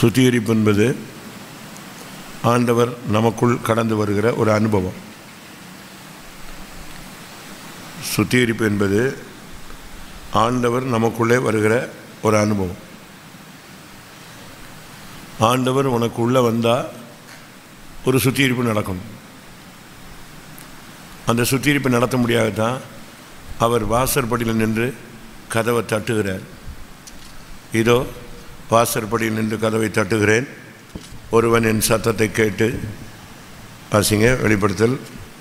சுத்திகரிப்பு என்பது ஆண்டவர் நமக்குள் கடந்து வருகிற ஒரு அனுபவம் சுத்திகரிப்பு என்பது ஆண்டவர் நமக்குள்ளே வருகிற ஒரு அனுபவம் ஆண்டவர் உனக்கு உள்ளே வந்தால் ஒரு சுத்திகரிப்பு நடக்கணும் அந்த சுத்திகரிப்பு நடத்த முடியாதான் அவர் வாசற்படியில் நின்று கதவை தட்டுகிறார் இதோ வாசற்படியில் நின்று கதவை தட்டுகிறேன் ஒருவன் என் சத்தத்தை கேட்டு வாசிங்க வெளிப்படுத்தல்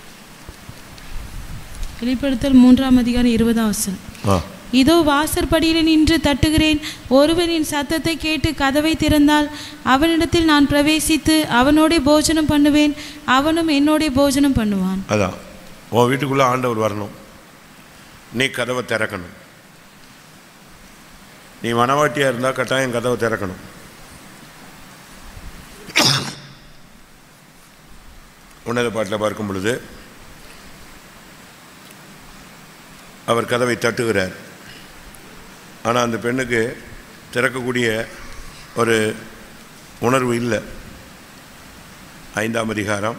வெளிப்படுத்தல் மூன்றாம் அதிகாரம் இருபதாம் வசனம் ஆ இதோ வாசற்படியில் நின்று தட்டுகிறேன் ஒருவனின் சத்தத்தை கேட்டு கதவை திறந்தால் அவனிடத்தில் நான் பிரவேசித்து அவனோடே போஜனம் பண்ணுவேன் அவனும் என்னோடே போஜனம் பண்ணுவான் அதான் உன் வீட்டுக்குள்ளே ஆண்டவர் வரணும் நீ கதவை திறக்கணும் நீ மனவாட்டியாக இருந்தால் கட்டாயம் கதவை திறக்கணும் உன்னத பாட்டில் பார்க்கும் பொழுது அவர் கதவை தட்டுகிறார் ஆனால் அந்த பெண்ணுக்கு திறக்கக்கூடிய ஒரு உணர்வு இல்லை ஐந்தாம் அதிகாரம்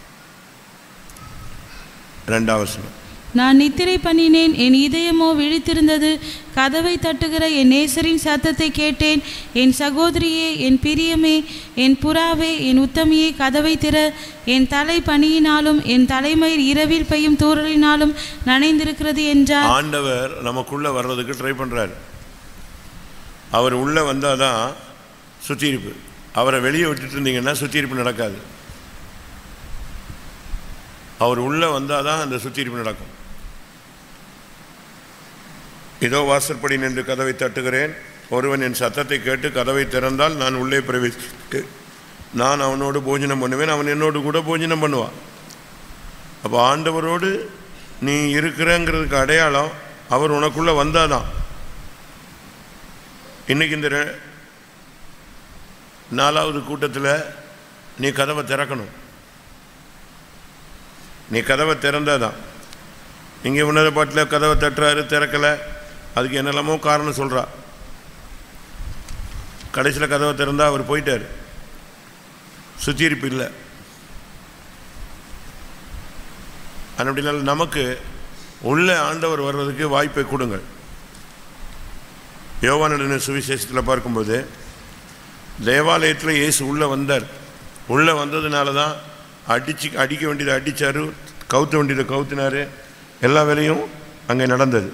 ரெண்டாம் வசனம் நான் நித்திரை பண்ணினேன் என் இதயமோ விழித்திருந்தது கதவை தட்டுகிற என் நேசரின் சத்தத்தை கேட்டேன் என் சகோதரியே என் பிரியமே என் புறாவே என் உத்தமியே கதவை திற என் தலை பனியினாலும் என் தலைமயிர் இரவில் பெய்யும் தூறலினாலும் நனைந்திருக்கிறது என்றார் ஆண்டவர் நமக்குள்ள வர்றதுக்கு ட்ரை பண்றாரு அவர் உள்ள வந்தாதான் சுத்தியிருப்பு அவரை வெளியே விட்டுட்டு இருந்தீங்கன்னா சுத்தியிருப்பு நடக்காது அவர் உள்ள வந்தாதான் அந்த சுத்தியிருப்பு நடக்கும் இதோ வாசற்படி நின்று கதவை தட்டுகிறேன் ஒருவன் என் சத்தத்தை கேட்டு கதவை திறந்தால் நான் உள்ளே பிரவேசித்து நான் அவனோடு போஜனம் பண்ணுவேன் அவன் என்னோடு கூட போஜனம் பண்ணுவான் அப்போ ஆண்டவரோடு நீ இருக்கிறங்கிறதுக்கு அடையாளம் அவர் உனக்குள்ளே வந்தாதான் இன்னைக்கு இந்த ரெ- நாலாவது கூட்டத்தில் நீ கதவை திறக்கணும் நீ கதவை திறந்தாதான் இங்கே உன்னத பாட்டில் கதவை தட்டுறாரு திறக்கலை அதுக்கு என்னெல்லாமோ காரணம் சொல்கிறா கடைசியில் கதவை திறந்தா அவர் போயிட்டார் சுத்தியிருப்பு இல்லை அப்படினால் நமக்கு உள்ள ஆண்டவர் வர்றதுக்கு வாய்ப்பை கொடுங்கள் யோவானுடைய சுவிசேஷத்தில் பார்க்கும்போது தேவாலயத்தில் இயேசு உள்ளே வந்தார் உள்ளே வந்ததுனால தான் அடிச்சு அடிக்க வேண்டியதை அடித்தார் கவுத்த வேண்டியதை கவுத்தினார் எல்லா வேலையும் அங்கே நடந்தது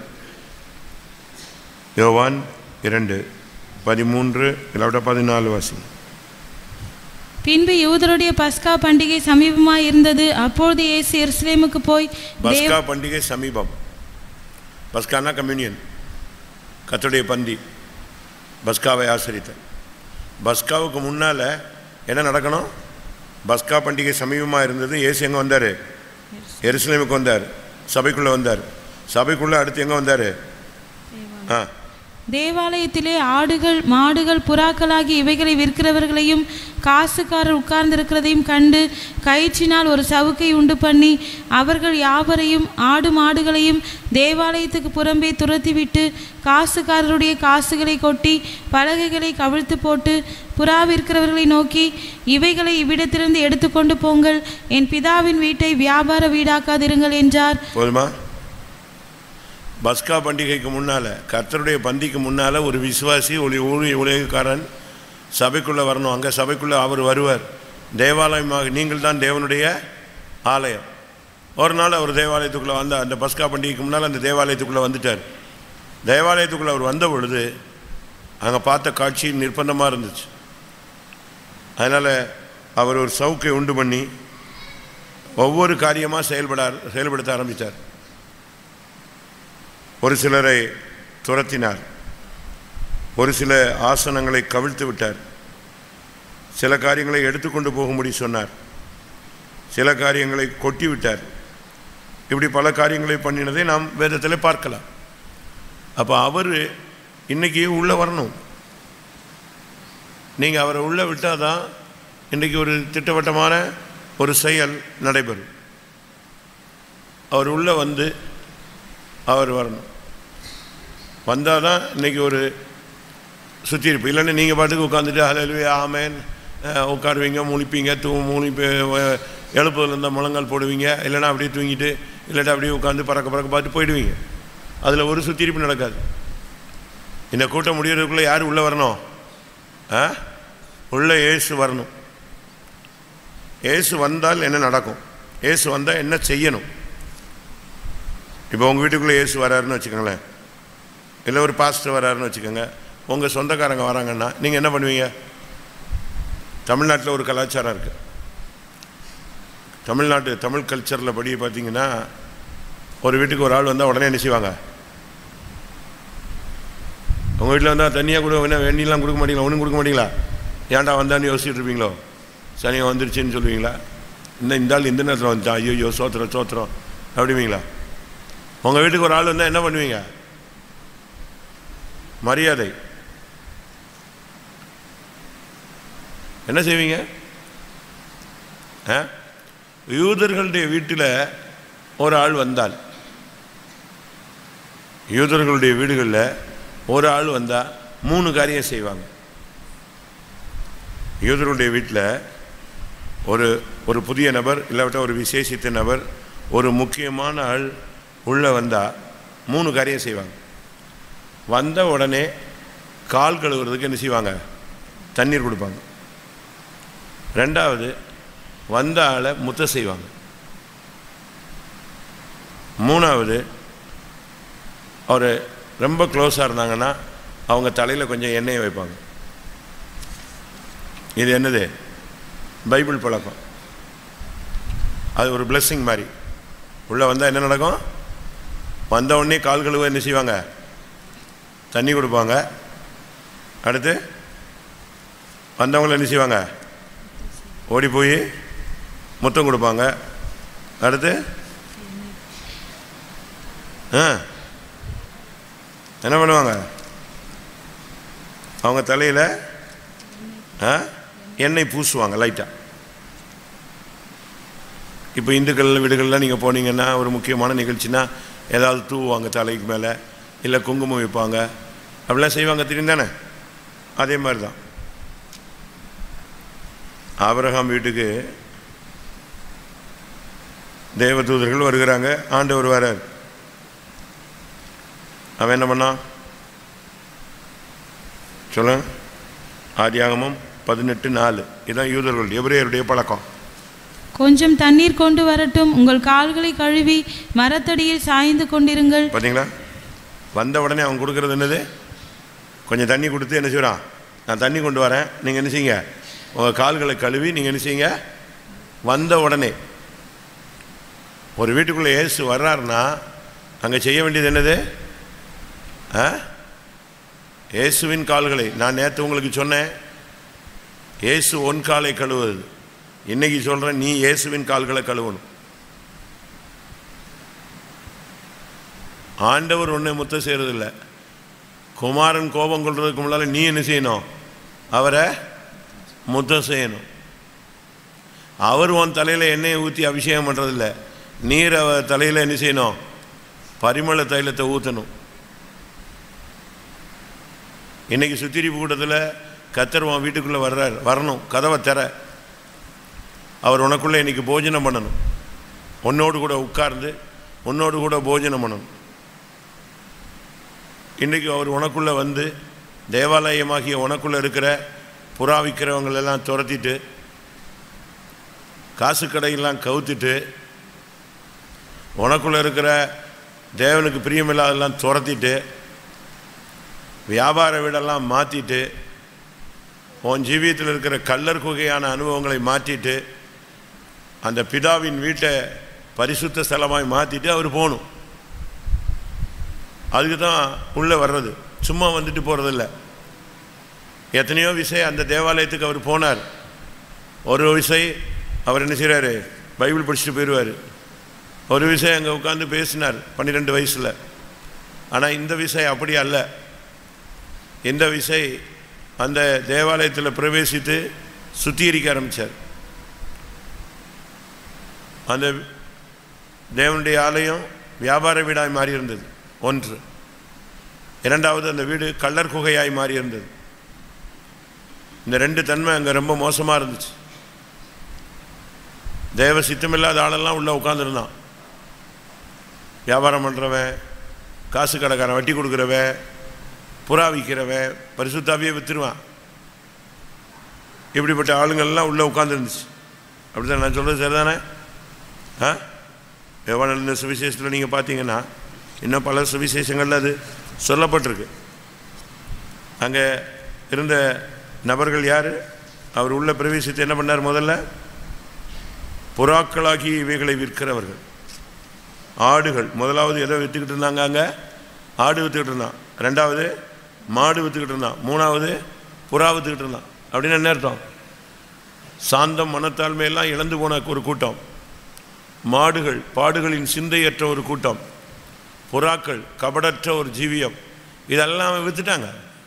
யோவான் இரண்டு பதிமூன்று இல்லாவிட்ட பதினாலு வாசி பின்பு யூதருடைய பஸ்கா பண்டிகை சமீபமாய் இருந்தது அப்பொழுது இயேசு எருசலேமுக்கு போய் தேவ பஸ்கா பண்டிகை சமீபம் பஸ்கானா கம்யூனியன் கர்த்தருடைய பந்தி பஸ்காவை ஆசரித்தல் பஸ்காவுக்கு முன்னால் என்ன நடக்கணும் பஸ்கா பண்டிகை சமீபமாக இருந்தது ஏசு எங்கே வந்தார் எருசலேமுக்கு வந்தார் சபைக்குள்ளே வந்தார் சபைக்குள்ளே அடுத்து எங்கே வந்தார் ஆ தேவாலயத்திலே ஆடுகள் மாடுகள் புறாக்களாகி இவைகளை விற்கிறவர்களையும் காசுக்காரர் உட்கார்ந்திருக்கிறதையும் கண்டு கயிற்றினால் ஒரு சவுக்கை உண்டு பண்ணி அவர்கள் யாவரையும் ஆடு மாடுகளையும் தேவாலயத்துக்கு புறம்பே துரத்திவிட்டு காசுக்காரருடைய காசுகளை கொட்டி பலகைகளை கவிழ்த்து போட்டு புறா விற்கிறவர்களை நோக்கி இவைகளை இவ்விடத்திலிருந்து எடுத்துக்கொண்டு போங்கள் என் பிதாவின் வீட்டை வியாபார வீடாக்காதிருங்கள் என்றார் போதுமா பஸ்கா பண்டிகைக்கு முன்னால் கர்த்தருடைய பந்திக்கு முன்னால் ஒரு விசுவாசி ஒரு ஊழிய உலகக்காரன் சபைக்குள்ளே வரணும் அங்கே சபைக்குள்ளே அவர் வருவார் தேவாலயமாக நீங்கள் தான் தேவனுடைய ஆலயம் ஒரு நாள் அவர் தேவாலயத்துக்குள்ளே வந்த அந்த பஸ்கா பண்டிகைக்கு முன்னால் அந்த தேவாலயத்துக்குள்ளே வந்துட்டார் தேவாலயத்துக்குள்ளே அவர் வந்த பொழுது அங்கே பார்த்த காட்சி நிர்பந்தமாக இருந்துச்சு அதனால் அவர் ஒரு சவுக்கை உண்டு பண்ணி ஒவ்வொரு காரியமாக செயல்பட செயல்படுத்த ஆரம்பித்தார் ஒரு சிலரை துரத்தினார் ஒரு சில ஆசனங்களை கவிழ்த்து விட்டார் சில காரியங்களை எடுத்துக்கொண்டு போகும்படி சொன்னார் சில காரியங்களை கொட்டி விட்டார் இப்படி பல காரியங்களை பண்ணினதை நாம் வேதத்தில் பார்க்கலாம் அப்போ அவர் இன்னைக்கு உள்ளே வரணும் நீங்கள் அவரை உள்ளே விட்டால் தான் இன்றைக்கி ஒரு திட்டவட்டமான ஒரு செயல் நடைபெறும் அவர் உள்ளே வந்து அவர் வரணும் வந்தால் தான் இன்றைக்கி ஒரு சுத்தியிருப்பு இல்லைன்னா நீங்கள் பாட்டுக்கு உட்காந்துட்டு ஹலோ ஆமேன் அஹ், உட்காருவீங்க முழிப்பீங்க தூ முழிப்பு அஹ், எழுப்புதல் இருந்தால் முழங்கால் போடுவீங்க இல்லைன்னா அப்படியே தூங்கிட்டு இல்லாட்டா அப்படியே உட்காந்து பறக்க பறக்க பார்த்து போயிடுவீங்க அதில் ஒரு சுத்தியிருப்பு நடக்காது இந்த கூட்டம் முடியறதுக்குள்ளே யார் உள்ளே வரணும் ஆ உள்ளே இயேசு வரணும் இயேசு வந்தால் என்ன நடக்கும் இயேசு வந்தால் என்ன செய்யணும் இப்போ உங்கள் வீட்டுக்குள்ளே இயேசு வராருன்னு வச்சுக்கோங்களேன் இல்லை ஒரு பாஸ்டர் வராருன்னு வச்சுக்கோங்க உங்கள் சொந்தக்காரங்க வராங்கன்னா நீங்கள் என்ன பண்ணுவீங்க தமிழ்நாட்டில் ஒரு கலாச்சாரம் இருக்குது தமிழ்நாட்டு தமிழ் கல்ச்சரில் படி பார்த்தீங்கன்னா ஒரு வீட்டுக்கு ஒரு ஆள் வந்தால் உடனே என்ன செய்வாங்க உங்கள் வீட்டில் வந்தால் தண்ணியாக கொடுக்க வேணா வெண்ணிலாம் கொடுக்க மாட்டீங்களா ஒன்றும் கொடுக்க மாட்டீங்களா ஏன்டா வந்தான்னு யோசிச்சுட்டு இருப்பீங்களோ சனியாக வந்துருச்சுன்னு சொல்லுவீங்களா இன்னும் இந்த ஆள் இந்த நேரத்தில் வந்துட்டான் ஐயோ ஐயோ சோத்திரம் சோத்திரம் அப்படிவீங்களா உங்கள் வீட்டுக்கு ஒரு ஆள் வந்தால் என்ன பண்ணுவீங்க மரியாதை என்ன செய்வீங்க ஆ? யூதர்களுடைய வீட்டில் ஒரு ஆள் வந்தால் யூதர்களுடைய வீடுகளில் ஒரு ஆள் வந்தால் மூணு காரியம் செய்வாங்க யூதர்களுடைய வீட்டில் ஒரு ஒரு புதிய நபர் இல்லாவிட்டால் ஒரு விசேஷித்த நபர் ஒரு முக்கியமான ஆள் உள்ளே வந்தால் மூணு காரியம் செய்வாங்க வந்த உடனே கால் கழுவுறதுக்கு என்ன செய்வாங்க தண்ணீர் கொடுப்பாங்க ரெண்டாவது வந்த ஆளை முத்த செய்வாங்க மூணாவது அவர் ரொம்ப க்ளோஸாக இருந்தாங்கன்னா அவங்க தலையில் கொஞ்சம் எண்ணெயை வைப்பாங்க இது என்னது பைபிள் பழக்கம் அது ஒரு blessing மாதிரி உள்ளே வந்தால் என்ன நடக்கும் வந்த உடனே கால் கழுவ என்ன செய்வாங்க தண்ணி கொடுப்பாங்க அடுத்து வந்தவங்கள என்ன செய்வாங்க ஓடி போய் முத்தம் கொடுப்பாங்க அடுத்து ஆ என்ன பண்ணுவாங்க அவங்க தலையில் ஆ எண்ணெய் பூசுவாங்க லைட்டாக இப்போ இந்துக்கள் வீடுகளில் நீங்கள் போனீங்கன்னா ஒரு முக்கியமான நிகழ்ச்சினா ஏதாவது தூவுவாங்க தலைக்கு மேலே இல்லை குங்குமம் வைப்பாங்க அப்படிலாம் செய்வாங்க தெரியும் தானே அதே மாதிரி தான் ஆபிரகாம் வீட்டுக்கு தேவதூதர்கள் வருகிறாங்க ஆண்டவர் வரார் அவன் என்ன பண்ணான் சொல்லுங்க ஆதியாகமம் பதினெட்டு நாலு இதான் யூதர்கள் எபிரேயருடைய பழக்கம் கொஞ்சம் தண்ணீர் கொண்டு வரட்டும் உங்கள் கால்களை கழுவி மரத்தடியில் சாய்ந்து கொண்டிருங்கள் பார்த்தீங்களா வந்த உடனே அவன் கொடுக்கறது என்னது கொஞ்சம் தண்ணி கொடுத்து என்ன செய்கிறான் நான் தண்ணி கொண்டு வரேன் நீங்கள் என்ன செய்யுங்க உங்கள் கால்களை கழுவி நீங்கள் என்ன செய்யுங்க வந்த உடனே ஒரு வீட்டுக்குள்ளே இயேசு வர்றாருன்னா அங்கே செய்ய வேண்டியது என்னது ஆ இயேசுவின் கால்களை நான் நேற்று உங்களுக்கு சொன்னேன் இயேசு ஒன் காலை கழுவுவது இன்னைக்கு சொல்கிறேன் நீ இயேசுவின் கால்களை கழுவணும் ஆண்டவர் ஒன்று முத்த செய்கிறதில்ல குமாரன் கோபம் கொள்றதுக்கு முன்னால் நீ என்ன செய்யணும் அவரை முத்தம் செய்யணும் அவர் உன் தலையில் எண்ணெயை ஊற்றி அபிஷேகம் பண்ணுறதில்ல நீர் அவர் தலையில் என்ன செய்யணும் பரிமள தைலத்தை ஊற்றணும் இன்னைக்கு சுத்திரிப்பு கூட்டத்தில் கத்தர் உன் வீட்டுக்குள்ளே வர்றார் வரணும் கதவை திற அவர் உனக்குள்ளே இன்னைக்கு போஜனம் பண்ணணும் உன்னோடு கூட உட்கார்ந்து உன்னோடு கூட போஜனம் பண்ணணும் இன்றைக்கு அவர் உனக்குள்ளே வந்து தேவாலயமாகிய உனக்குள்ளே இருக்கிற புறா விற்கிறவங்களெல்லாம் துரத்திட்டு காசு கடையெல்லாம் கவுத்துட்டு உனக்குள்ளே இருக்கிற தேவனுக்கு பிரியமில்லாதெல்லாம் துரத்திட்டு வியாபார வீடெல்லாம் மாற்றிட்டு உன் ஜீவியத்தில் இருக்கிற கள்ளர் குகையான அனுபவங்களை மாற்றிட்டு அந்த பிதாவின் வீட்டை பரிசுத்த ஸ்தலமாய் மாற்றிட்டு அவர் போகணும் அதுக்கு தான் உள்ளே வர்றது சும்மா வந்துட்டு போகிறதில்ல எத்தனையோ விஷயம் அந்த தேவாலயத்துக்கு அவர் போனார் ஒரு விசை அவர் என்ன செய்கிறாரு பைபிள் படிச்சுட்டு போயிடுவார் ஒரு விஷயம் அங்கே உட்காந்து பேசினார் பன்னிரெண்டு வயசில் ஆனால் இந்த விஷயம் அப்படி அல்ல இந்த விசை அந்த தேவாலயத்தில் பிரவேசித்து சுத்திகரிக்க ஆரம்பித்தார் அந்த தேவனுடைய ஆலயம் வியாபார வீடாய் மாறி இருந்தது ஒன்று இரண்டாவது அந்த வீடு கள்ளர் குகையாய் மாறி இருந்தது இந்த ரெண்டு தன்மை அங்கே ரொம்ப மோசமாக இருந்துச்சு தேவ சித்தமில்லாத ஆளெல்லாம் உள்ளே உட்காந்துருந்தான் வியாபாரம் பண்ணுறவன் காசு கடைக்காரன் வட்டி கொடுக்குறவன் புறா விற்கிறவன் பரிசுத்தாவியே விற்றுருவான் இப்படிப்பட்ட ஆளுங்கள்லாம் உள்ளே உட்காந்துருந்துச்சு அப்படி தான் நான் சொல்கிறது சரிதானே ஆ எவன சுவிசேஷத்தில் நீங்கள் பார்த்தீங்கன்னா இன்னும் பல சுவிசேஷங்களில் அது சொல்லப்பட்டிருக்கு அங்கே இருந்த நபர்கள் யார் அவர் உள்ள பிரவேசித்து என்ன பண்ணார் முதல்ல புறாக்களாகி இவைகளை விற்கிறவர்கள் ஆடுகள் முதலாவது எதை விற்றுக்கிட்டு இருந்தாங்க அங்கே ஆடு விற்றுக்கிட்டு இருந்தான் ரெண்டாவது மாடு விற்றுக்கிட்டு இருந்தான் மூணாவது புறா விற்றுக்கிட்டு இருந்தான் அப்படின்னு என்ன அர்த்தம் சாந்தம் மனத்தாழ்மையெல்லாம் இழந்து போன ஒரு கூட்டம் மாடுகள் பாடுகளின் சிந்தையற்ற ஒரு கூட்டம் புறாக்கள் கபடற்ற ஒரு ஜீவியம் இதெல்லாம் அவன் வித்துட்டாங்க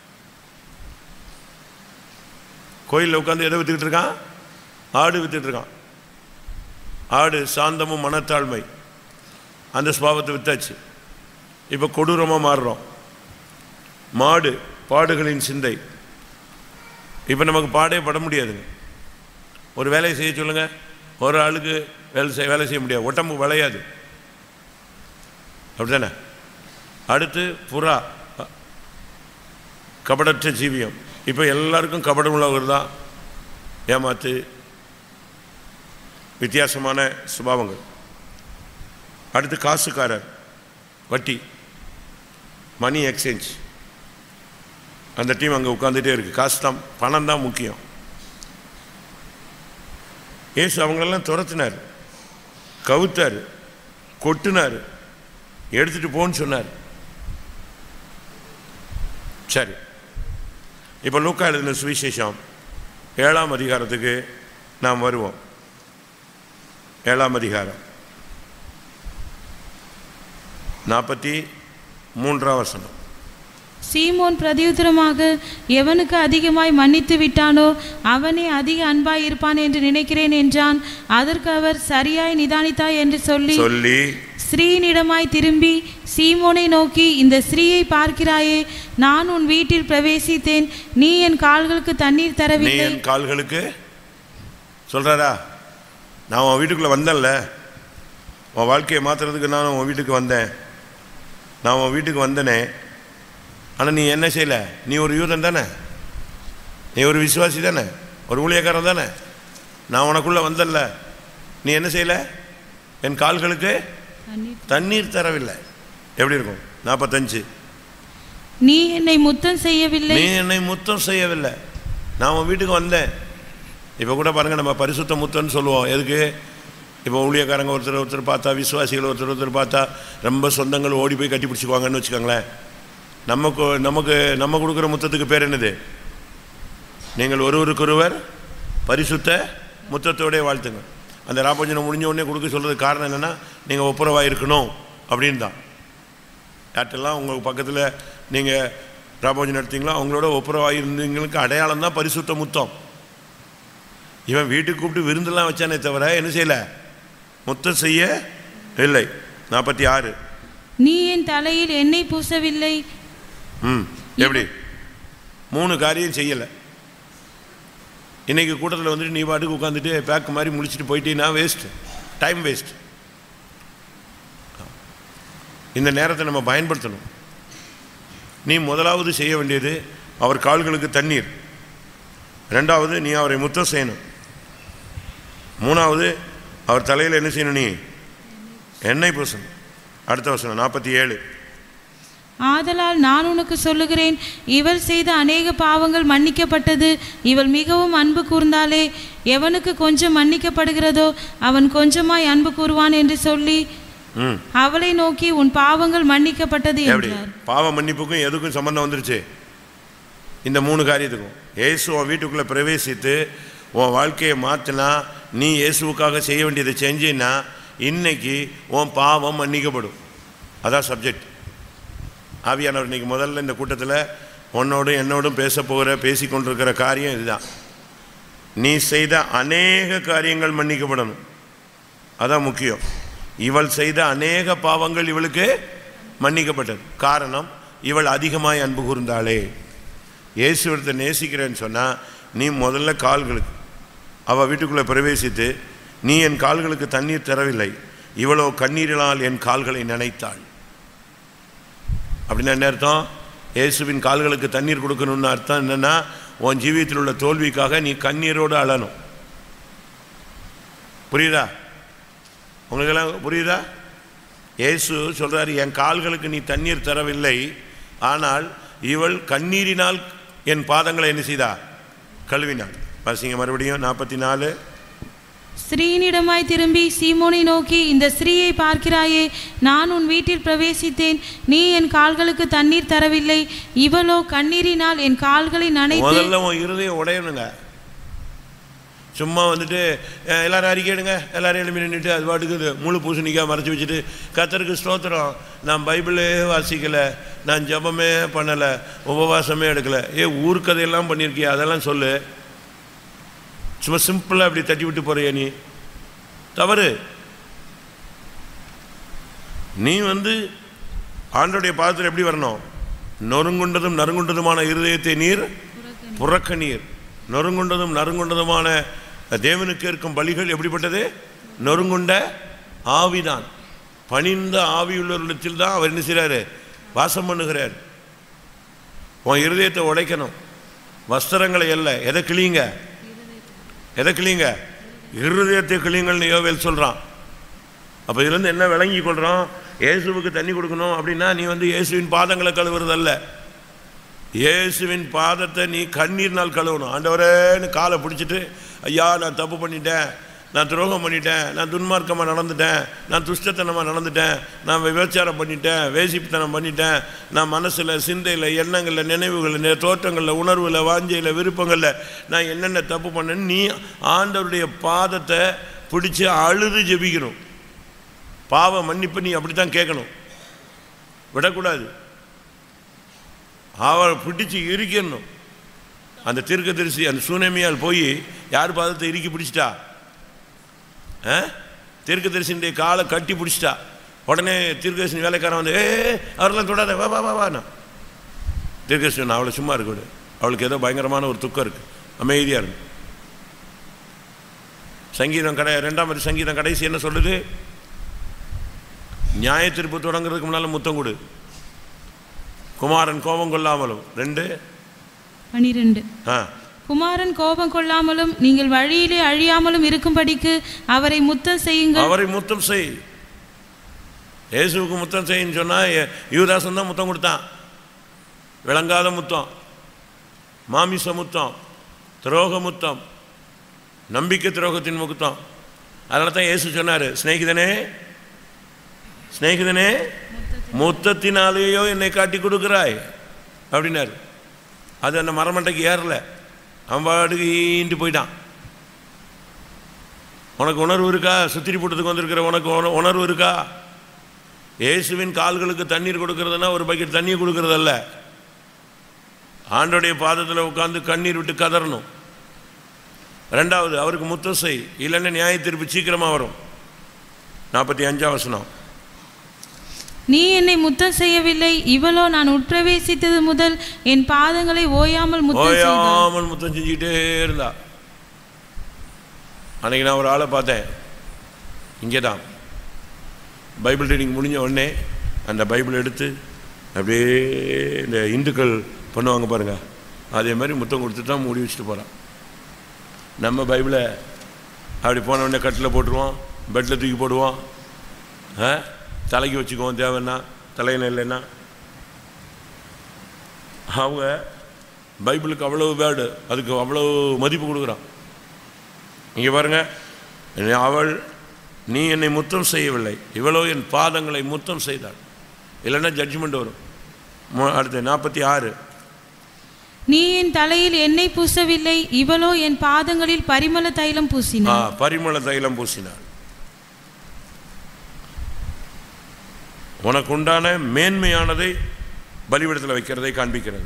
கோயிலில் உட்காந்து எதை வித்துக்கிட்டு இருக்கான் ஆடு வித்துட்டு இருக்கான் ஆடு சாந்தமும் மனத்தாழ்மை அந்த சுபாவத்தை வித்தாச்சு இப்போ கொடூரமாக மாறுறோம் மாடு பாடுகளின் சிந்தை இப்போ நமக்கு பாடே பட முடியாதுங்க ஒரு வேலையை செய்ய சொல்லுங்க ஒரு ஆளுக்கு வேலை செய்ய வேலை செய்ய முடியாது உடம்பு விளையாது அப்படிதானே அடுத்து புறா கபடற்ற ஜீவியம் இப்போ எல்லாருக்கும் கபடம் உள்ளவர் தான் ஏமாத்து வித்தியாசமான சுபாவங்கள் அடுத்து காசுக்காரர் வட்டி மணி எக்ஸ்சேஞ்ச் அந்த டீம் அங்கே உட்காந்துட்டே இருக்குது காசு தான் பணம் தான் முக்கியம் ஏசு அவங்களெல்லாம் துரத்துனார் கவுத்தார் கொட்டுனார் எடுத்துட்டு போன்னு சொன்னார் சரி இப்போ லூக்கா எழுதின சுவிசேஷம் ஏழாம் அதிகாரத்துக்கு நாம் வருவோம் ஏழாம் அதிகாரம் நாற்பத்தி மூன்றாம் வசனம் சீமோன் பிரதியுத்தரமாக எவனுக்கு அதிகமாய் மன்னித்து விட்டானோ அவனே அதிக அன்பாய் இருப்பான் என்று நினைக்கிறேன் என்றான் அதற்கு அவர் சரியாய் நிதானித்தாய் என்று சொல்லி சொல்லி ஸ்ரீனிடமாய் திரும்பி சீமோனை நோக்கி இந்த ஸ்ரீயை பார்க்கிறாயே நான் உன் வீட்டில் பிரவேசித்தேன் நீ என் கால்களுக்கு தண்ணீர் நீ தரவில்லை என் கால்களுக்கு சொல்றாரா நான் உன் வீட்டுக்குள்ளே வந்தேன்ல உன் வாழ்க்கையை மாற்றுறதுக்கு நான் உன் வீட்டுக்கு வந்தேன் நான் உன் வீட்டுக்கு வந்தனே ஆனால் நீ என்ன செய்யல நீ ஒரு யூதன் தானே நீ ஒரு விசுவாசி தானே ஒரு ஊழியக்காரன் தானே நான் உனக்குள்ளே வந்தேன்ல நீ என்ன செய்யல என் கால்களுக்கு தண்ணீர். தண்ணீர் தரவில்லை எப்படி இருக்கும் நாற்பத்தஞ்சு நீ என்னை முத்தம் செய்யவில்லை நீ என்னை முத்தம் செய்யவில்லை நான் உன் வீட்டுக்கு வந்தேன் இப்போ கூட பாருங்கள் நம்ம பரிசுத்த முத்தம்னு சொல்லுவோம் எதுக்கு இப்போ ஊழியக்காரங்க ஒருத்தர் ஒருத்தர் பார்த்தா விசுவாசிகள் ஒருத்தர் ஒருத்தர் பார்த்தா ரொம்ப சொந்தங்கள் ஓடி போய் கட்டி பிடிச்சிக்குவாங்கன்னு வச்சுக்கோங்களேன் நமக்கு நமக்கு நம்ம கொடுக்குற முத்தத்துக்கு பேர் என்னது நீங்கள் ஒருவருக்கொருவர் பரிசுத்த முத்தத்தோடே வாழ்த்துங்க அந்த ராபோஜனம் முடிஞ்ச உடனே கொடுக்க சொல்கிறதுக்கு காரணம் என்னென்னா நீங்கள் ஒப்புரவாக இருக்கணும் அப்படின்னு தான் யார்ட்டெல்லாம் உங்கள் பக்கத்தில் நீங்கள் ராபோஜனம் எடுத்தீங்களோ அவங்களோட ஒப்புரவாக இருந்தீங்களுக்கு அடையாளம் தான் பரிசுத்த முத்தம் இவன் வீட்டுக்கு கூப்பிட்டு விருந்தெல்லாம் வச்சானே தவிர என்ன செய்யலை முத்தம் செய்ய இல்லை நாற்பத்தி ஆறு நீ என் தலையில் எண்ணெய் பூசவில்லை ம் எப்படி மூணு காரியம் செய்யலை இன்னைக்கு கூட்டத்தில் வந்துட்டு நீ பாட்டுக்கு உட்காந்துட்டு பேக் மாதிரி முடிச்சுட்டு போயிட்டீங்கன்னா வேஸ்ட் டைம் வேஸ்ட் இந்த நேரத்தை நம்ம பயன்படுத்தணும் நீ முதலாவது செய்ய வேண்டியது அவர் கால்களுக்கு தண்ணீர் ரெண்டாவது நீ அவரை முத்தம் செய்யணும் மூணாவது அவர் தலையில் என்ன செய்யணும் நீ எண்ணெய் பூசணும் அடுத்த வசனம் நாற்பத்தி ஏழு ஆதலால் நான் உனக்கு சொல்லுகிறேன் இவள் செய்த அநேக பாவங்கள் மன்னிக்கப்பட்டது இவள் மிகவும் அன்பு கூர்ந்தாலே எவனுக்கு கொஞ்சம் மன்னிக்கப்படுகிறதோ அவன் கொஞ்சமாய் அன்பு கூறுவான் என்று சொல்லி ம் அவளை நோக்கி உன் பாவங்கள் மன்னிக்கப்பட்டது எப்படி என்றார் பாவ மன்னிப்புக்கும் எதுக்கும் சம்பந்தம் வந்துருச்சு இந்த மூணு காரியத்துக்கும் இயேசு உன் வீட்டுக்குள்ளே பிரவேசித்து உன் வாழ்க்கையை மாற்றினா நீ இயேசுவுக்காக செய்ய வேண்டியதை செஞ்சின்னா இன்னைக்கு உன் பாவம் மன்னிக்கப்படும் அதான் சப்ஜெக்ட் ஆவியானவர் இன்னைக்கு முதல்ல இந்த கூட்டத்தில் உன்னோடும் என்னோடும் பேச போகிற பேசி கொண்டிருக்கிற காரியம் இதுதான் நீ செய்த அநேக காரியங்கள் மன்னிக்கப்படணும் அதான் முக்கியம் இவள் செய்த அநேக பாவங்கள் இவளுக்கு மன்னிக்கப்பட்டது காரணம் இவள் அதிகமாய் அன்பு கூர்ந்தாளே இயேசுவிடத்தை நேசிக்கிறேன்னு சொன்னால் நீ முதல்ல கால்களுக்கு அவள் வீட்டுக்குள்ளே பிரவேசித்து நீ என் கால்களுக்கு தண்ணீர் தரவில்லை இவ்வளோ கண்ணீரினால் என் கால்களை நினைத்தாள் அப்படின்னா என்ன அர்த்தம் இயேசுவின் கால்களுக்கு தண்ணீர் கொடுக்கணும்னு அர்த்தம் என்னன்னா உன் ஜீவியத்தில் உள்ள தோல்விக்காக நீ கண்ணீரோடு அழணும் புரியுதா உங்களுக்கெல்லாம் புரியுதா இயேசு சொல்றாரு என் கால்களுக்கு நீ தண்ணீர் தரவில்லை ஆனால் இவள் கண்ணீரினால் என் பாதங்களை என்ன செய்தா கழுவினாள் வாசிங்க மறுபடியும் நாற்பத்தி நாலு ஸ்ரீனிடமாய் திரும்பி சீமோனை நோக்கி இந்த ஸ்திரீயை பார்க்கிறாயே நான் உன் வீட்டில் பிரவேசித்தேன் நீ என் கால்களுக்கு தண்ணீர் தரவில்லை இவளோ கண்ணீரினால் என் கால்களை நனைத்து முதல்ல உன் இருதயம் உடையணுங்க சும்மா வந்துட்டு அஹ், எல்லாரும் அறிக்கையிடுங்க எல்லாரும் எழுப்பி நின்றுட்டு அது பாட்டுக்கு இது முழு பூசணிக்காய் மறைச்சி வச்சுட்டு கத்தருக்கு ஸ்தோத்திரம் நான் பைபிளே வாசிக்கலை நான் ஜெபமே பண்ணலை உபவாசமே எடுக்கலை ஏ ஊர்க்கதையெல்லாம் பண்ணியிருக்கியா அதெல்லாம் சொல்லு சும்மா சிம்பிளாக அப்படி தட்டி விட்டு போறியா நீ தவறு நீ வந்து ஆண்டோடைய பாதத்தில் எப்படி வரணும் நொறுங்குண்டதும் நறுங்குண்டதுமான இருதயத்தை நீர் புறக்க நீர் நொறுங்குண்டதும் நறுங்குண்டதுமான தேவனுக்கு இருக்கும் பலிகள் எப்படிப்பட்டது நொறுங்குண்ட ஆவிதான் பணிந்த ஆவியுள்ளவரிடத்தில் தான் அவர் என்ன செய்கிறாரு வாசம் பண்ணுகிறார் உன் இருதயத்தை உடைக்கணும் வஸ்திரங்களை அல்ல எதை கிளியுங்க எதை கிளியுங்க இருதயத்தை கிளியுங்கள்னு யோவேல் சொல்கிறான் அப்போ இதுலேருந்து என்ன விளங்கி கொள்கிறோம் இயேசுவுக்கு தண்ணி கொடுக்கணும் அப்படின்னா நீ வந்து இயேசுவின் பாதங்களை கழுவுறதல்ல இயேசுவின் பாதத்தை நீ கண்ணீர்னால் கழுவணும் ஆண்டவரேன்னு காலை பிடிச்சிட்டு ஐயா நான் தப்பு பண்ணிட்டேன் நான் துரோகம் பண்ணிட்டேன் நான் துன்மார்க்கமாக நடந்துட்டேன் நான் துஷ்டத்தனமாக நடந்துட்டேன் நான் விபச்சாரம் பண்ணிட்டேன் வேசித்தனம் பண்ணிட்டேன் நான் மனசில் சிந்தையில் எண்ணங்களில் நினைவுகளில் தோற்றங்களில் உணர்வில் வாஞ்சையில் விருப்பங்களில் நான் என்னென்ன தப்பு பண்ணேன்னு நீ ஆண்டவருடைய பாதத்தை பிடிச்சி அழுது ஜெபிக்கணும் பாவ மன்னிப்பு நீ அப்படி தான் கேட்கணும் விடக்கூடாது அவளை பிடிச்சு இறுக்கிடணும் அந்த தீர்க்கதரிசி அந்த சூனமியால் போய் யார் பாதத்தை இறுக்கி பிடிச்சிட்டா ஆ தீர்க்கதரிசினுடைய காலை கட்டி பிடிச்சிட்டா உடனே தீர்க்கதரிசி வேலைக்காரன் வந்து ஏ அவரெல்லாம் தொடாத வா வா வா வாண்ணா தீர்க்கதரிசி சொன்னா, அவளை சும்மா இருக்க விடு அவளுக்கு ஏதோ பயங்கரமான ஒரு துக்கம் இருக்கு அமைதியாக இருக்கு சங்கீதம் கடை ரெண்டாம் வரி சங்கீதம் கடைசி என்ன சொல்லுது நியாய தீர்ப்பு தொடங்குறதுக்கு முன்னால் முத்தம் கொடு குமாரன் கோபம் கொள்ளாமலும் ரெண்டு பனிரெண்டு ஆ குமாரன் கோபம் கொள்ளாமலும் நீங்கள் வழியிலே அழியாமலும் இருக்கும்படிக்கு அவரை முத்தம் செய்யுங்கள் அவரை முத்தம் செய் இயேசுவுக்கு முத்தம் செய்யின்னு சொன்னால் யூதாசன் தான் முத்தம் கொடுத்தான் விளங்காத முத்தம் மாமிச முத்தம் துரோக முத்தம் நம்பிக்கை துரோகத்தின் முத்தம் அதனால தான் இயேசு சொன்னார் சிநேகிதனே சிநேகிதனே முத்தத்தினாலேயோ என்னை காட்டி கொடுக்குறாய் அப்படின்னாரு அது அந்த மரமண்டைக்கு ஏறல அவன் பாட்டுக்கு ஈண்டு போயிட்டான் உனக்கு உணர்வு இருக்கா சுத்திரி போட்டதுக்கு வந்திருக்கிற உனக்கு உண- உணர்வு இருக்கா இயேசுவின் கால்களுக்கு தண்ணீர் கொடுக்கறதுனா ஒரு பக்கெட் தண்ணி கொடுக்கறதல்ல ஆண்டோடைய பாதத்தில் உட்கார்ந்து கண்ணீர் விட்டு கதறணும் ரெண்டாவது அவருக்கு முத்தம் செய் இல்லைன்னா நியாய தீர்ப்பு சீக்கிரமாக வரும் நாற்பத்தி அஞ்சாம் வசனம் நீ என்னை முத்தம் செய்யவில்லை இவளோ நான் உட்பிரவேசித்தது முதல் என் பாதங்களை ஓயாமல் முத்தம் செய்தாள் ஓயாமல் முத்தம் செஞ்சுக்கிட்டே இருந்தா அன்னைக்கு நான் ஒரு ஆளை பார்த்தேன் இங்கே தான் பைபிள் ரீடிங் முடிஞ்ச உடனே அந்த பைபிள் எடுத்து அப்படியே இந்த இந்துக்கள் பண்ணுவாங்க பாருங்க அதே மாதிரி முத்தம் கொடுத்து தான் மூடி வச்சுட்டு போகிறான் நம்ம பைபிளை அப்படி போன உடனே கட்டில் போட்டுருவோம் பெட்டில் தூக்கி போடுவோம் ஆ தலைக்கு வச்சுக்குவோம் தேவைன்னா தலையில் இல்லைன்னா அவங்க பைபிளுக்கு அவ்வளவு வேர்டு அதுக்கு அவ்வளவு மதிப்பு கொடுக்குறான் இங்கே பாருங்க அவள் நீ என்னை முத்தம் செய்யவில்லை இவளோ என் பாதங்களை முத்தம் செய்தாள் இல்லைன்னா ஜட்ஜ்மெண்ட் வரும் மு- அடுத்து நாற்பத்தி ஆறு நீ என் தலையில் எண்ணெய் பூசவில்லை இவளோ என் பாதங்களில் பரிமள தைலம் ஆ, பூசினாள் பரிமள தைலம் பூசினாள் உனக்கு உண்டான மேன்மையானதை பலிபீடத்தில் வைக்கிறதை காண்பிக்கிறது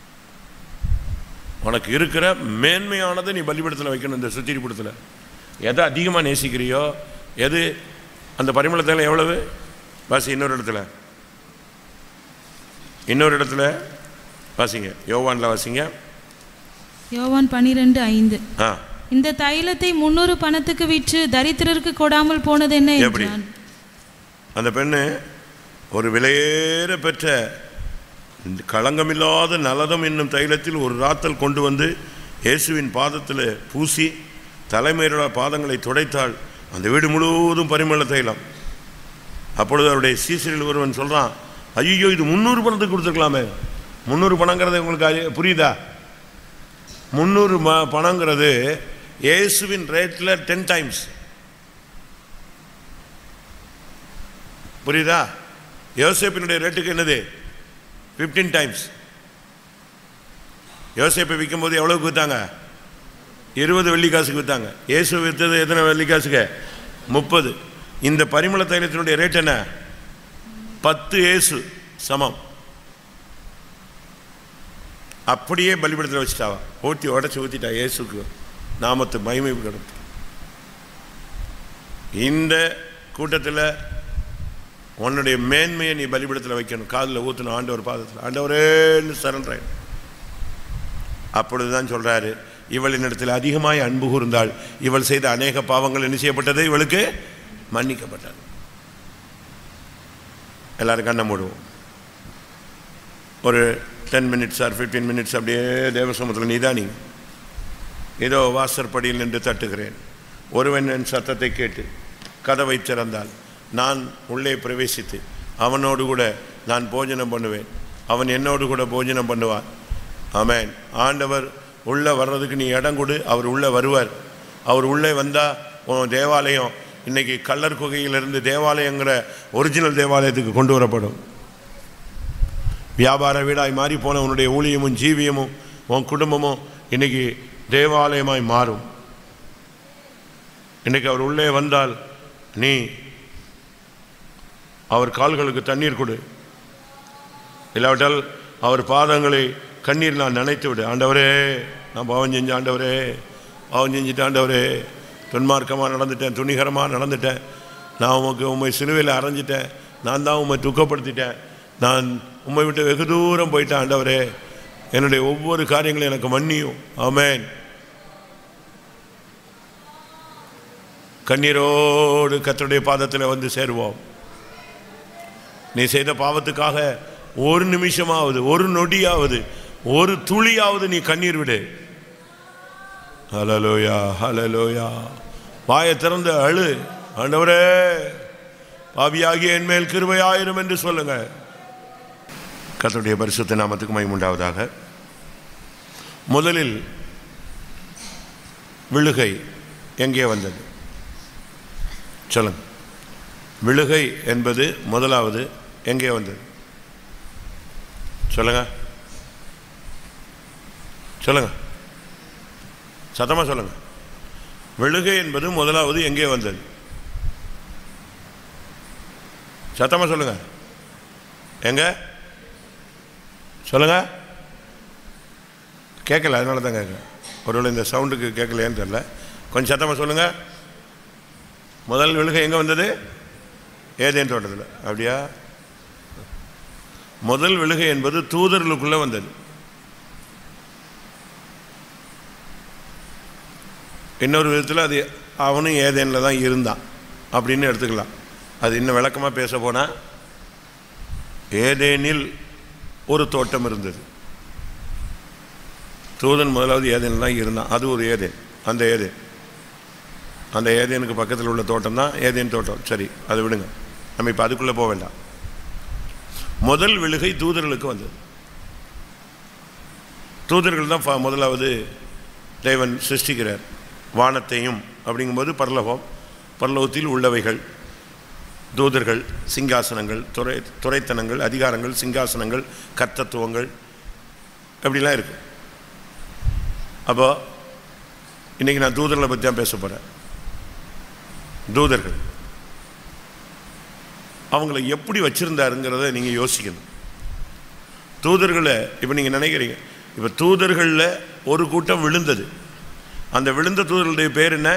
உனக்கு இருக்கிற மேன்மையானதை நீ பலிபீடத்தில் வைக்கணும் இந்த சுத்திரிபுடத்தில் எதை அதிகமாக நேசிக்கிறியோ எது அந்த பரிமள தைலம் எவ்வளவு வாசி இன்னொரு இடத்துல இன்னொரு இடத்துல வாசிங்க யோவானில் வாசிங்க யோவான் பனிரெண்டு ஐந்து ஆ இந்த தைலத்தை முன்னூறு பணத்துக்கு விற்று தரித்திரருக்கு கொடாமல் போனது என்ன எப்படி? என்றான் அந்த பெண்ணு ஒரு விலையேற பெற்ற இந்த களங்கமில்லாத நலதம் என்னும் தைலத்தில் ஒரு ராத்தல் கொண்டு வந்து இயேசுவின் பாதத்தில் பூசி தலைமையில பாதங்களை துடைத்தாள் அந்த வீடு முழுவதும் பரிமள தைலம் அப்பொழுது அவருடைய சீசரில் ஒருவன் சொல்கிறான் ஐயோ இது முந்நூறு பணத்துக்கு கொடுத்துருக்கலாமே முந்நூறு பணங்கிறது உங்களுக்கு அறி- புரியுதா முந்நூறு ம பணங்கிறது இயேசுவின் ரேட்டில் டென் டைம்ஸ் புரியுதா யோசேப்பினுடைய ரேட்டுக்கு என்னது ஃபிஃப்டீன் டைம்ஸ் யோசேப்பை விற்கும்போது எவ்வளவுக்கு விற்றாங்க இருபது வெள்ளி காசுக்கு விற்றாங்க இயேசு விற்றது எத்தனை வெள்ளி காசுக்கு முப்பது இந்த பரிமள தைலத்தினுடைய ரேட் என்ன பத்து இயேசு சமம் அப்படியே பலிபடத்தில் வச்சுட்டாவா ஊற்றி உடச்சி ஊற்றிட்டா இயேசுக்கு நாமத்து மகிமை கிடப்பு இந்த கூட்டத்தில் உன்னுடைய மேன்மையை நீ பலிபடத்தில் வைக்கணும் காதில் ஊற்றணும் ஆண்டவர் பாதத்தில் ஆண்டவரேன்னு சரண்டர் ஆயிடும் அப்பொழுதுதான் சொல்றாரு இவளின் இடத்தில் அதிகமாய் அன்பு கூர்ந்தாள் இவள் செய்த அநேக பாவங்கள் என்ன செய்யப்பட்டது இவளுக்கு மன்னிக்கப்பட்டது எல்லாரும் கண்ணை மூடுவோம் ஒரு ten minutes or fifteen minutes அப்படியே தேவசமத்தில் நீதானி ஏதோ வாசற்படியில் நின்று தட்டுகிறேன் ஒருவன் என் சத்தத்தை கேட்டு கதவை திறந்தால் நான் உள்ளே பிரவேசித்து அவனோடு கூட நான் போஜனம் பண்ணுவேன் அவன் என்னோடு கூட போஜனம் பண்ணுவான் ஆமென் ஆண்டவர் உள்ளே வர்றதுக்கு நீ இடம் கொடு அவர் உள்ளே வருவார் அவர் உள்ளே வந்தால் உன் தேவாலயம் இன்னைக்கு கல்லர் குகையிலிருந்து தேவாலயங்கிற ஒரிஜினல் தேவாலயத்துக்கு கொண்டு வரப்படும் வியாபார வீடாய் மாறி போன உன்னுடைய ஊழியமும் ஜீவியமும் உன் குடும்பமும் இன்னைக்கு தேவாலயமாய் மாறும் இன்னைக்கு அவர் உள்ளே வந்தால் நீ அவர் கால்களுக்கு தண்ணீர் கொடு இல்லாவிட்டால் அவர் பாதங்களை கண்ணீர் நான் நினைத்து விடு ஆண்டவரே நான் பாவம் செஞ்ச ஆண்டவரே பாவம் செஞ்சுட்டு ஆண்டவரே துன்மார்க்கமாக நடந்துட்டேன் துணிகரமாக நடந்துட்டேன் நான் உமக்கு உண்மை சிலுவையில் அரைஞ்சிட்டேன் நான் தான் உண்மை துக்கப்படுத்திட்டேன் நான் உம்மை விட்டு வெகு தூரம் போயிட்டேன் ஆண்டவரே என்னுடைய ஒவ்வொரு காரியங்களும் எனக்கு மன்னியும் ஆமென் கண்ணீரோடு கர்த்தருடைய பாதத்தில் வந்து சேருவோம் நீ செய்த பாவத்துக்காக ஒரு நிமிஷமாவது ஒரு நொடியாவது ஒரு துளியாவது நீ கண்ணீர் விடு ஹலலோயா ஹலலோயா வாயை திறந்து அழு ஆண்டவரே பாவியாகிய என் மேல் கிருபையாயிரும் என்று சொல்லுங்க கர்த்தருடைய பரிசுத்த நாமத்துக்கு மைமுண்டாவதாக முதலில் விழுகை எங்கே வந்தது சொல்லுங்க விழுகை என்பது முதலாவது எங்கே வந்தது சொல்லுங்க சொல்லுங்க சத்தமா சொல்லுங்க விழுகை என்பது முதலாவது எங்கே வந்தது சத்தமா சொல்லுங்க எங்க சொல்லுங்க கேட்கல அதனால தான் கேட்குறேன் ஒருவேளை இந்த சவுண்டுக்கு கேட்கலையான்னு தெரியல கொஞ்சம் சத்தமாக சொல்லுங்க முதல் விழுகை எங்கே வந்தது ஏதேன் தோட்டத்தில் அப்படியா முதல் விழுகை என்பது தூதர்களுக்குள்ளே வந்தது இன்னொரு விதத்தில் அது அவனும் ஏதேனில் தான் இருந்தான் அப்படின்னு எடுத்துக்கலாம் அது இன்னும் விளக்கமாக பேச போனால் ஏதேனில் ஒரு தோட்டம் இருந்தது தூதன் முதலாவது ஏதேனில் தான் இருந்தான் அது ஒரு ஏதேன் அந்த ஏதேன் அந்த ஏதேனுக்கு பக்கத்தில் உள்ள தோட்டம் தான் ஏதேன் தோட்டம் சரி அதை விடுங்க நம்ம இப்போ அதுக்குள்ளே போக வேண்டாம் முதல் விழுகை தூதர்களுக்கு வந்தது தூதர்கள் தான் ஃப- முதலாவது தேவன் சிருஷ்டிக்கிறார் வானத்தையும் அப்படிங்கும்போது பரலோகம் பரலோகத்தில் உள்ளவைகள் தூதர்கள் சிங்காசனங்கள் துறை துறைத்தனங்கள் அதிகாரங்கள் சிங்காசனங்கள் கர்த்தத்துவங்கள் அப்படிலாம் இருக்கு அப்போ இன்னைக்கு நான் தூதர்களை பற்றி தான் பேச போகிறேன் தூதர்கள் அவங்கள எப்படி வச்சிருந்தாருங்கிறத நீங்கள் யோசிக்கணும் தூதர்களை இப்போ நீங்கள் நினைக்கிறீங்க இப்போ தூதர்களில் ஒரு கூட்டம் விழுந்தது அந்த விழுந்த தூதர்களுடைய பேர் என்ன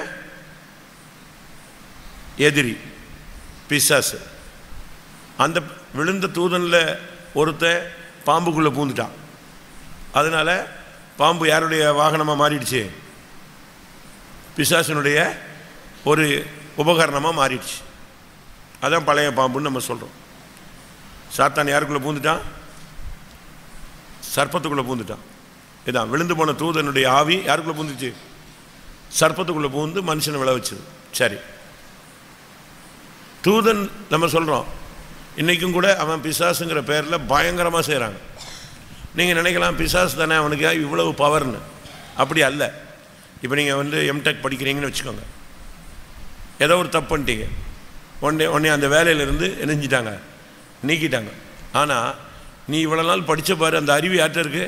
எதிரி பிசாசு அந்த விழுந்த தூதனில் ஒருத்தன் பாம்புக்குள்ளே பூந்துட்டான் அதனால் பாம்பு யாருடைய வாகனமாக மாறிடுச்சு பிசாசினுடைய ஒரு உபகரணமாக மாறிடுச்சு அதான் பழைய பாம்புன்னு நம்ம சொல்கிறோம் சாத்தான் யாருக்குள்ளே பூந்துட்டான் சர்ப்பத்துக்குள்ளே பூந்துட்டான் இதான் விழுந்து போன தூதனுடைய ஆவி யாருக்குள்ளே பூந்துச்சு சர்ப்பத்துக்குள்ளே பூந்து மனுஷனை விளை வச்சது சரி தூதன் நம்ம சொல்கிறோம் இன்றைக்கும் கூட அவன் பிசாசுங்கிற பேரில் பயங்கரமாக செய்கிறாங்க நீங்கள் நினைக்கலாம் பிசாசு தானே அவனுக்கு இவ்வளவு பவர்னு அப்படி அல்ல இப்போ நீங்கள் வந்து எம்டெக் படிக்கிறீங்கன்னு வச்சுக்கோங்க ஏதோ ஒரு தப்பு பண்ணிட்டீங்க உடனே உடனே அந்த வேலையிலேருந்து இணைஞ்சிட்டாங்க நீக்கிட்டாங்க ஆனால் நீ இவ்வளோ நாள் படித்த பாரு அந்த அறிவு யார்கிட்ட இருக்கு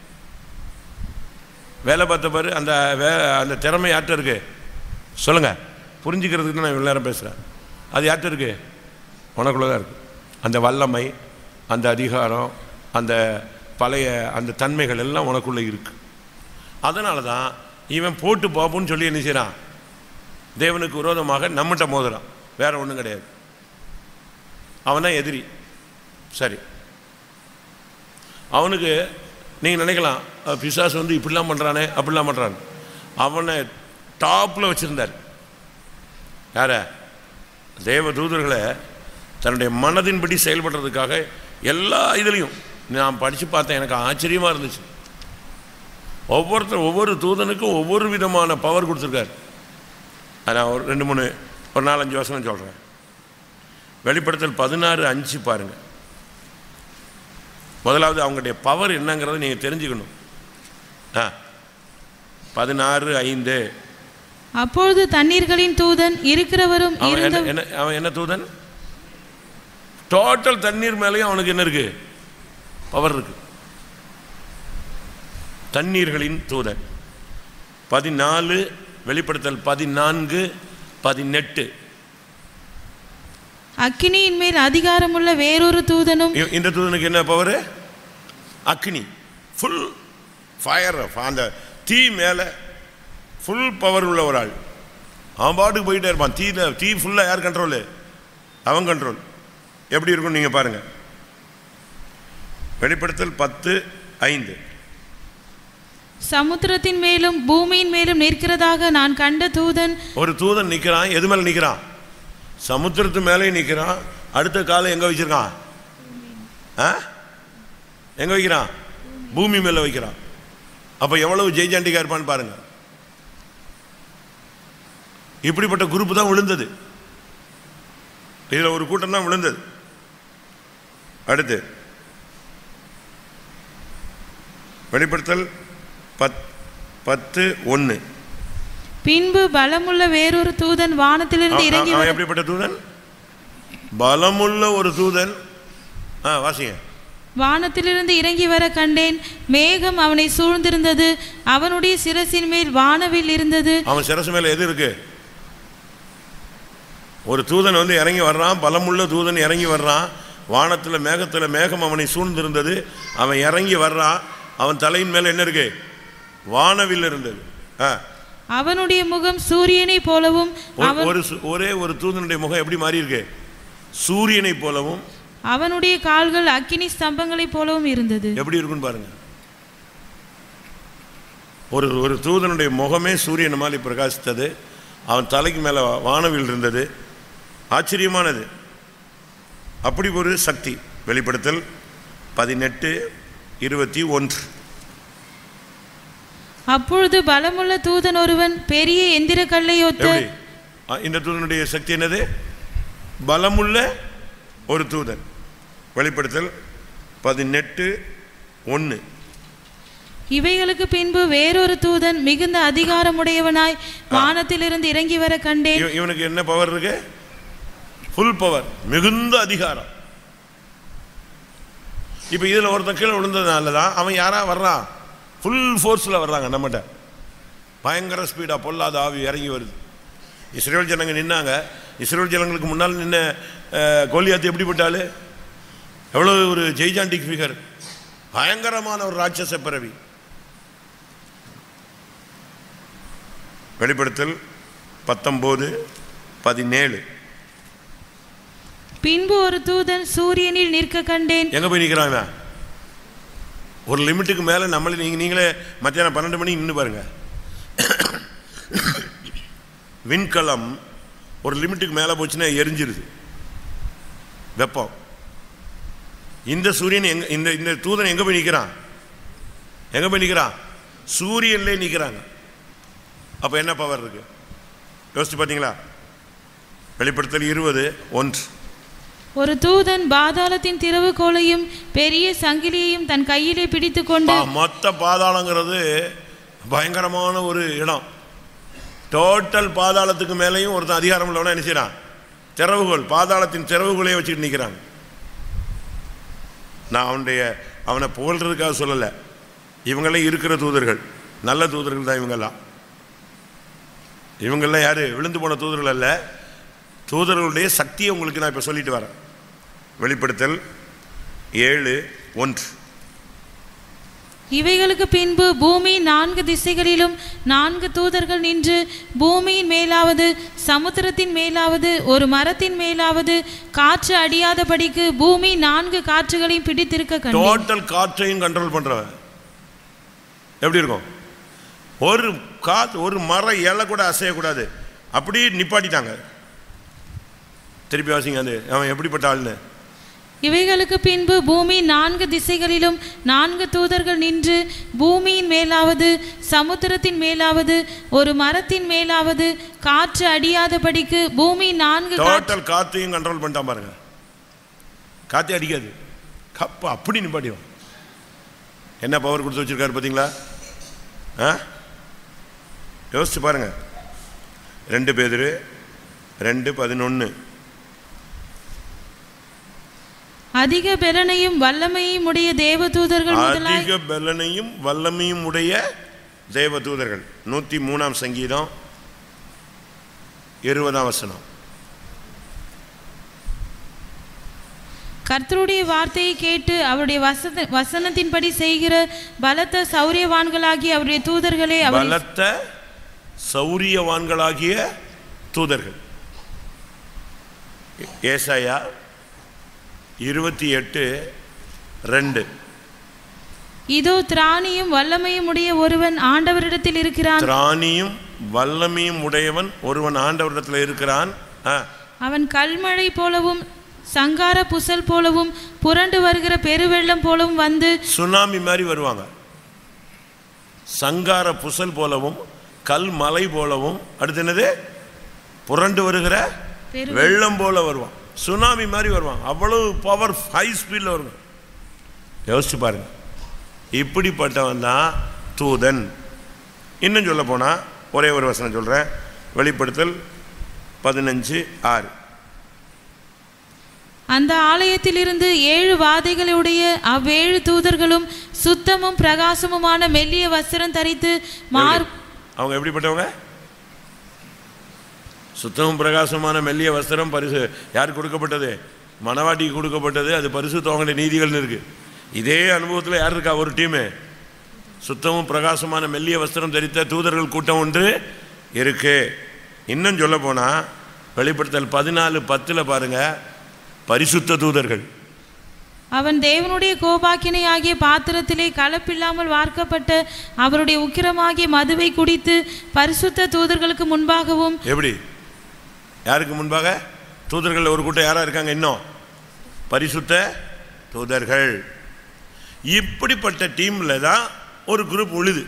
வேலை பார்த்த பாரு அந்த வே அந்த திறமை யார்கிட்ட இருக்கு சொல்லுங்கள் புரிஞ்சுக்கிறதுக்கு தான் நான் இவ்வளோ நேரம் பேசுகிறேன் அது யார்கிட்ட இருக்கு உனக்குள்ளே தான் இருக்குது அந்த வல்லமை அந்த அதிகாரம் அந்த பழைய அந்த தன்மைகள் எல்லாம் உனக்குள்ளே இருக்குது அதனால தான் இவன் போட்டு பாப்புன்னு சொல்லி என்ன செய்கிறான் தேவனுக்கு விரோதமாக நம்மகிட்ட மோதுறான் வேற ஒன்றும் கிடையாது அவன் தான் எதிரி சரி அவனுக்கு நீங்கள் நினைக்கலாம் அஹ், பிசாசு வந்து இப்படிலாம் பண்ணுறானே அப்படிலாம் பண்ணுறான் அவனை டாப்பில் வச்சுருந்தார் யார தேவ தூதர்களை தன்னுடைய மனதின்படி செயல்படுறதுக்காக எல்லா இதுலேயும் நான் படித்து பார்த்தேன் எனக்கு ஆச்சரியமாக இருந்துச்சு ஒவ்வொருத்தர் ஒவ்வொரு தூதனுக்கும் ஒவ்வொரு விதமான பவர் கொடுத்துருக்காரு அது நான் ஒரு ரெண்டு மூணு ஒரு நாலஞ்சு வசனம் சொல்கிறேன் வெளிப்படுத்தல் பதினாறு அஞ்சு பாருங்கள் முதலாவது அவங்களுடைய பவர் என்னங்கிறத நீங்கள் தெரிஞ்சுக்கணும் ஆ பதினாறு ஐந்து அப்பொழுது தண்ணீர்களின் தூதன் இருக்கிறவரும் அவன் இருந்த என்ன என்ன அவன் என்ன தூதன் டோட்டல் தண்ணீர் மேலேயும் அவனுக்கு என்ன இருக்கு பவர் இருக்கு தண்ணீர்களின் தூதன் பதினாலு வெளிப்படுத்தல் பதினான்கு பதினெட்டு அக்கினியின் மேல் அதிகாரமுள்ள வேறொரு தூதனும் இ- இந்த தூதனுக்கு என்ன பவர் அக்னி ஃபுல் ஃபயர் அந்த தீ மேலே ஃபுல் பவர் உள்ள ஒரு ஆள் அவன் பாட்டுக்கு போயிட்டே இருப்பான் தீல தீ ஃபுல்லாக யார் கண்ட்ரோலு அவன் கண்ட்ரோல் எப்படி இருக்கும் நீங்கள் பாருங்கள் வெளிப்படுத்தல் பத்து ஐந்து சமுத்திரத்தின் மேலும் பூமியின் மேலும் நிற்கிறதாக நான் கண்ட தூதன் ஒரு தூதன் நிற்கிறான் எது மேலே நிற்கிறான் சமுத்திரத்து மேலே நிற்கிறான் அடுத்த காலம் எங்கே வச்சிருக்கான் ஆ எங்கே வைக்கிறான் பூமி மேலே வைக்கிறான் அப்போ எவ்வளவு ஜெய்ஜாண்டிக்கா இருப்பான்னு பாருங்க இப்படிப்பட்ட குரூப் தான் விழுந்தது இதில் ஒரு கூட்டம் தான் விழுந்தது அடுத்து வெளிப்படுத்தல் பத் பத்து ஒன்று பின்பு பலமுள்ள வேறொரு தூதன் வானத்திலிருந்து இறங்கி அவன் வர- எப்படிப்பட்ட தூதன் பலமுள்ள ஒரு தூதன் ஆ வாசிங்க வானத்திலிருந்து இறங்கி வர கண்டேன் மேகம் அவனை சூழ்ந்திருந்தது அவனுடைய சிரசின் மேல் வானவில் இருந்தது அவன் சிரசு மேல எது இருக்கு ஒரு தூதன் வந்து இறங்கி வர்றான் பலமுள்ள தூதன் இறங்கி வர்றான் வானத்தில் மேகத்தில் மேகம் அவனை சூழ்ந்திருந்தது அவன் இறங்கி வர்றான் அவன் தலையின் மேல என்ன இருக்கு வானவில் இருந்தது ஆ அவனுடைய முகம் சூரியனை போலவும் ஒரு- அவன் ஒரு சு- ஒரே ஒரு தூதனுடைய முகம் எப்படி மாறி இருக்கு சூரியனை போலவும் அவனுடைய கால்கள் அக்கினி ஸ்தம்பங்களைப் போலவும் இருந்தது எப்படி இருக்குன்னு பாருங்க ஒரு ஒரு தூதனுடைய முகமே சூரியன் மாதிரி பிரகாசித்தது அவன் தலைக்கு மேலே வானவில் இருந்தது ஆச்சரியமானது அப்படி ஒரு சக்தி வெளிப்படுத்தல் பதினெட்டு இருபத்தி ஒன்று அப்பொழுது பலமுள்ள தூதன் ஒருவன் பெரிய எந்திர கல்லை ஒத்த எப்படி அ, இந்த தூதனுடைய சக்தி என்னது பலமுள்ள ஒரு தூதன் வெளிப்படுத்தல் பதினெட்டு ஒன்று இவைகளுக்கு பின்பு வேறொரு தூதன் மிகுந்த அதிகாரமுடையவனாய் வானத்திலிருந்து இறங்கி வர கண்டேன் இவ- இவனுக்கு என்ன பவர் இருக்கு ஃபுல் பவர் மிகுந்த அதிகாரம் இப்போ இதில் ஒருத்தன் கீழே விழுந்ததுனால தான் அவன் யாரா வர்றான் ஃபுல் ஃபோர்ஸில் வர்றாங்க நம்மகிட்ட பயங்கர ஸ்பீடாக பொல்லாத ஆவி இறங்கி வருது இஸ்ரேல் ஜனங்க நின்னாங்க இஸ்ரேல் ஜனங்களுக்கு முன்னால் நின்ன அஹ், கோலியாத்து எப்படிப்பட்டாலு எவ்வளோ ஒரு ஜெய்ஜாண்டிக் ஃபிகர் பயங்கரமான ஒரு ராட்சச பிறவி வெளிப்படுத்தல் பத்தொம்போது பதினேழு பின்பு ஒரு தூதன் சூரியனில் நிற்க கண்டேன் எங்க போய் நிற்கிறான் இவன் ஒரு லிமிட்டுக்கு மேலே நம்மளே நீங்கள் நீங்களே மத்தியானம் பன்னெண்டு மணி நின்று பாருங்க விண்கலம் ஒரு லிமிட்டுக்கு மேலே போச்சுன்னா எரிஞ்சிருது வெப்பம் இந்த சூரியன் எங்க இந்த இந்த தூதன் எங்கே போய் நிற்கிறான் எங்கே போய் நிற்கிறான் சூரியன்லேயே நிற்கிறாங்க அப்போ என்ன பவர் இருக்கு யோசிச்சு பார்த்தீங்களா வெளிப்படுத்தல் இருபது ஒன்று ஒரு தூதன் பாதாளத்தின் திறவுகோலையும் பெரிய சங்கிலியையும் தன் கையிலே பிடித்துக்கொண்டு பா- மொத்த பாதாளங்கிறது பயங்கரமான ஒரு இடம் டோட்டல் பாதாளத்துக்கு மேலேயும் ஒருத்தன் அதிகாரம் உள்ளவனா என்ன செய்றான் திறவுகோல் பாதாளத்தின் திறவுகோலையே வச்சுட்டு நிற்கிறான் நான் அவனுடைய அவனை புகழ்றதுக்காக சொல்லலை இவங்களே இருக்கிற தூதர்கள் நல்ல தூதர்கள் தான் இவங்கெல்லாம் இவங்கெல்லாம் யாரு விழுந்து போன தூதர்கள் அல்ல தூதர்களுடைய சக்தியை உங்களுக்கு நான் இப்போ சொல்லிட்டு வரேன் வெளிப்படுத்தல் ஏழு ஒன்று இவைகளுக்கு பின்பு பூமி நான்கு திசைகளிலும் நான்கு தூதர்கள் நின்று பூமியின் மேலாவது சமுத்திரத்தின் மேலாவது ஒரு மரத்தின் மேலாவது காற்று அடியாதபடிக்கு பூமி நான்கு காற்றுகளையும் பிடித்திருக்க கண்டேன் டோட்டல் காற்றையும் கண்ட்ரோல் பண்றவன் எப்படி இருக்கும் ஒரு காற்று ஒரு மர இலை கூட அசையக்கூடாது அப்படியே நிப்பாட்டிட்டாங்க திருப்பி வாசிங்க அது அவன் எப்படிப்பட்ட ஆளுன்னு இவைகளுக்கு பின்பு பூமி நான்கு திசைகளிலும் நான்கு தூதர்கள் நின்று பூமியின் மேலாவது சமுத்திரத்தின் மேலாவது ஒரு மரத்தின் மேலாவது காற்று அடியாதபடிக்கு பூமி நான்கு காற்று டோட்டல் காற்றையும் கண்ட்ரோல் பண்ணிட்டான் பாருங்க காற்றே அடிக்காது கப்பு அப்படி நிப்பாட்டிவான் என்ன பவர் கொடுத்து வச்சிருக்காரு பார்த்தீங்களா ஆ யோசிச்சு பாருங்க ரெண்டு பேர் ரெண்டு பதினொன்று அதிக பெலனையும் வல்லமையும் உடைய தேவதூதர்கள் முதலாய் அதிக பலனையும் வல்லமையும் உடைய தேவ தூதர்கள் நூற்றி மூணாம் சங்கீதம் இருபதாம் வசனம் கர்த்தருடைய வார்த்தையை கேட்டு அவருடைய வசத வசனத்தின்படி செய்கிற பலத்த சௌரியவான்களாகிய அவருடைய தூதர்களே அவர் பலத்த சௌரியவான்களாகிய தூதர்கள் ஏசாயா இருபத்தி எட்டு ரெண்டு இதோ திராணியும் வல்லமையும் உடைய ஒருவன் ஆண்டவரிடத்தில் இருக்கிறான் திராணியும் வல்லமையும் உடையவன் ஒருவன் ஆண்டவரிடத்தில் இருக்கிறான் ஆ, அவன் கல்மழை போலவும் சங்கார புசல் போலவும் புரண்டு வருகிற பெருவெள்ளம் போலவும் வந்து சுனாமி மாதிரி வருவாங்க சங்கார புசல் போலவும் கல் மலை போலவும் அடுத்து என்னது புரண்டு வருகிற பெரு வெள்ளம் போல வருவான் சுனாமி மாதிரி வருவான் அவ்வளவு பவர் ஹை ஸ்பீடில் வருவான் யோசிச்சு பாருங்க இப்படிப்பட்டவன் தான் தூதன் இன்னும் சொல்ல போனால் ஒரே ஒரு வசனம் சொல்கிறேன் வெளிப்படுத்தல் பதினஞ்சு ஆறு அந்த ஆலயத்திலிருந்து ஏழு வாதைகளுடைய அவ்வேழு தூதர்களும் சுத்தமும் பிரகாசமுமான மெல்லிய வஸ்திரம் தரித்து மார் அவங்க எப்படிப்பட்டவங்க சுத்தமும் பிரகாசமான மெல்லிய வஸ்திரம் பரிசு யாருக்கு கொடுக்கப்பட்டது மணவாட்டிக்கு கொடுக்கப்பட்டது அது பரிசு தோங்கடைய நீதிகள்னு இருக்கு இதே அனுபவத்தில் யார் இருக்கா ஒரு டீமு சுத்தமும் பிரகாசமான மெல்லிய வஸ்திரம் தரித்த தூதர்கள் கூட்டம் ஒன்று இருக்கு இன்னும் சொல்ல போனால் வெளிப்படுத்தல் பதினாலு பத்தில் பாருங்க பரிசுத்த தூதர்கள் அவன் தேவனுடைய கோபாக்கினை ஆகிய பாத்திரத்திலே கலப்பில்லாமல் வார்க்கப்பட்ட அவருடைய உக்கிரமாகிய மதுவை குடித்து பரிசுத்த தூதர்களுக்கு முன்பாகவும் எப்படி யாருக்கு முன்பாக தூதர்கள் ஒரு கூட்டம் யாரா இருக்காங்க இன்னும் பரிசுத்த தூதர்கள் இப்படிப்பட்ட டீம்ல தான் ஒரு குரூப் உழுது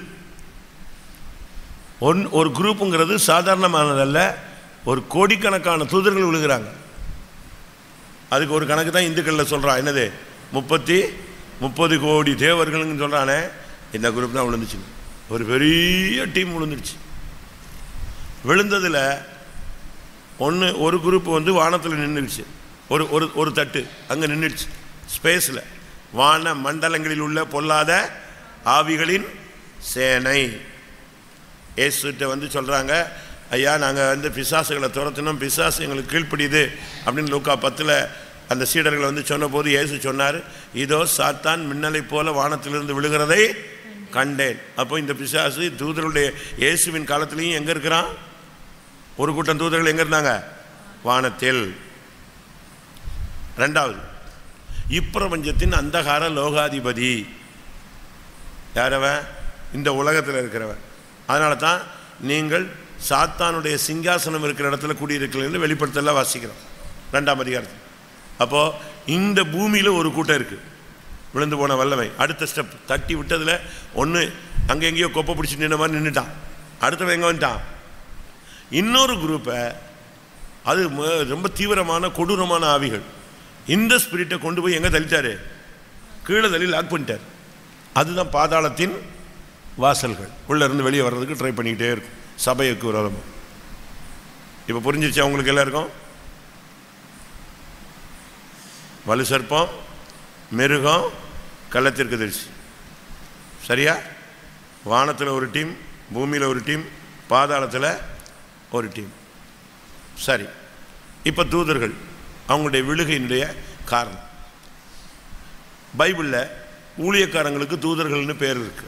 ஒன் ஒரு குரூப்புங்கிறது சாதாரணமானதல்ல ஒரு கோடிக்கணக்கான தூதர்கள் விழுகிறாங்க அதுக்கு ஒரு கணக்கு தான் இந்துக்களில் சொல்கிறான் என்னது முப்பத்தி முப்பது கோடி தேவர்கள்னு சொல்கிறானே இந்த குரூப் தான் விழுந்துச்சு ஒரு பெரிய டீம் விழுந்துருச்சு விழுந்ததில் ஒன்று ஒரு குரூப் வந்து வானத்தில் நின்றுடுச்சு ஒரு ஒரு ஒரு தட்டு அங்கே நின்றுடுச்சு ஸ்பேஸில் வான மண்டலங்களில் உள்ள பொல்லாத ஆவிகளின் சேனை ஏசுகிட்ட வந்து சொல்கிறாங்க ஐயா நாங்கள் வந்து பிசாசுகளை துரத்தினோம் பிசாசு எங்களுக்கு கீழ்ப்பிடியுது அப்படின்னு லூக்கா பத்தில் அந்த சீடர்களை வந்து சொன்னபோது இயேசு சொன்னார் இதோ சாத்தான் மின்னலை போல வானத்திலிருந்து விழுகிறதை கண்டேன் அப்போ இந்த பிசாசு தூதருடைய இயேசுவின் காலத்திலையும் எங்கே இருக்கிறான் ஒரு கூட்டம் தூதர்கள் எங்கே இருந்தாங்க வானத்தில் ரெண்டாவது இப்பிரபஞ்சத்தின் அந்தகார லோகாதிபதி யாரவன் இந்த உலகத்தில் இருக்கிறவன் அதனால தான் நீங்கள் சாத்தானுடைய சிங்காசனம் இருக்கிற இடத்துல குடியிருக்கலன்னு வெளிப்படுத்தல வாசிக்கிறோம் ரெண்டாம் அதிகாரத்தில் அப்போது இந்த பூமியில் ஒரு கூட்டம் இருக்குது விழுந்து போன வல்லமை அடுத்த ஸ்டெப் தட்டி விட்டதில் ஒன்று அங்கே எங்கேயோ கொப்பை பிடிச்சி நின்ன மாதிரி நின்றுட்டான் அடுத்தவன் எங்கே வந்துட்டான் இன்னொரு குரூப்பை அது ம- ரொம்ப தீவிரமான கொடூரமான ஆவிகள் இந்த ஸ்பிரிட்டை கொண்டு போய் எங்கே தள்ளிட்டாரு கீழே தள்ளி லாக் பண்ணிட்டார் அதுதான் பாதாளத்தின் வாசல்கள் உள்ளே இருந்து வெளியே வர்றதுக்கு ட்ரை பண்ணிக்கிட்டே இருக்கும் சபைக்கு விரோதமாக இப்போ புரிஞ்சிருச்சா உங்களுக்கு எல்லாருக்கும் வலு சர்ப்பம் மிருகம் கள்ளத்திற்கு தரிசி சரியா வானத்தில் ஒரு டீம் பூமியில் ஒரு டீம் பாதாளத்தில் ஒரு டீம் சரி இப்போ தூதர்கள் அவங்களுடைய விழுகையினுடைய காரணம் பைபிளில் ஊழியக்காரங்களுக்கு தூதர்கள்னு பேர் இருக்கு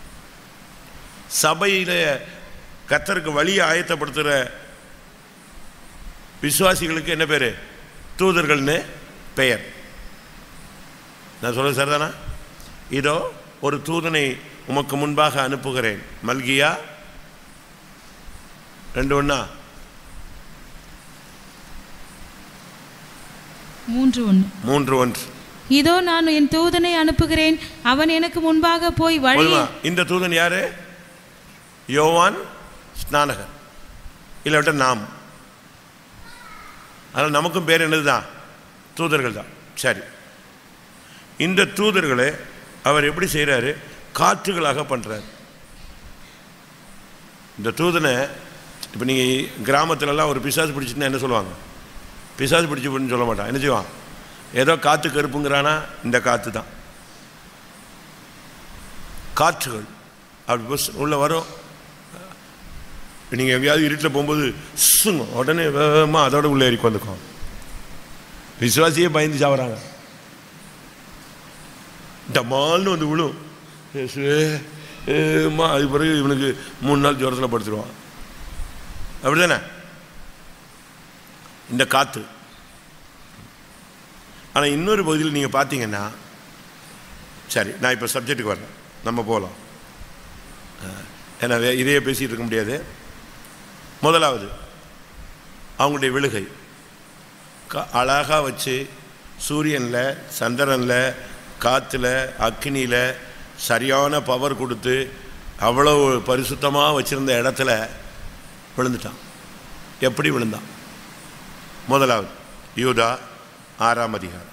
சபையில் கத்தருக்கு வழியை ஆயத்தப்படுத்துகிற விசுவாசிகளுக்கு என்ன பேர் தூதர்கள்னு பெயர் நான் சொல்ல சரிதானா இதோ ஒரு தூதனை உமக்கு முன்பாக அனுப்புகிறேன் மல்கியா ரெண்டு ஒண்ணா மூன்று ஒன்று மூன்று ஒன்று இதோ நான் என் தூதனை அனுப்புகிறேன் அவன் எனக்கு முன்பாக போய் வழி போதுமா இந்த தூதன் யாரு யோவான் ஸ்நானகர் இல்லாவிட்ட நாம் அதனால் நமக்கும் பேர் என்னது தான் தூதர்கள் தான் சரி இந்த தூதர்களை அவர் எப்படி செய்கிறாரு காற்றுகளாக பண்ணுறாரு இந்த தூதனை இப்போ நீங்கள் கிராமத்துலலாம் ஒரு பிசாசு பிடிச்சிட்டுனா என்ன சொல்லுவாங்க பிசாசு பிடிச்சி போட்டுன்னு சொல்ல மாட்டான் என்ன செய்வான் ஏதோ காற்று கருப்புங்கிறானா இந்த காற்று தான் காற்றுகள் அப்படி பஸ் உள்ள வரும் நீங்கள் எங்கேயாவது இருட்டில் போகும்போது சுங்க உடனே வேகமாக அதோட உள்ளே ஏறி வந்துக்கும் விசுவாசியே பயந்து சாவறாங்க டமால்னு வந்து விழும் இயேசுவே, ஏம்மா அது பிறகு இவனுக்கு மூணு நாள் ஜுரத்தில் படுத்துருவான் அப்படிதானே இந்த காற்று ஆனால் இன்னொரு பகுதியில் நீங்கள் பார்த்தீங்கன்னா சரி நான் இப்போ சப்ஜெக்ட்டுக்கு வரேன் நம்ம போகலாம் ஏன்னா வே- இதையே பேசிகிட்டு இருக்க முடியாது முதலாவது அவங்களுடைய விழுகை க அழகாக வச்சு சூரியனில் சந்திரனில் காற்றுல அக்னியில் சரியான பவர் கொடுத்து அவ்வளோ பரிசுத்தமாக வச்சுருந்த இடத்துல விழுந்துட்டான் எப்படி விழுந்தான் முதலாவது யூதா ஆறாம் அதிகாரம்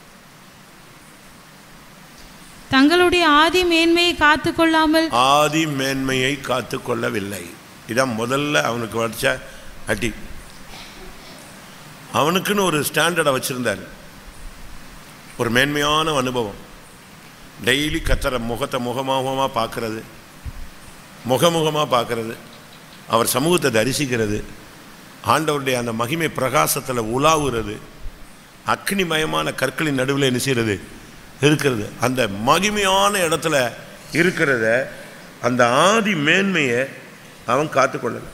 தங்களுடைய ஆதி மேன்மையை காத்து கொள்ளாமல் ஆதி மேன்மையை காத்து கொள்ளவில்லை இதான் முதல்ல அவனுக்கு வச்ச அடி அவனுக்குன்னு ஒரு ஸ்டாண்டர்டை வச்சிருந்தார் ஒரு மேன்மையான அனுபவம் டெய்லி கத்தர முகத்தை முகமுகமாக பார்க்கறது முகமுகமாக பார்க்கறது அவர் சமூகத்தை தரிசிக்கிறது ஆண்டவருடைய அந்த மகிமை பிரகாசத்தில் உலாவுறது அக்னிமயமான கற்களின் நடுவில் என்ன செய்கிறது இருக்கிறது அந்த மகிமையான இடத்துல இருக்கிறத அந்த ஆதி மேன்மையை அவன் காத்துக்கொள்ளலை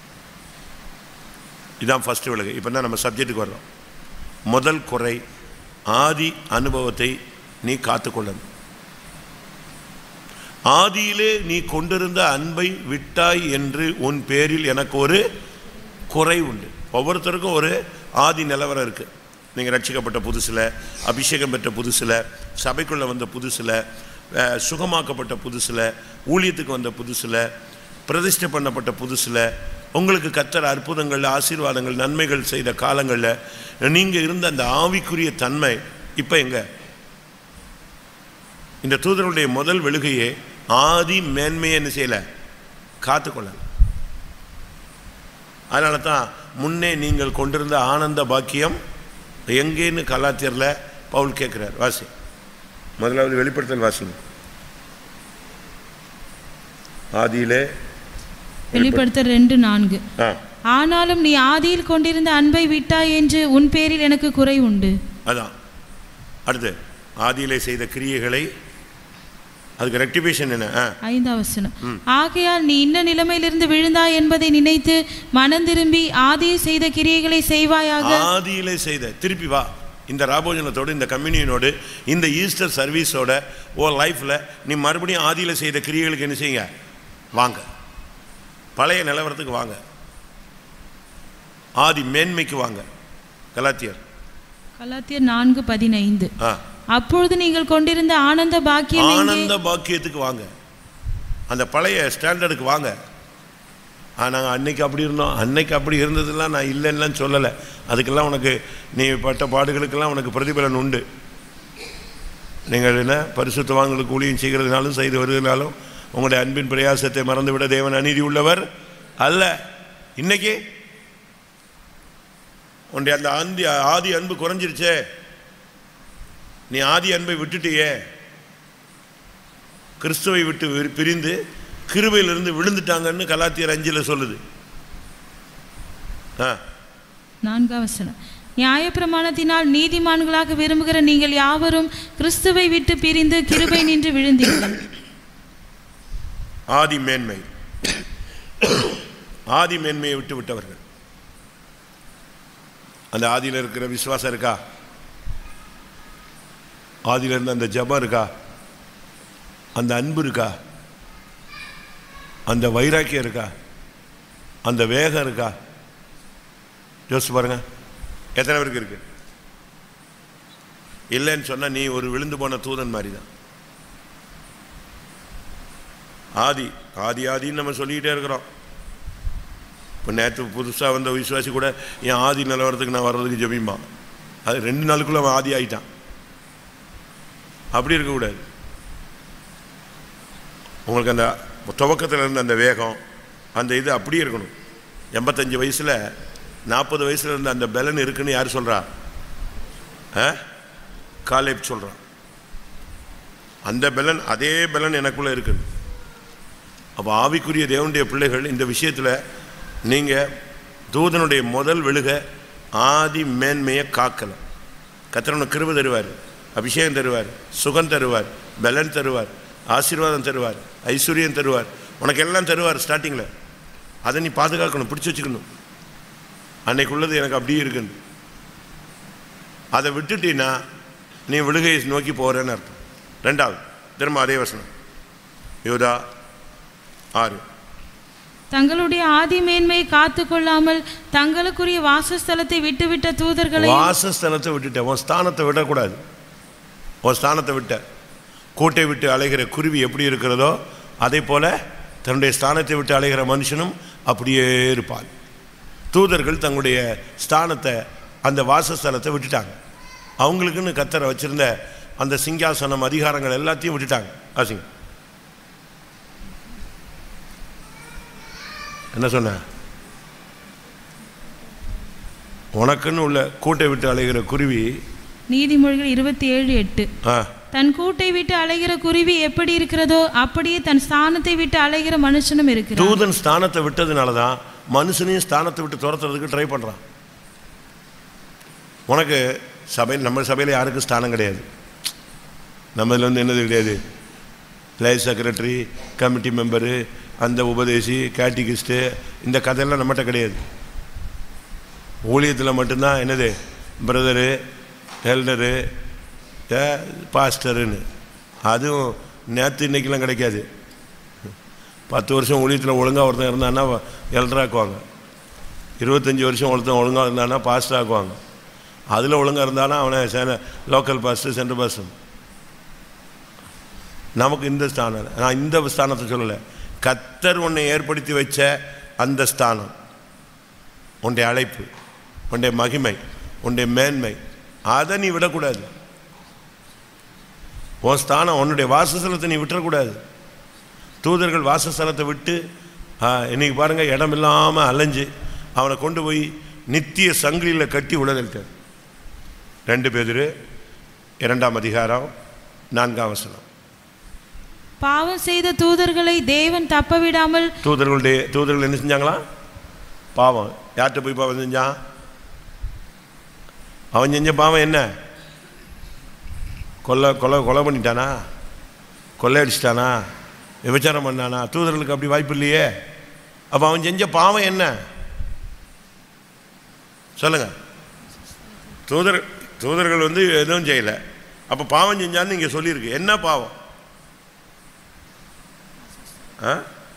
இதான் ஃபர்ஸ்ட் விலகு இப்போ தான் நம்ம சப்ஜெக்ட்டுக்கு வர்றோம் முதல் குறை ஆதி அனுபவத்தை நீ காத்துக்கொள்ளணும் ஆதியிலே நீ கொண்டிருந்த அன்பை விட்டாய் என்று உன் பேரில் எனக்கு ஒரு குறை உண்டு ஒவ்வொருத்தருக்கும் ஒரு ஆதி நிலவரம் இருக்கு நீங்கள் ரட்சிக்கப்பட்ட புதுசில் அபிஷேகம் பெற்ற புதுசில் சபைக்குள்ளே வந்த புதுசில் அஹ், சுகமாக்கப்பட்ட புதுசில் ஊழியத்துக்கு வந்த புதுசில் பிரதிஷ்டை பண்ணப்பட்ட புதுசில் உங்களுக்கு கத்தர் அற்புதங்கள் ஆசீர்வாதங்கள் நன்மைகள் செய்த காலங்களில் நீங்கள் இருந்த அந்த ஆவிக்குரிய தன்மை இப்போ எங்கே இந்த தூதருடைய முதல் வெளுகையே ஆதி மேன்மையை என்ன செய்யலை காத்துக்கொள்ளல அதனால தான் முன்னே நீங்கள் கொண்டிருந்த ஆனந்த பாக்கியம் எங்கேன்னு கலாத்தியரில் பவுல் கேட்குறார் வாசி முதலாவது வெளிப்படுத்தல் வாசிங்க ஆதியிலே வெளிப்படுத்த ரெண்டு நான்கு ஆ ஆனாலும் நீ ஆதியில் கொண்டிருந்த அன்பை விட்டாய் என்று உன் பேரில் எனக்கு குறை உண்டு அதான் அடுத்து ஆதியிலே செய்த கிரியைகளை அதுக்கு ரெக்டிஃபிகேஷன் என்ன ஆ ஐந்தாம் வசனம் ஆகையால் நீ இன்ன நிலைமையிலிருந்து விழுந்தாய் என்பதை நினைத்து மனம் திரும்பி ஆதியில் செய்த கிரியைகளை செய்வாயாக ஆதியிலே செய்த திருப்பி வா இந்த ராபோஜனத்தோடு இந்த கம்யூனியனோடு இந்த ஈஸ்டர் சர்வீஸோட ஓ லைஃப்பில் நீ மறுபடியும் ஆதியில் செய்த கிரியைகளுக்கு என்ன செய்யுங்க வாங்க பழைய நிலவரத்துக்கு வாங்க ஆதி மேன்மைக்கு வாங்க கலாத்தியர் கலாத்தியர் நான்கு பதினைந்து ஆ அப்பொழுது நீங்கள் கொண்டிருந்த ஆனந்த பாக்கியம் எங்கே? ஆனந்த பாக்கியத்துக்கு வாங்க அந்த பழைய ஸ்டாண்டர்டுக்கு வாங்க ஆ நாங்கள் அன்னைக்கு அப்படி இருந்தோம் அன்னைக்கு அப்படி இருந்ததெல்லாம் நான் இல்லைன்னுலாம் சொல்லலை அதுக்கெல்லாம் உனக்கு நீ பட்ட பாடுகளுக்கெல்லாம் உனக்கு பிரதிபலன் உண்டு நீங்கள் என்ன பரிசுத்தவான்களுக்கு ஊழியம் செய்கிறதுனாலும் செய்து வருகிறதுனாலும் உங்களுடைய அன்பின் பிரயாசத்தை மறந்துவிட தேவன் அநீதி உள்ளவர் அல்ல இன்னைக்கு உன்னுடைய அந்த ஆந்தி ஆதி அன்பு குறைஞ்சிருச்சே நீ ஆதி அன்பை விட்டுட்டியே கிறிஸ்துவை விட்டு விரி- பிரிந்து கிருபையிலிருந்து விழுந்துட்டாங்கன்னு கலாத்தியர் அஞ்சில் சொல்லுது ஆ நான்காம் வசனம் நியாயப்பிரமாணத்தினால் நீதிமான்களாக விரும்புகிற நீங்கள் யாவரும் கிறிஸ்துவை விட்டு பிரிந்து கிருபை நின்று விழுந்தீர்கள் ஆதி மேன்மை ஆதி மேன்மையை விட்டு விட்டவர்கள் அந்த ஆதியில் இருக்கிற விசுவாசம் இருக்கா ஆதியில் இருந்த அந்த ஜபம் இருக்கா அந்த அன்பு இருக்கா அந்த வைராக்கியம் இருக்கா அந்த வேகம் இருக்கா யோசிச்சு பாருங்க எத்தனை பேருக்கு இருக்கு இல்லைன்னு சொன்னா நீ ஒரு விழுந்து போன தூதன் மாதிரி தான் ஆதி ஆதி ஆதின்னு நம்ம சொல்லிக்கிட்டே இருக்கிறோம் இப்போ நேற்று புதுசாக வந்த விசுவாசி கூட என் ஆதி நிலவரத்துக்கு நான் வர்றதுக்கு ஜெபிம்பான் அது ரெண்டு நாளுக்குள்ள அவன் ஆதி ஆயிட்டான் அப்படி இருக்கக்கூடாது உங்களுக்கு அந்த துவக்கத்தில் இருந்த அந்த வேகம் அந்த இது அப்படியே இருக்கணும் எண்பத்தஞ்சு வயசில் நாற்பது வயசில் இருந்த அந்த பலன் இருக்குன்னு யார் சொல்கிறா ஆ காலேப் சொல்கிறான் அந்த பலன் அதே பலன் எனக்குள்ளே இருக்குது அப்போ ஆவிக்குரிய தேவனுடைய பிள்ளைகள் இந்த விஷயத்தில் நீங்கள் தூதனுடைய முதல் விழுக ஆதி மேன்மையை காக்கலாம் கத்திரவனை கிருப தருவார் அபிஷேகம் தருவார் சுகம் தருவார் பலன் தருவார் ஆசீர்வாதம் தருவார் ஐஸ்வர்யம் தருவார் உனக்கு எல்லாம் தருவார் ஸ்டார்டிங்கில் அதை நீ பாதுகாக்கணும் பிடிச்சி வச்சுக்கணும் அன்னைக்கு உள்ளது எனக்கு அப்படியே இருக்குன்னு அதை விட்டுட்டீன்னா நீ விழுகையை நோக்கி போகிறேன்னு அர்த்தம் ரெண்டாவது திரும்ப அதே வசனம் யோதா ஆறு தங்களுடைய ஆதி மேன்மையை காத்து கொள்ளாமல் தங்களுக்குரிய வாசஸ்தலத்தை விட்டுவிட்ட தூதர்களை வாசஸ்தலத்தை விட்டுட்ட உன் ஸ்தானத்தை விடக்கூடாது உன் ஸ்தானத்தை விட்ட கூட்டை விட்டு அலைகிற குருவி எப்படி இருக்கிறதோ அதே போல தன்னுடைய ஸ்தானத்தை விட்டு அலைகிற மனுஷனும் அப்படியே இருப்பான் தூதர்கள் தங்களுடைய ஸ்தானத்தை அந்த வாசஸ்தலத்தை விட்டுட்டாங்க அவங்களுக்குன்னு கத்தரை வச்சிருந்த அந்த சிங்காசனம் அதிகாரங்கள் எல்லாத்தையும் விட்டுட்டாங்க ஆசிங்க என்ன சொன்ன உனக்குன்னு உள்ள கூட்டை விட்டு அலைகிற குருவி நீதிமொழிகள் இருபத்தி ஏழு எட்டு ஆ தன் கூட்டை விட்டு அலைகிற குருவி எப்படி இருக்கிறதோ அப்படியே தன் ஸ்தானத்தை விட்டு அலைகிற மனுஷனும் இருக்கிறான் தூதன் ஸ்தானத்தை விட்டதுனால தான் மனுஷனையும் ஸ்தானத்தை விட்டு துரத்துறதுக்கு ட்ரை பண்ணுறான் உனக்கு சபையில் நம்ம சபையில் யாருக்கும் ஸ்தானம் கிடையாது நம்ம இதில் வந்து என்னது கிடையாது லைஃப் செக்ரட்டரி கமிட்டி மெம்பரு அந்த உபதேசி கேட்டிகிஸ்ட்டு இந்த கதையெல்லாம் நம்மகிட்ட கிடையாது ஊழியத்தில் மட்டும்தான் என்னது பிரதரு எல்டரு பாஸ்டருன்னு அதுவும் நேற்று இன்னைக்கெல்லாம் கிடைக்காது பத்து வருஷம் ஊழியத்தில் ஒழுங்காக ஒருத்தன் இருந்தான்னா எல்டராக்குவாங்க இருபத்தஞ்சி வருஷம் ஒருத்தன் ஒழுங்காக இருந்தானா பாஸ்டர் ஆக்குவாங்க அதில் ஒழுங்காக இருந்தானா அவனை சேன லோக்கல் பாஸ்டர் சென்ட்ரல் பாஸ்டர் நமக்கு இந்த ஸ்தானம் நான் இந்த ஸ்தானத்தை சொல்லலை கத்தர் உன்னை ஏற்படுத்தி வச்ச அந்த ஸ்தானம் உன்னுடைய அழைப்பு உன்னுடைய மகிமை உன்னுடைய மேன்மை அதை நீ விடக்கூடாது உன் ஸ்தானம் உன்னுடைய வாசஸ்தலத்தை நீ விட்டுறக்கூடாது தூதர்கள் வாசஸ்தலத்தை விட்டு ஆ, இன்னைக்கு பாருங்க இடம் இல்லாமல் அலைஞ்சு அவனை கொண்டு போய் நித்திய சங்கிலியில் கட்டி உலகத்தார் ரெண்டு பேர் இரண்டாம் அதிகாரம் நான்காம் வசனம் பாவம் செய்த தூதர்களை தேவன் தப்ப விடாமல் தூதர்களுடைய தூதர்கள் என்ன செஞ்சாங்களா பாவம் யார்கிட்ட போய் பாவம் செஞ்சான் அவன் செஞ்ச பாவம் என்ன கொலை கொலை கொலை பண்ணிட்டானா கொள்ளை அடிச்சிட்டானா விபச்சாரம் பண்ணானா தூதர்களுக்கு அப்படி வாய்ப்பு இல்லையே அப்போ அவன் செஞ்ச பாவம் என்ன சொல்லுங்க தூதர் தூதர்கள் வந்து எதுவும் செய்யலை அப்போ பாவம் செஞ்சான்னு இங்கே சொல்லியிருக்கு என்ன பாவம் ஆ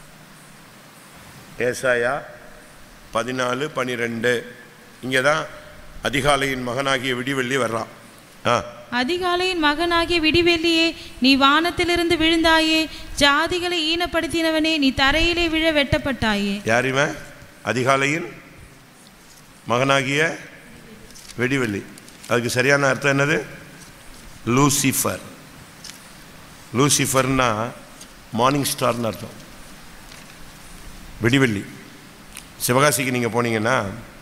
ஏசாயா பதினாலு பனிரெண்டு இங்கே தான் அதிகாலையின் மகனாகிய விடிவெள்ளி வர்றான் ஆ அதிகாலையின் மகனாகிய விடிவெள்ளியே நீ வானத்திலிருந்து விழுந்தாயே ஜாதிகளை ஈனப்படுத்தினவனே நீ தரையிலே விழ வெட்டப்பட்டாயே யார் இவன் அதிகாலையின் மகனாகிய வெடிவெள்ளி அதுக்கு சரியான அர்த்தம் என்னது லூசிஃபர் லூசிஃபர்னா மார்னிங் ஸ்டார்னு அர்த்தம் வெடிவெள்ளி சிவகாசிக்கு நீங்கள் போனீங்கன்னா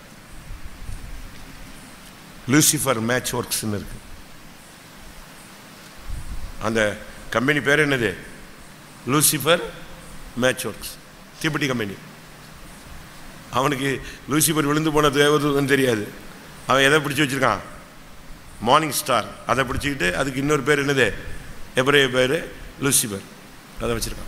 லூசிஃபர் மேட்ச் ஒர்க்ஸ்னு இருக்கு அந்த கம்பெனி பேர் என்னது லூசிஃபர் மேட்ச் ஒர்க்ஸ் தீப்பெட்டி கம்பெனி அவனுக்கு லூசிஃபர் விழுந்து போன தேவதூதன் தெரியாது அவன் எதை பிடிச்சி வச்சிருக்கான் மார்னிங் ஸ்டார் அதை பிடிச்சிக்கிட்டு அதுக்கு இன்னொரு பேர் என்னது எப்ரே பேர் லூசிஃபர் அதை வச்சிருக்கான்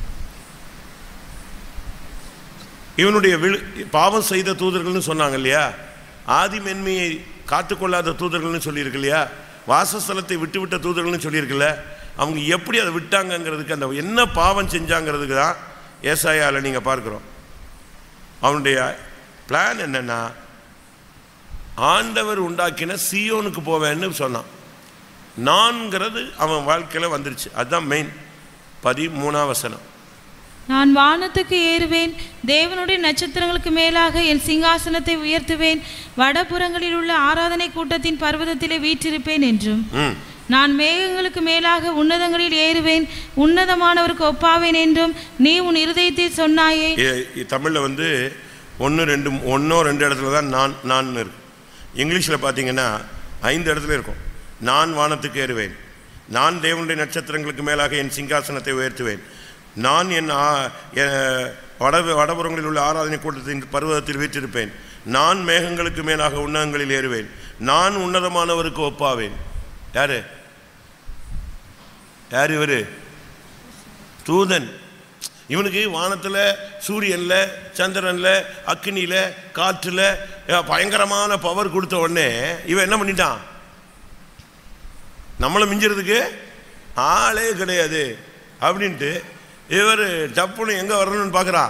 இவனுடைய விழு பாவம் செய்த தூதர்கள்னு சொன்னாங்க இல்லையா ஆதி மென்மையை காத்துக்கொள்ளாத தூதர்கள்னு சொல்லியிருக்கு இல்லையா வாசஸ்தலத்தை விட்டு விட்ட தூதர்கள்னு சொல்லியிருக்குல்ல அவங்க எப்படி அதை விட்டாங்கங்கிறதுக்கு அந்த என்ன பாவம் செஞ்சாங்கிறதுக்கு தான் ஏசாயாவில் நீங்கள் பார்க்குறோம் அவனுடைய பிளான் என்னன்னா ஆண்டவர் உண்டாக்கின சியோனுக்கு போவேன்னு சொன்னான் நான்கிறது அவன் வாழ்க்கையில் வந்துருச்சு அதுதான் மெயின் பதிமூணாம் வசனம் நான் வானத்துக்கு ஏறுவேன் தேவனுடைய நட்சத்திரங்களுக்கு மேலாக என் சிங்காசனத்தை உயர்த்துவேன் வடபுறங்களில் உள்ள ஆராதனை கூட்டத்தின் பர்வதத்திலே வீற்றிருப்பேன் என்றும் ம் நான் மேகங்களுக்கு மேலாக உன்னதங்களில் ஏறுவேன் உன்னதமானவருக்கு ஒப்பாவேன் என்றும் நீ உன் இருதயத்தில் சொன்னாயே தமிழில் வந்து ஒன்று ரெண்டு ஒன்றோ ரெண்டு இடத்துல தான் நான் நான் இருக்கு இங்கிலீஷில் பார்த்தீங்கன்னா ஐந்து இடத்துல இருக்கும் நான் வானத்துக்கு ஏறுவேன் நான் தேவனுடைய நட்சத்திரங்களுக்கு மேலாக என் சிங்காசனத்தை உயர்த்துவேன் நான் என் ஆ- எ- வட வடபுறங்களில் உள்ள ஆராதனை கூட்டத்தின் பர்வதத்தில் வீற்றிருப்பேன் நான் மேகங்களுக்கு மேலாக உன்னதங்களில் ஏறுவேன் நான் உன்னதமானவருக்கு ஒப்பாவேன் யாரு யார் இவரு தூதன் இவனுக்கு வானத்தில் சூரியனில் சந்திரனில் அக்னியில் காற்றில் பயங்கரமான பவர் கொடுத்த உடனே இவன் என்ன பண்ணிட்டான் நம்மளை மிஞ்சுறதுக்கு ஆளே கிடையாது அப்படின்ட்டு இவர் டப்புன்னு எங்கே வரணும்னு பார்க்குறான்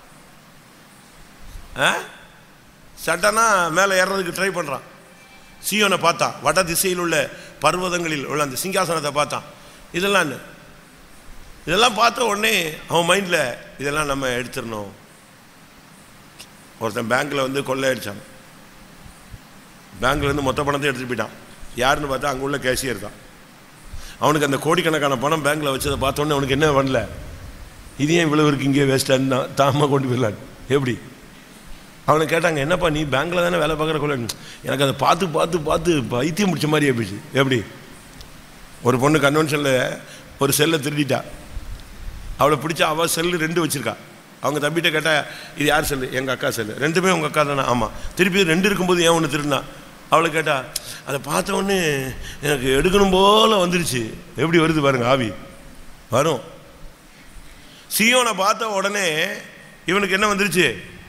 ஆ சட்டனாக மேலே ஏறுறதுக்கு ட்ரை பண்ணுறான் சீயோனை பார்த்தான் வட திசையில் உள்ள பர்வதங்களில் உள்ள அந்த சிங்காசனத்தை பார்த்தான் இதெல்லாம் என்ன இதெல்லாம் பார்த்த உடனே அவன் மைண்டில் இதெல்லாம் நம்ம எடுத்துடணும் ஒருத்தன் பேங்க்கில் வந்து கொள்ளை அடித்தான் பேங்க்லேருந்து மொத்த பணத்தை எடுத்துட்டு போயிட்டான் யாருன்னு பார்த்தா அங்கே உள்ள கேஷியர் தான் அவனுக்கு அந்த கோடிக்கணக்கான பணம் பேங்க்கில் வச்சதை பார்த்த உடனே அவனுக்கு என்ன பண்ணல இது ஏன் இவ்வளவு இருக்கு இங்கே வேஸ்ட்டான்னு தான் தாமா கொண்டு போயிடலான் எப்படி அவனை கேட்டாங்க என்னப்பா நீ பேங்க்கில் தானே வேலை பார்க்குற கொள்ள எனக்கு அதை பார்த்து பார்த்து பார்த்து பைத்தியம் முடிச்ச மாதிரி ஆயிடுச்சு எப்படி ஒரு பொண்ணு கன்வென்ஷனில் ஒரு செல்லை திருடிட்டா அவளை பிடிச்சா அவள் செல்லு ரெண்டு வச்சிருக்கா அவங்க தம்பிகிட்ட கேட்டா இது யார் செல்லு எங்கள் அக்கா செல்லு ரெண்டுமே உங்கள் அக்கா தானே ஆமாம் திருப்பி ரெண்டு இருக்கும்போது ஏன் ஒன்று திருடினா அவளை கேட்டா அதை பார்த்த உடனே எனக்கு எடுக்கணும் போல வந்துருச்சு எப்படி வருது பாருங்க ஆவி வரும் சியோனை பார்த்த உடனே இவனுக்கு என்ன வந்துருச்சு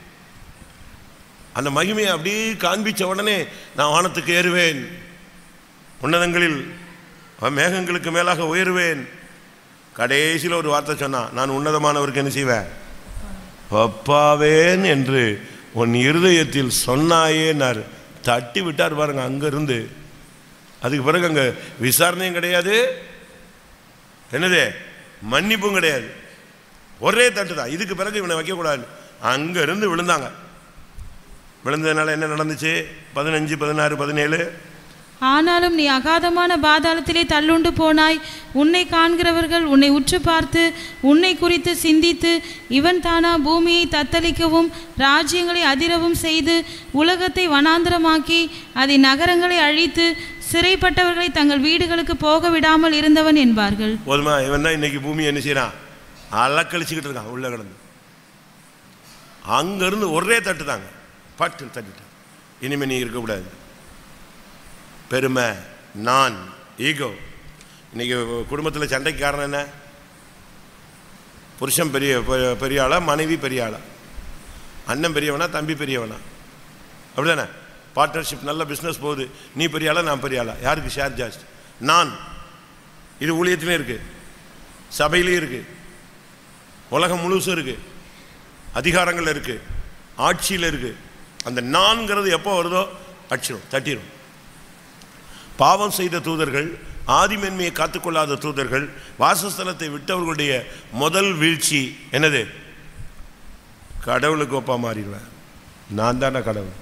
அந்த மகிமையை அப்படியே காண்பிச்ச உடனே நான் வானத்துக்கு ஏறுவேன் உன்னதங்களில் அவன் மேகங்களுக்கு மேலாக உயருவேன் கடைசியில் ஒரு வார்த்தை சொன்னான் நான் உன்னதமானவருக்கு என்ன செய்வேன் ஒப்பாவேன் என்று உன் இருதயத்தில் சொன்னாயேனார் தட்டி விட்டார் பாருங்க அங்கிருந்து அதுக்கு பிறகு அங்க விசாரணையும் கிடையாது என்னது மன்னிப்பும் கிடையாது ஒரே தட்டு தான் இதுக்கு பிறகு இவனை வைக்கக்கூடாது அங்க இருந்து விழுந்தாங்க விழுந்ததுனால என்ன நடந்துச்சு பதினஞ்சு பதினாறு பதினேழு ஆனாலும் நீ அகாதமான பாதாளத்திலே தள்ளுண்டு போனாய் உன்னை காண்கிறவர்கள் உன்னை உற்று பார்த்து உன்னை குறித்து சிந்தித்து இவன் தானா பூமியை தத்தளிக்கவும் ராஜ்யங்களை அதிரவும் செய்து உலகத்தை வனாந்தரமாக்கி அதன் நகரங்களை அழித்து சிறைப்பட்டவர்களை தங்கள் வீடுகளுக்கு போக விடாமல் இருந்தவன் என்பார்கள் போதுமா இவன் தான் இன்னைக்கு பூமி என்ன செய்யறான் அலக்கழிச்சுக்கிட்டு இருக்கான் உள்ள கிடந்து அங்கிருந்து ஒரே தட்டு தாங்க பட்டு தட்டிட்டான் இனிமே நீ இருக்கக்கூடாது பெருமை நான் ஈகோ இன்னைக்கு குடும்பத்தில் சண்டைக்கு காரணம் என்ன புருஷன் பெரிய பெ- பெரிய ஆளா மனைவி பெரிய ஆளா அண்ணன் பெரியவனா தம்பி பெரியவனா அப்படிதானே பார்ட்னர்ஷிப் நல்ல பிஸ்னஸ் போகுது நீ பெரிய ஆளா நான் பெரிய ஆளா யாருக்கு ஷேர் ஜாஸ்தி நான் இது ஊழியத்திலே இருக்கு சபையிலையும் இருக்கு உலகம் முழுசும் இருக்கு அதிகாரங்கள் இருக்கு ஆட்சியில் இருக்கு அந்த நான்கிறது எப்போ வருதோ அடிச்சிடும் தட்டிடும் பாவம் செய்த தூதர்கள் ஆதிமென்மையை காத்துக்கொள்ளாத தூதர்கள் வாசஸ்தலத்தை விட்டவர்களுடைய முதல் வீழ்ச்சி என்னது கடவுளுக்கு ஒப்பா மாறிடுவேன் நான் தானே கடவுள்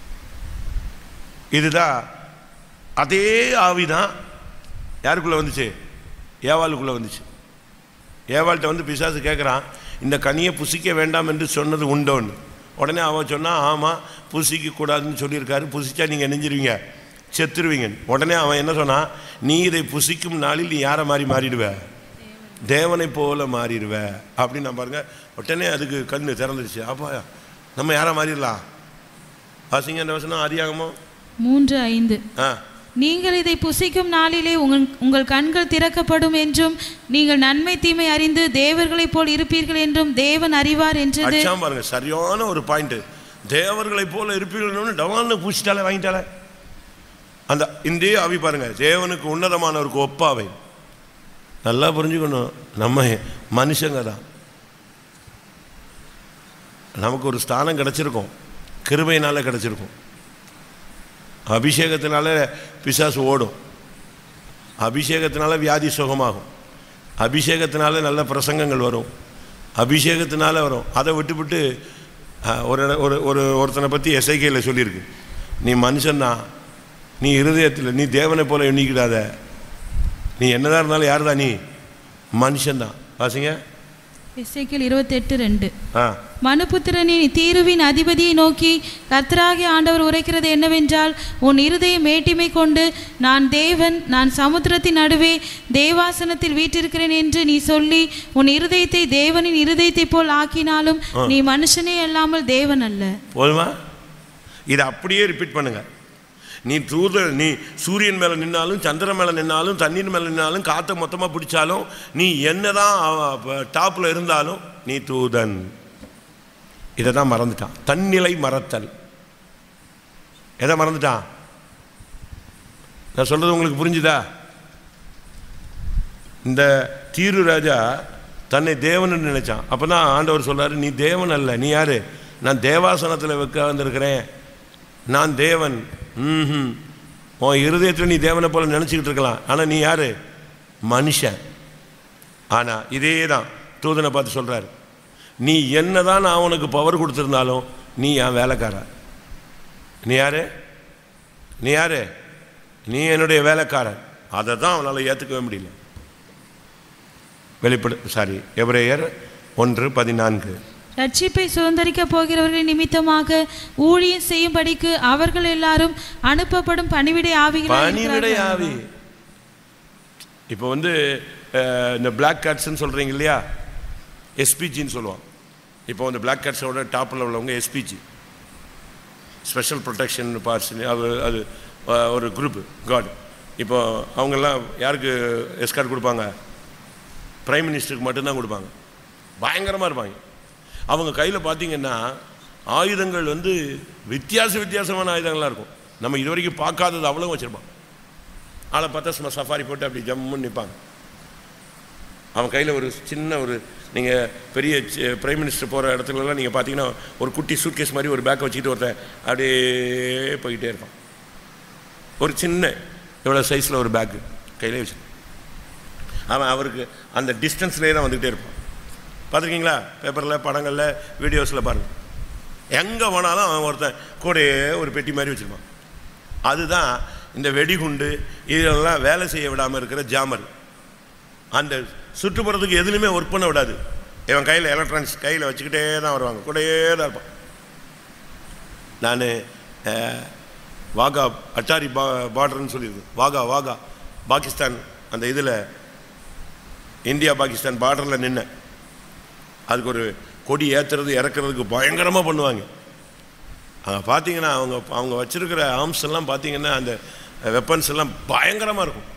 இதுதான் அதே ஆவிதான் யாருக்குள்ள வந்துச்சு ஏவாளுக்குள்ள வந்துச்சு ஏவாள்கிட்ட வந்து பிசாசு கேட்குறான் இந்த கனியை புசிக்க வேண்டாம் என்று சொன்னது உண்டோன்னு உடனே அவன் சொன்னான் ஆமாம் புசிக்க கூடாதுன்னு சொல்லியிருக்காரு புசிச்சா நீங்கள் நெஞ்சிருவீங்க செத்துருவீங்க உடனே அவன் என்ன சொன்னான் நீ இதை புசிக்கும் நாளில் நீ யாரை மாதிரி மாறிடுவ தேவனை போல மாறிடுவ அப்படின்னு நான் பாருங்க உடனே அதுக்கு கண்ணு திறந்துருச்சு அப்பா நம்ம யாரை மாறிடலாம் வாசிங்க என்ன வசனம் அதிகாகமோ மூன்று ஐந்து ஆ நீங்கள் இதை புசிக்கும் நாளிலே உங்கள் உங்கள் கண்கள் திறக்கப்படும் என்றும் நீங்கள் நன்மை தீமை அறிந்து தேவர்களைப் போல் இருப்பீர்கள் என்றும் தேவன் அறிவார் என்றது அடிச்சாம பாருங்க சரியான ஒரு பாயிண்ட் தேவர்களை போல இருப்பீர்கள்னு டவான்னு பூச்சிட்டாலே வாங்கிட்டாலே அந்த இந்திய ஆவி பாருங்க தேவனுக்கு உன்னதமானவருக்கு ஒப்பாவை நல்லா புரிஞ்சுக்கணும் நம்ம மனுஷங்க தான் நமக்கு ஒரு ஸ்தானம் கிடைச்சிருக்கும் கிருபையினால கிடைச்சிருக்கும் அபிஷேகத்தினால பிசாசு ஓடும் அபிஷேகத்தினால வியாதி சுகமாகும் அபிஷேகத்தினால நல்ல பிரசங்கங்கள் வரும் அபிஷேகத்தினால வரும் அதை விட்டுவிட்டு அஹ், ஒரு இட- ஒரு ஒரு ஒருத்தனை பற்றி எஸ்ஐகேல சொல்லியிருக்கு நீ மனுஷன்தான் நீ இருதயத்தில் நீ தேவனை போல எண்ணிக்கிடாத நீ என்னதான் இருந்தாலும் யார் தான் நீ மனுஷன்தான் வாசிங்க எசேக்கியேல் இருபத்தெட்டு ரெண்டு ஆ மனுபுத்திரனே நீ தீருவின் அதிபதியை நோக்கி கர்த்தராகிய ஆண்டவர் உரைக்கிறது என்னவென்றால் உன் இருதய மேட்டிமை கொண்டு நான் தேவன் நான் சமுத்திரத்தின் நடுவே தேவாசனத்தில் வீற்றிருக்கிறேன் என்று நீ சொல்லி உன் இருதயத்தை தேவனின் இருதயத்தைப் போல் ஆக்கினாலும் நீ மனுஷனே அல்லாமல் தேவன் அல்ல போதுமா இதை அப்படியே ரிப்பீட் பண்ணுங்க நீ தூத நீ சூரியன் மேலே நின்னாலும் சந்திரன் மேலே நின்னாலும் தண்ணீர் மேலே நின்னாலும் காற்றை மொத்தமாக பிடிச்சாலும் நீ என்னதான் டாப்பில் இருந்தாலும் நீ தூதன் இதை தான் மறந்துட்டான் தன்னிலை மறத்தல் எதை மறந்துட்டான் நான் சொல்றது உங்களுக்கு புரிஞ்சுதா இந்த தீரு ராஜா தன்னை தேவன் நினைச்சான் அப்போ தான் ஆண்டவர் சொல்றாரு நீ தேவன் அல்ல நீ யாரு நான் தேவாசனத்தில் வைக்க வந்திருக்கிறேன் நான் தேவன் ம் உன் இருதயத்தில் நீ தேவனை போல நினச்சிக்கிட்டு இருக்கலாம் ஆனால் நீ யாரு மனுஷன் ஆனால் இதே தான் தூதனை பார்த்து சொல்கிறாரு நீ என்னதான் நான் உனக்கு பவர் கொடுத்துருந்தாலும் நீ என் வேலைக்காரன் நீ யாரு நீ யாரு நீ என்னுடைய வேலைக்காரன் அதை தான் அவனால் ஏற்றுக்கவே முடியல வெளிப்படு சாரி எபிரேயர் ஒன்று பதினான்கு ரட்சிப்பை சுதந்திரிக்கப் போகிறவர்கள் நிமித்தமாக ஊழியம் செய்யும்படிக்கு அவர்கள் எல்லாரும் அனுப்பப்படும் பணிவிடை ஆவிகளாய் பணிவிடை இருக்கிறார்கள். ஆவி இப்போ வந்து அஹ், இந்த பிளாக் கார்ட்ஸ்ன்னு சொல்கிறீங்க இல்லையா எஸ்பிஜின்னு சொல்லுவாங்க இப்போ வந்து பிளாக் கார்ட்ஸோட டாப்பில் உள்ளவங்க எஸ்பிஜி ஸ்பெஷல் ப்ரொடெக்ஷன் பார்ட்ஸ் அது அது அஹ், ஒரு குரூப் காட் இப்போ அவங்கெல்லாம் யாருக்கு எஸ்கார்ட் கொடுப்பாங்க பிரைம் மினிஸ்டருக்கு மட்டும்தான் கொடுப்பாங்க பயங்கரமாக இருப்பாங்க அவங்க கையில் பார்த்தீங்கன்னா ஆயுதங்கள் வந்து வித்தியாச வித்தியாசமான ஆயுதங்களாக இருக்கும் நம்ம இது வரைக்கும் பார்க்காதது அவ்வளோ வச்சுருப்பான் ஆளை பார்த்தா சும்மா சஃபாரி போட்டு அப்படி ஜம்முன்னு நிற்பாங்க அவன் கையில் ஒரு சின்ன ஒரு நீங்கள் பெரிய பிரைம் மினிஸ்டர் போகிற இடத்துலலாம் நீங்கள் பார்த்தீங்கன்னா ஒரு குட்டி சூட்கேஸ் மாதிரி ஒரு பேக்கை வச்சுக்கிட்டு ஒருத்தன் அப்படியே போய்கிட்டே இருப்பான் ஒரு சின்ன இவ்வளோ சைஸில் ஒரு பேக்கு கையிலே வச்சு அவன் அவருக்கு அந்த டிஸ்டன்ஸ்லேயே தான் வந்துக்கிட்டே இருப்பான் பார்த்துருக்கீங்களா பேப்பரில் படங்களில் வீடியோஸில் பாருங்கள் எங்கே போனாலும் அவன் ஒருத்தன் கூடயே ஒரு பெட்டி மாதிரி வச்சுருப்பான் அதுதான் இந்த வெடிகுண்டு இதெல்லாம் வேலை செய்ய விடாமல் இருக்கிற ஜாமர் அந்த சுற்றுப்புறத்துக்கு எதுலையுமே ஒர்க் பண்ண விடாது இவன் கையில் எலக்ட்ரானிக்ஸ் கையில் வச்சுக்கிட்டே தான் வருவாங்க கூடயே தான் இருப்பான் நான் வாகா அட்டாரி பா பார்டர்னு சொல்லியிருக்கு வாகா வாகா பாகிஸ்தான் அந்த இதில் இந்தியா பாகிஸ்தான் பார்டரில் நின்னேன் அதுக்கு ஒரு கொடி ஏற்றுறது இறக்குறதுக்கு பயங்கரமாக பண்ணுவாங்க அங்கே பார்த்தீங்கன்னா அவங்க அவங்க வச்சிருக்கிற ஆர்ம்ஸ் எல்லாம் பார்த்தீங்கன்னா அந்த வெப்பன்ஸ் எல்லாம் பயங்கரமாக இருக்கும்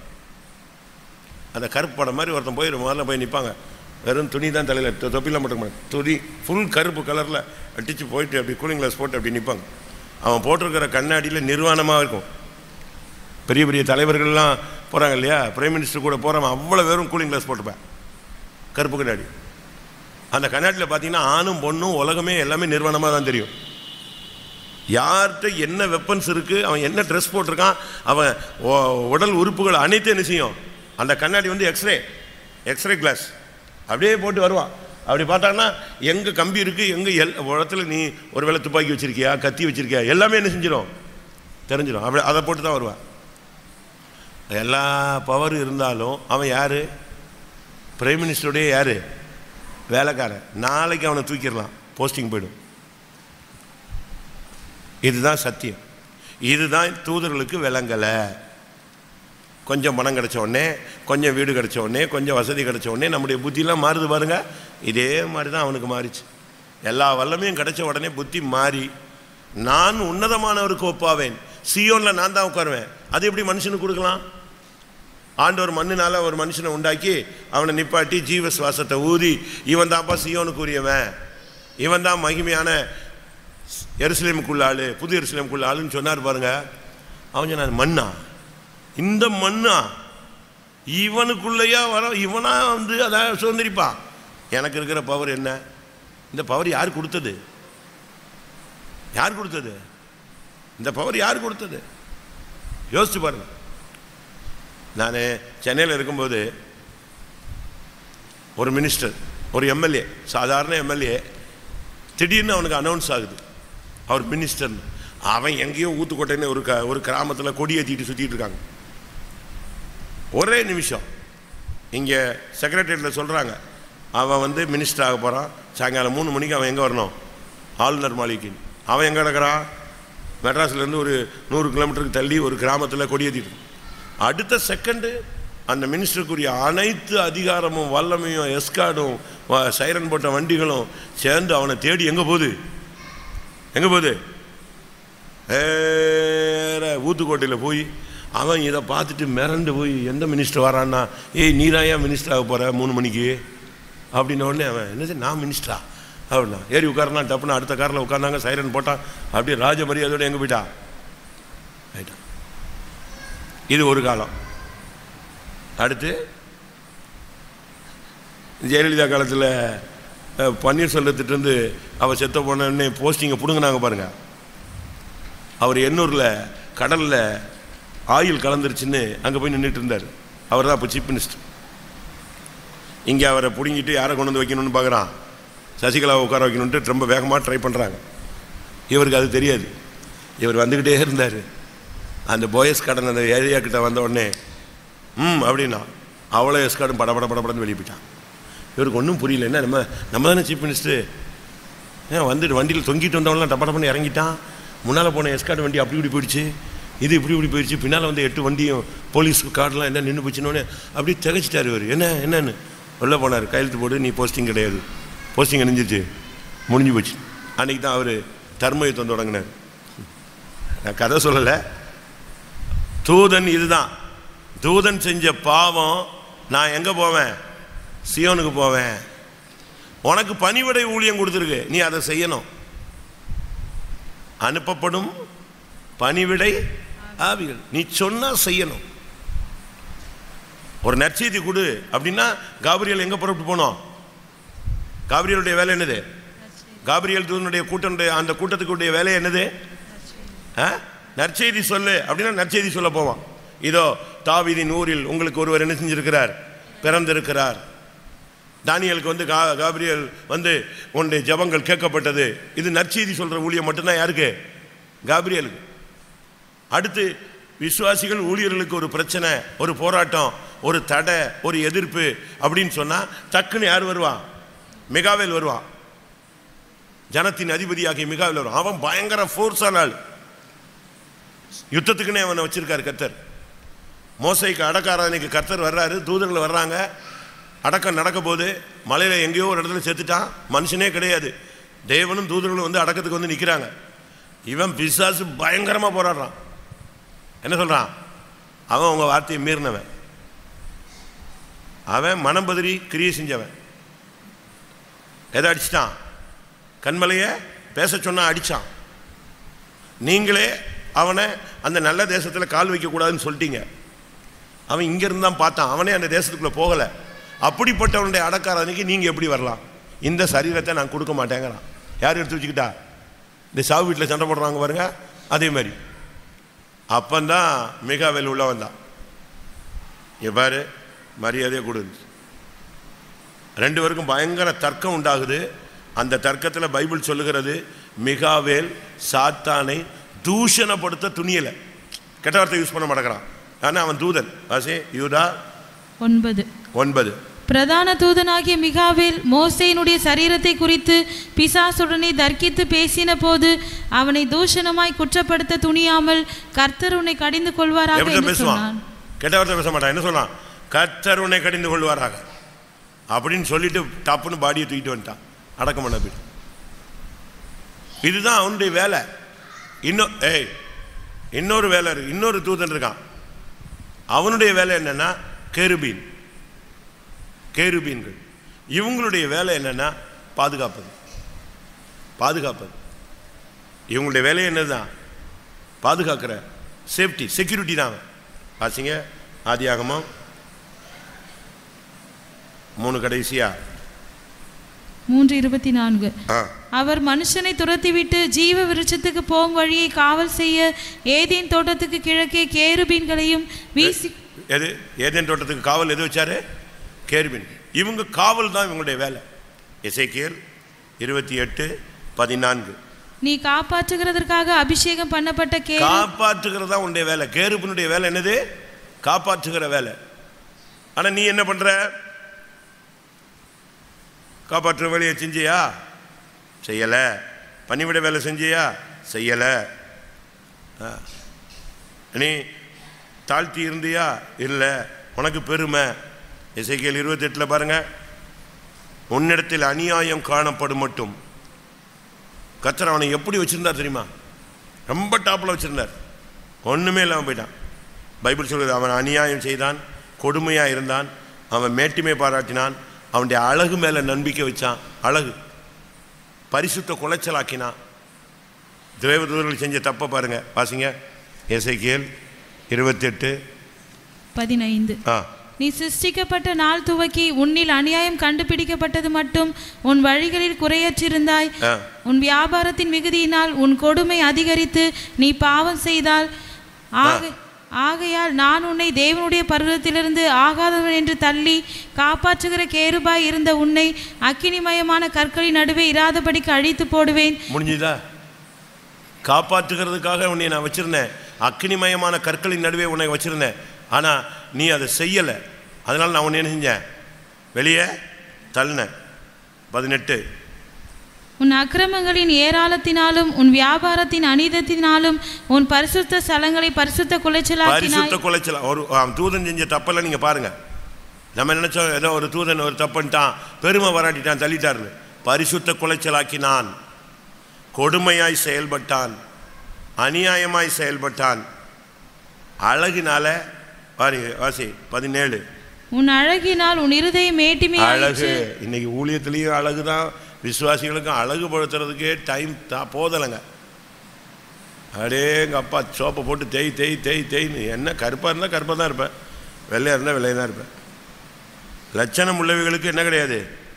அந்த கருப்பு படம் மாதிரி ஒருத்தன் போய் முதல்ல போய் நிற்பாங்க வெறும் துணி தான் தலையில் தொப்பிலாம் மட்டும் துணி ஃபுல் கருப்பு கலரில் அடித்து போயிட்டு அப்படி கூலிங் கிளாஸ் போட்டு அப்படி நிற்பாங்க அவன் போட்டிருக்கிற கண்ணாடியில் நிர்வாணமாக இருக்கும் பெரிய பெரிய தலைவர்கள்லாம் போகிறாங்க இல்லையா பிரைம் மினிஸ்டர் கூட போகிறவன் அவ்வளோ பேரும் கூலிங் கிளாஸ் போட்டுப்பேன் கருப்பு கண்ணாடி அந்த கண்ணாடியில் பார்த்தீங்கன்னா ஆணும் பொண்ணும் உலகமே எல்லாமே நிர்வாணமாக தான் தெரியும் யார்கிட்ட என்ன வெப்பன்ஸ் இருக்குது அவன் என்ன ட்ரெஸ் போட்டிருக்கான் அவன் ஒ- உடல் உறுப்புகள் அனைத்தும் என்ன செய்யும் அந்த கண்ணாடி வந்து எக்ஸ்ரே எக்ஸ்ரே கிளாஸ் அப்படியே போட்டு வருவான் அப்படி பார்த்தான்னா எங்கே கம்பி இருக்குது எங்கே எல் இடத்துல நீ ஒருவேளை துப்பாக்கி வச்சிருக்கியா கத்தி வச்சிருக்கியா எல்லாமே என்ன செஞ்சிடும் தெரிஞ்சிடும் அப்படி அதை போட்டு தான் வருவான் எல்லா பவர் இருந்தாலும் அவன் யார் பிரைம் மினிஸ்டருடைய யார் வேலைக்காரன் நாளைக்கு அவனை தூக்கிடலாம் போஸ்டிங் போயிடும் இதுதான் சத்தியம் இதுதான் தூதர்களுக்கு விளங்கலை கொஞ்சம் பணம் கிடைச்ச உடனே கொஞ்சம் வீடு கிடைச்ச உடனே கொஞ்சம் வசதி கிடைச்ச உடனே நம்முடைய புத்தியெல்லாம் மாறுது பாருங்க இதே மாதிரி தான் அவனுக்கு மாறிச்சு எல்லா வல்லமையும் கிடைச்ச உடனே புத்தி மாறி நான் உன்னதமானவருக்கு ஒப்பாவேன் சியோனில் நான் தான் உட்காருவேன் அது எப்படி மனுஷனுக்கு கொடுக்கலாம் ஆண்டவர் மண்ணினால ஒரு மனுஷனை உண்டாக்கி அவனை நிப்பாட்டி ஜீவ சுவாசத்தை ஊதி இவன் தான்ப்பா சியோனுக்கு உரியவன் இவன் தான் மகிமையான எருசலேமுக்குள்ள ஆளு புது எருசலேமுக்குள்ள ஆளுன்னு சொன்னார் பாருங்க அவன் சொன்னான் மண்ணா இந்த மண்ணா இவனுக்குள்ளேயா வர இவனா வந்து அதை சுதந்திரிப்பான் எனக்கு இருக்கிற பவர் என்ன இந்த பவர் யார் கொடுத்தது யார் கொடுத்தது இந்த பவர் யார் கொடுத்தது யோசிச்சு பாருங்க நான் சென்னையில் இருக்கும்போது ஒரு மினிஸ்டர் ஒரு எம்எல்ஏ சாதாரண எம்எல்ஏ திடீர்னு அவனுக்கு அனௌன்ஸ் ஆகுது அவர் மினிஸ்டர்னு அவன் எங்கேயோ ஊத்துக்கோட்டைன்னு ஒரு க ஒரு கிராமத்தில் கொடி ஏற்றிட்டு சுற்றிட்டு இருக்காங்க ஒரே நிமிஷம் இங்கே செக்ரட்டரியேட்டில் சொல்கிறாங்க அவன் வந்து மினிஸ்டர் ஆக போகிறான் சாயங்காலம் மூணு மணிக்கு அவன் எங்கே வரணும் ஆளுநர் மாளிகைக்கு அவன் எங்கே கிடக்கிறான் மெட்ராஸ்லேருந்து ஒரு நூறு கிலோமீட்டருக்கு தள்ளி ஒரு கிராமத்தில் கொடியேற்றிட்டு அடுத்த செகண்டு அந்த மினிஸ்டருக்குரிய அனைத்து அதிகாரமும் வல்லமையும் எஸ்கார்டும் வ- சைரன் போட்ட வண்டிகளும் சேர்ந்து அவனை தேடி எங்கே போகுது எங்கே போகுது வேற ஊத்துக்கோட்டையில் போய் அவன் இதை பார்த்துட்டு மிரண்டு போய் எந்த மினிஸ்டர் வரான்னா ஏய் நீராயா மினிஸ்டர் ஆக போகிற மூணு மணிக்கு அப்படின்ன உடனே அவன் என்னது நான் மினிஸ்டரா அப்படின்னா ஏறி உட்காரனா டப்புன்னு அடுத்த காரில் உட்கார்ந்தாங்க சைரன் போட்டான் அப்படியே ராஜ மரியாதையோட எங்கே போயிட்டா போயிட்டான் இது ஒரு காலம் அடுத்து ஜெயலலிதா காலத்தில் அஹ், பன்னீர்செல்வத்திட்டேருந்து அவள் செத்த போனே போஸ்டிங்கை பிடுங்கினாங்க பாருங்க அவர் எண்ணூரில் கடலில் ஆயில் கலந்துருச்சுன்னு அங்கே போய் நின்றுட்டு இருந்தார் அவர் தான் இப்போ சீஃப் மினிஸ்டர் இங்கே அவரை பிடுங்கிட்டு யாரை கொண்டு வந்து வைக்கணும்னு பார்க்குறான் சசிகலாவை உட்கார வைக்கணுன்ட்டு ரொம்ப வேகமாக ட்ரை பண்ணுறாங்க இவருக்கு அது தெரியாது இவர் வந்துக்கிட்டே இருந்தார் அந்த போயஸ் கார்டன் அந்த ஏரியா கிட்ட வந்த உடனே ம் அப்படின்னா அவ்வளோ எஸ்கார்டும் பட பட படபடன்னு வெளியே போயிட்டான் இவருக்கு ஒன்றும் புரியல என்ன நம்ம நம்ம தானே சீஃப் மினிஸ்டர் ஏன் வந்துட்டு வண்டியில் தொங்கிட்டு வந்தவங்களாம் டப்ப டப்பன்னு இறங்கிட்டான் முன்னால் போன எஸ்கார்ட் வண்டி அப்படி இப்படி போயிடுச்சு இது இப்படி இப்படி போயிடுச்சு பின்னால் வந்து எட்டு வண்டியும் போலீஸ் கார்டெலாம் என்ன நின்று போச்சுன்னொன்னே அப்படி திகச்சிட்டார் இவர் என்ன என்னன்னு உள்ளே போனார் கையெழுத்து போடு நீ போஸ்டிங் கிடையாது போஸ்டிங் அணிஞ்சிச்சு முடிஞ்சு போச்சு அன்றைக்கி தான் அவர் தர்ம யுத்தம் தொடங்கினார் நான் கதை சொல்லலை தூதன் இதுதான் தூதன் செஞ்ச பாவம் நான் எங்கே போவேன் சியோனுக்கு போவேன் உனக்கு பணிவிடை ஊழியம் கொடுத்துருக்கு நீ அதை செய்யணும் அனுப்பப்படும் பணிவிடை ஆவிகள் நீ சொன்னா செய்யணும் ஒரு நற்செய்தி கொடு அப்படின்னா காபிரியல் எங்க புறப்பட்டு போனோம் காபிரியலுடைய வேலை என்னது காபிரியல் தூதனுடைய கூட்டனுடைய அந்த கூட்டத்துக்குடைய வேலை என்னது ஆ? நற்செய்தி சொல்லு அப்படின்னா நற்செய்தி சொல்ல போவான் இதோ தாவீதின் ஊரில் உங்களுக்கு ஒருவர் என்ன செஞ்சிருக்கிறார் பிறந்திருக்கிறார் தானியலுக்கு வந்து கா காபிரியல் வந்து உன்னுடைய ஜெபங்கள் கேட்கப்பட்டது இது நற்செய்தி சொல்ற ஊழியம் மட்டும்தான் யாருக்கு காபிரியலுக்கு அடுத்து விசுவாசிகள் ஊழியர்களுக்கு ஒரு பிரச்சனை ஒரு போராட்டம் ஒரு தடை ஒரு எதிர்ப்பு அப்படின்னு சொன்னா டக்குன்னு யார் வருவான் மிகாவேல் வருவான் ஜனத்தின் அதிபதியாகிய மிகாவேல் வருவான் அவன் பயங்கர ஃபோர்ஸான ஆள் யுத்தத்துக்குன்னே அவனை வச்சிருக்காரு கர்த்தர் மோசைக்கு அடக்காராதனைக்கு கர்த்தர் வர்றாரு தூதர்கள் வர்றாங்க அடக்கம் நடக்க போது மலையில் எங்கேயோ ஒரு இடத்துல செத்துட்டான் மனுஷனே கிடையாது தேவனும் தூதர்களும் வந்து அடக்கத்துக்கு வந்து நிற்கிறாங்க இவன் பிசாசு பயங்கரமாக போராடுறான் என்ன சொல்கிறான் அவன் உங்கள் வார்த்தையை மீறினவன் அவன் மனம் பதறி கிரியை செஞ்சவன் எதை அடிச்சிட்டான் கண்மலையை பேச சொன்னா அடிச்சான் நீங்களே அவனை அந்த நல்ல தேசத்தில் கால் வைக்கக்கூடாதுன்னு சொல்லிட்டீங்க அவன் இங்கேருந்து தான் பார்த்தான் அவனே அந்த தேசத்துக்குள்ளே போகலை அப்படிப்பட்டவனுடைய அடக்காரனுக்கு நீங்கள் எப்படி வரலாம் இந்த சரீரத்தை நான் கொடுக்க மாட்டேங்கிறான் யார் எடுத்து வச்சுக்கிட்டா இந்த சாவு வீட்டில் சண்டை போடுறாங்க பாருங்க அதே மாதிரி அப்பந்தான் மிகாவேல் உள்ள வந்தான் இங்க பாரு மரியாதையை கொடு ரெண்டு பேருக்கும் பயங்கர தர்க்கம் உண்டாகுது அந்த தர்க்கத்தில் பைபிள் சொல்லுகிறது மிகாவேல் சாத்தானை தூஷணப்படுத்த துணியலை கெட்ட வார்த்தை யூஸ் பண்ண மாட்டேங்கிறான் ஆனால் அவன் தூதன் வாசி யூதா ஒன்பது ஒன்பது பிரதான தூதனாகிய மிகாவேல் மோசேயினுடைய சரீரத்தை குறித்து பிசாசுடனே தர்க்கித்து பேசின போது அவனை தூஷணமாய் குற்றப்படுத்த துணியாமல் கர்த்தர் உன்னை கடிந்து கொள்வாராக எப்படி என்று பேசுவான் சொன்னான் கெட்ட வார்த்தை பேச மாட்டான் என்ன சொன்னான் கர்த்தர் உன்னை கடிந்து கொள்வாராக அப்படின்னு சொல்லிட்டு டப்புன்னு பாடியை தூக்கிட்டு வந்துட்டான் அடக்கம் பண்ண போயிட்டு இதுதான் அவனுடைய வேலை இன்னும் ஏய் இன்னொரு வேலை இருக்கு இன்னொரு தூதன் இருக்கான் அவனுடைய வேலை என்னன்னா கேருபீன் கேருபீன்கள் இவங்களுடைய வேலை என்னன்னா பாதுகாப்பது பாதுகாப்பது இவங்களுடைய வேலை என்னதுதான் பாதுகாக்கிற சேஃப்டி செக்யூரிட்டி தான் அவன். வாசிங்க ஆதியாகமம் மூணு கடைசியா மூன்று இருபத்தி நான்கு ஆ அவர் மனுஷனை துரத்திவிட்டு ஜீவ விருட்சத்துக்கு போகும் வழியை காவல் செய்ய ஏதேன் தோட்டத்துக்கு கிழக்கே கேருபீன்களையும் வீசி எது ஏதேன் தோட்டத்துக்கு காவல் எது வச்சாரு கேருபின் இவங்க காவல் தான் இவங்களுடைய வேலை எசேக்கியல் இருபத்தி எட்டு பதினான்கு நீ காப்பாற்றுகிறதற்காக அபிஷேகம் பண்ணப்பட்ட கே காப்பாற்றுகிறது தான் உன்னுடைய வேலை கேருபினுடைய வேலை என்னது காப்பாற்றுகிற வேலை ஆனா நீ என்ன பண்ற காப்பாற்றுற வேலையை செஞ்சியா செய்யல பணிவிட வேலை செஞ்சியா செய்யல ஆ. நீ தாழ்த்தி இருந்தியா இல்லை உனக்கு பெருமை இசைக்கியல் இருபத்தெட்டில் பாருங்க உன்னிடத்தில் அநியாயம் காணப்படும் மட்டும் கத்தர் அவனை எப்படி வச்சிருந்தார் தெரியுமா ரொம்ப டாப்பில் வச்சிருந்தார் ஒன்றுமே இல்லாமல் போயிட்டான் பைபிள் சொல்லுது அவன் அநியாயம் செய்தான் கொடுமையாக இருந்தான் அவன் மேட்டுமை பாராட்டினான் அவனுடைய அழகு மேலே நம்பிக்கை வச்சான் அழகு பரிசுத்த குலைச்சலாக்கினான் தேவதூதர்கள் செஞ்ச தப்பை பாருங்க வாசிங்க எசைக்கியல் இருபத்தெட்டு பதினைந்து ஆ நீ சிருஷ்டிக்கப்பட்ட நாள் துவக்கி உன்னில் அநியாயம் கண்டுபிடிக்கப்பட்டது மட்டும் உன் வழிகளில் குறையற்றிருந்தாய் ஆ உன் வியாபாரத்தின் மிகுதியினால் உன் கொடுமை அதிகரித்து நீ பாவம் செய்தால் ஆக ஆகையால் நான் உன்னை தேவனுடைய பருவத்திலிருந்து ஆகாதவன் என்று தள்ளி காப்பாற்றுகிற கேருபாய் இருந்த உன்னை அக்கினிமயமான கற்களின் நடுவே இராதபடிக்கு அழித்து போடுவேன் முடிஞ்சுதா காப்பாற்றுகிறதுக்காக உன்னை நான் வச்சிருந்தேன் அக்னிமயமான கற்களின் நடுவே உன்னை வச்சிருந்தேன் ஆனால் நீ அதை செய்யலை அதனால் நான் உன்னை என்ன செஞ்சேன் வெளியே தள்ளினேன் பதினெட்டு உன் அக்கிரமங்களின் ஏராளத்தினாலும் உன் வியாபாரத்தின் அநீதத்தினாலும் உன் பரிசுத்த ஸ்தலங்களை பரிசுத்த குலைச்சலாக்கினாய் பரிசுத்த குலைச்சல் ஒரு ஆம், தூதன் செஞ்ச தப்பெல்லாம் நீங்கள் பாருங்க நம்ம நினைச்சோம் ஏதோ ஒரு தூதன் ஒரு தப்புன்ட்டான் பெருமை வராட்டிட்டான் தள்ளிட்டாருன்னு பரிசுத்த குலைச்சலாக்கினான் கொடுமையாய் செயல்பட்டான் அநியாயமாய் செயல்பட்டான் அழகினால பாருங்க வாசி பதினேழு உன் அழகினால் உன் இருதயம் மேட்டிமையாயிற்று அழகு இன்னைக்கு ஊழியத்துலேயும் அழகு தான் விசுவாசிகளுக்கும் அழகுபடுத்துறதுக்கே டைம் தா போதலைங்க அடே எங்கள் அப்பா சோப்பை போட்டு தேய் தேய் தேய் தேய்னு என்ன கருப்பாக இருந்தால் கருப்பாக தான் இருப்பேன் வெள்ளையாக இருந்தால் வெள்ளையாக தான் இருப்பேன் லட்சணம் உள்ளவைகளுக்கு என்ன கிடையாது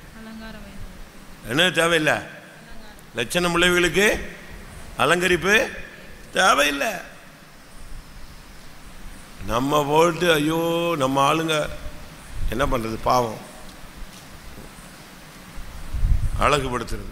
என்ன தேவையில்லை லட்சணம் உள்ளவைகளுக்கு அலங்கரிப்பு தேவையில்லை நம்ம போட்டு ஐயோ நம்ம ஆளுங்க என்ன பண்ணுறது பாவம் அழகுபடுத்துறது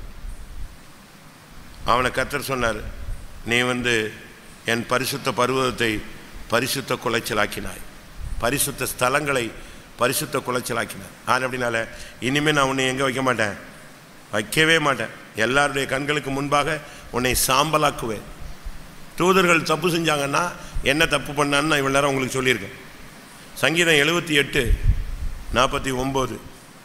அவனை கத்தர் சொன்னார் நீ வந்து என் பரிசுத்த பருவத்தை பரிசுத்த குலைச்சலாக்கினாய் பரிசுத்த ஸ்தலங்களை பரிசுத்த குலைச்சலாக்கினாய் நான் அப்படினால இனிமேல் நான் உன்னை எங்கே வைக்க மாட்டேன் வைக்கவே மாட்டேன் எல்லாருடைய கண்களுக்கு முன்பாக உன்னை சாம்பலாக்குவேன் தூதர்கள் தப்பு செஞ்சாங்கன்னா என்ன தப்பு பண்ணான்னு நான் இவ்வளோ நேரம் உங்களுக்கு சொல்லியிருக்கேன் சங்கீதம் எழுபத்தி எட்டு நாற்பத்தி ஒம்பது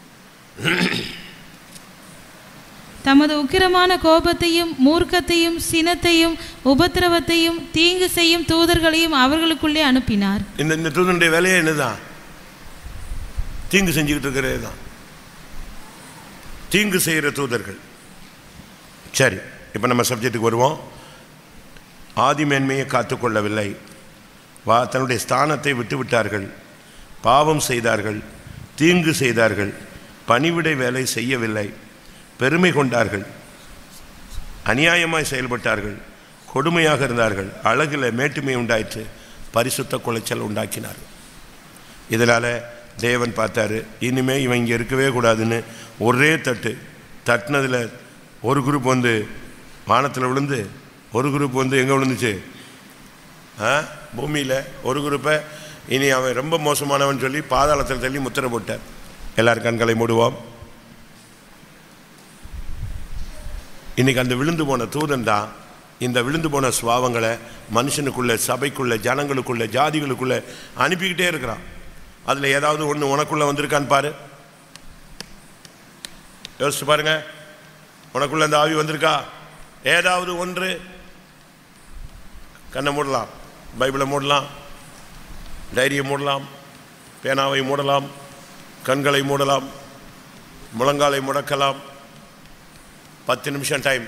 தமது உக்கிரமான கோபத்தையும் மூர்க்கத்தையும் சினத்தையும் உபத்திரவத்தையும் தீங்கு செய்யும் தூதர்களையும் அவர்களுக்குள்ளே அனுப்பினார் இந்த இந்த தூதனுடைய வேலையே என்னதான் தீங்கு செஞ்சுக்கிட்டு இருக்கிறது தான் தீங்கு செய்கிற தூதர்கள் சரி இப்போ நம்ம சப்ஜெக்ட்டுக்கு வருவோம் ஆதிமேன்மையை காத்துக்கொள்ளவில்லை வா தன்னுடைய ஸ்தானத்தை விட்டுவிட்டார்கள் பாவம் செய்தார்கள் தீங்கு செய்தார்கள் பணிவிடை வேலை செய்யவில்லை பெருமை கொண்டார்கள் அநியாயமாய் செயல்பட்டார்கள் கொடுமையாக இருந்தார்கள் அழகில் மேட்டுமை உண்டாயிற்று பரிசுத்த குலைச்சல் உண்டாக்கினார்கள் இதனால் தேவன் பார்த்தாரு இனிமே இவன் இங்கே இருக்கவே கூடாதுன்னு ஒரே தட்டு தட்டினதில் ஒரு குரூப் வந்து வானத்தில் விழுந்து ஒரு குரூப் வந்து எங்கே விழுந்துச்சு ஆ பூமியில் ஒரு குரூப்பை இனி அவன் ரொம்ப மோசமானவன் சொல்லி பாதாளத்தில் தள்ளி முத்திரை போட்டார் எல்லார் கண்களை மூடுவோம் இன்னைக்கு அந்த விழுந்து போன தூதன் தான் இந்த விழுந்து போன சுவாவங்களை மனுஷனுக்குள்ள சபைக்குள்ள ஜனங்களுக்குள்ள ஜாதிகளுக்குள்ள அனுப்பிக்கிட்டே இருக்கிறான் அதில் ஏதாவது ஒன்று உனக்குள்ள வந்திருக்கான்னு பாரு யோசிச்சு பாருங்க உனக்குள்ள அந்த ஆவி வந்திருக்கா ஏதாவது ஒன்று கண்ணை மூடலாம் பைபிளை மூடலாம் டைரியை மூடலாம் பேனாவை மூடலாம் கண்களை மூடலாம் முழங்காலை முடக்கலாம் பத்து நிமிஷம் டைம்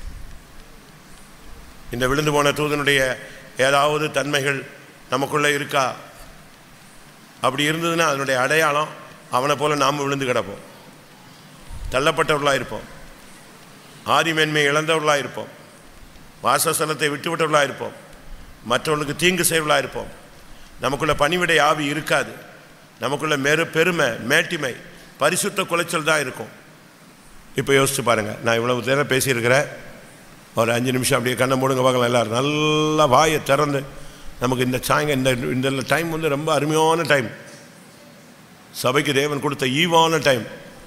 இந்த விழுந்து போன தூதனுடைய ஏதாவது தன்மைகள் நமக்குள்ளே இருக்கா அப்படி இருந்ததுன்னா அதனுடைய அடையாளம் அவனை போல நாம் விழுந்து கிடப்போம் தள்ளப்பட்டவர்களாக இருப்போம் ஆதிமேன்மை இழந்தவர்களாக இருப்போம் வாசஸ்தலத்தை விட்டுவிட்டவர்களாக இருப்போம் மற்றவர்களுக்கு தீங்கு செய்வர்களாக இருப்போம் நமக்குள்ள பணிவிடை ஆவி இருக்காது நமக்குள்ள மெரு பெருமை மேட்டிமை பரிசுத்த குலைச்சல் தான் இருக்கும் இப்போ யோசிச்சு பாருங்கள் நான் இவ்வளவு நேரம் பேசியிருக்கிறேன் ஒரு அஞ்சு நிமிஷம் அப்படியே கண்ணை மூடுங்க பார்க்கலாம் எல்லாரும் நல்லா வாயை திறந்து நமக்கு இந்த சாயங்க இந்த இந்த டைம் வந்து ரொம்ப அருமையான டைம் சபைக்கு தேவன் கொடுத்த ஈவான டைம்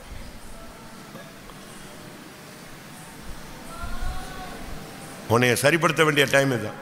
உன்னைய சரிப்படுத்த வேண்டிய டைம் இதுதான்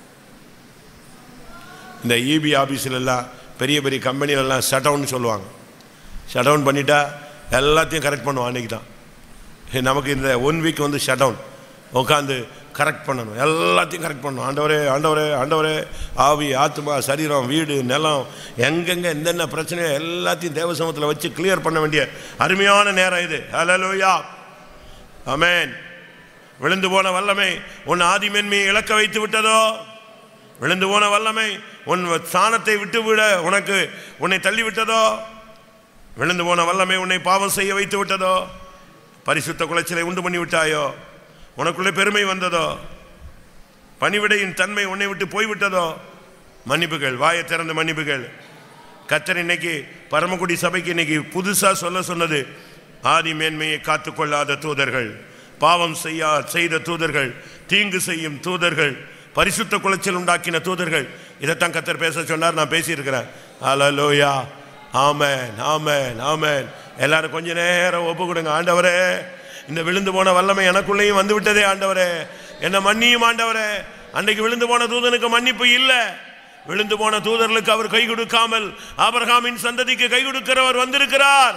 இந்த இபி ஆஃபீஸிலெல்லாம் பெரிய பெரிய கம்பெனிலெல்லாம் ஷட் டவுன் சொல்லுவாங்க ஷட் டவுன் பண்ணிட்டா எல்லாத்தையும் கரெக்ட் பண்ணுவோம் அன்றைக்கி தான் நமக்கு இந்த ஒன் வீக் வந்து ஷட் டவுன் உட்காந்து கரெக்ட் பண்ணணும் எல்லாத்தையும் கரெக்ட் பண்ணணும் ஆண்டவரே ஆண்டவரே ஆண்டவரே ஆவி ஆத்மா சரீரம் வீடு நிலம் எங்கெங்கே என்னென்ன பிரச்சனையோ எல்லாத்தையும் தேவசமத்தில் வச்சு கிளியர் பண்ண வேண்டிய அருமையான நேரம் இது ஹலலோயா அமேன் விழுந்து போன வல்லமை உன் ஆதிமென்மையை இழக்க வைத்து விட்டதோ விழுந்து போன வல்லமை உன் ஸ்தானத்தை விட்டு விட உனக்கு உன்னை தள்ளி விட்டதோ விழுந்து போன வல்லமை உன்னை பாவம் செய்ய வைத்து விட்டதோ பரிசுத்த குலைச்சலை உண்டு பண்ணி விட்டாயோ உனக்குள்ளே பெருமை வந்ததோ பணிவிடையின் தன்மை உன்னை விட்டு போய்விட்டதோ மன்னிப்புகள் வாயை திறந்த மன்னிப்புகள் கத்தர் இன்னைக்கு பரமக்குடி சபைக்கு இன்னைக்கு புதுசாக சொல்ல சொன்னது ஆதி மேன்மையை காத்துக்கொள்ளாத தூதர்கள் பாவம் செய்யா செய்த தூதர்கள் தீங்கு செய்யும் தூதர்கள் பரிசுத்த குலைச்சல் உண்டாக்கின தூதர்கள் இதைத்தான் கத்தர் பேச சொன்னார் நான் பேசியிருக்கிறேன் அலலோயா ஆமேன் ஆமேன் ஆமேன் எல்லாரும் கொஞ்ச நேரம் ஒப்பு கொடுங்க ஆண்டவரே இந்த விழுந்து போன வல்லமை எனக்குள்ளேயும் வந்து விட்டதே ஆண்டவரே என்ன மன்னியும் ஆண்டவரே அன்னைக்கு விழுந்து போன தூதனுக்கு மன்னிப்பு இல்லை விழுந்து போன தூதர்களுக்கு அவர் கை கொடுக்காமல் ஆபரகாமின் சந்ததிக்கு கை கொடுக்கிறவர் வந்திருக்கிறார்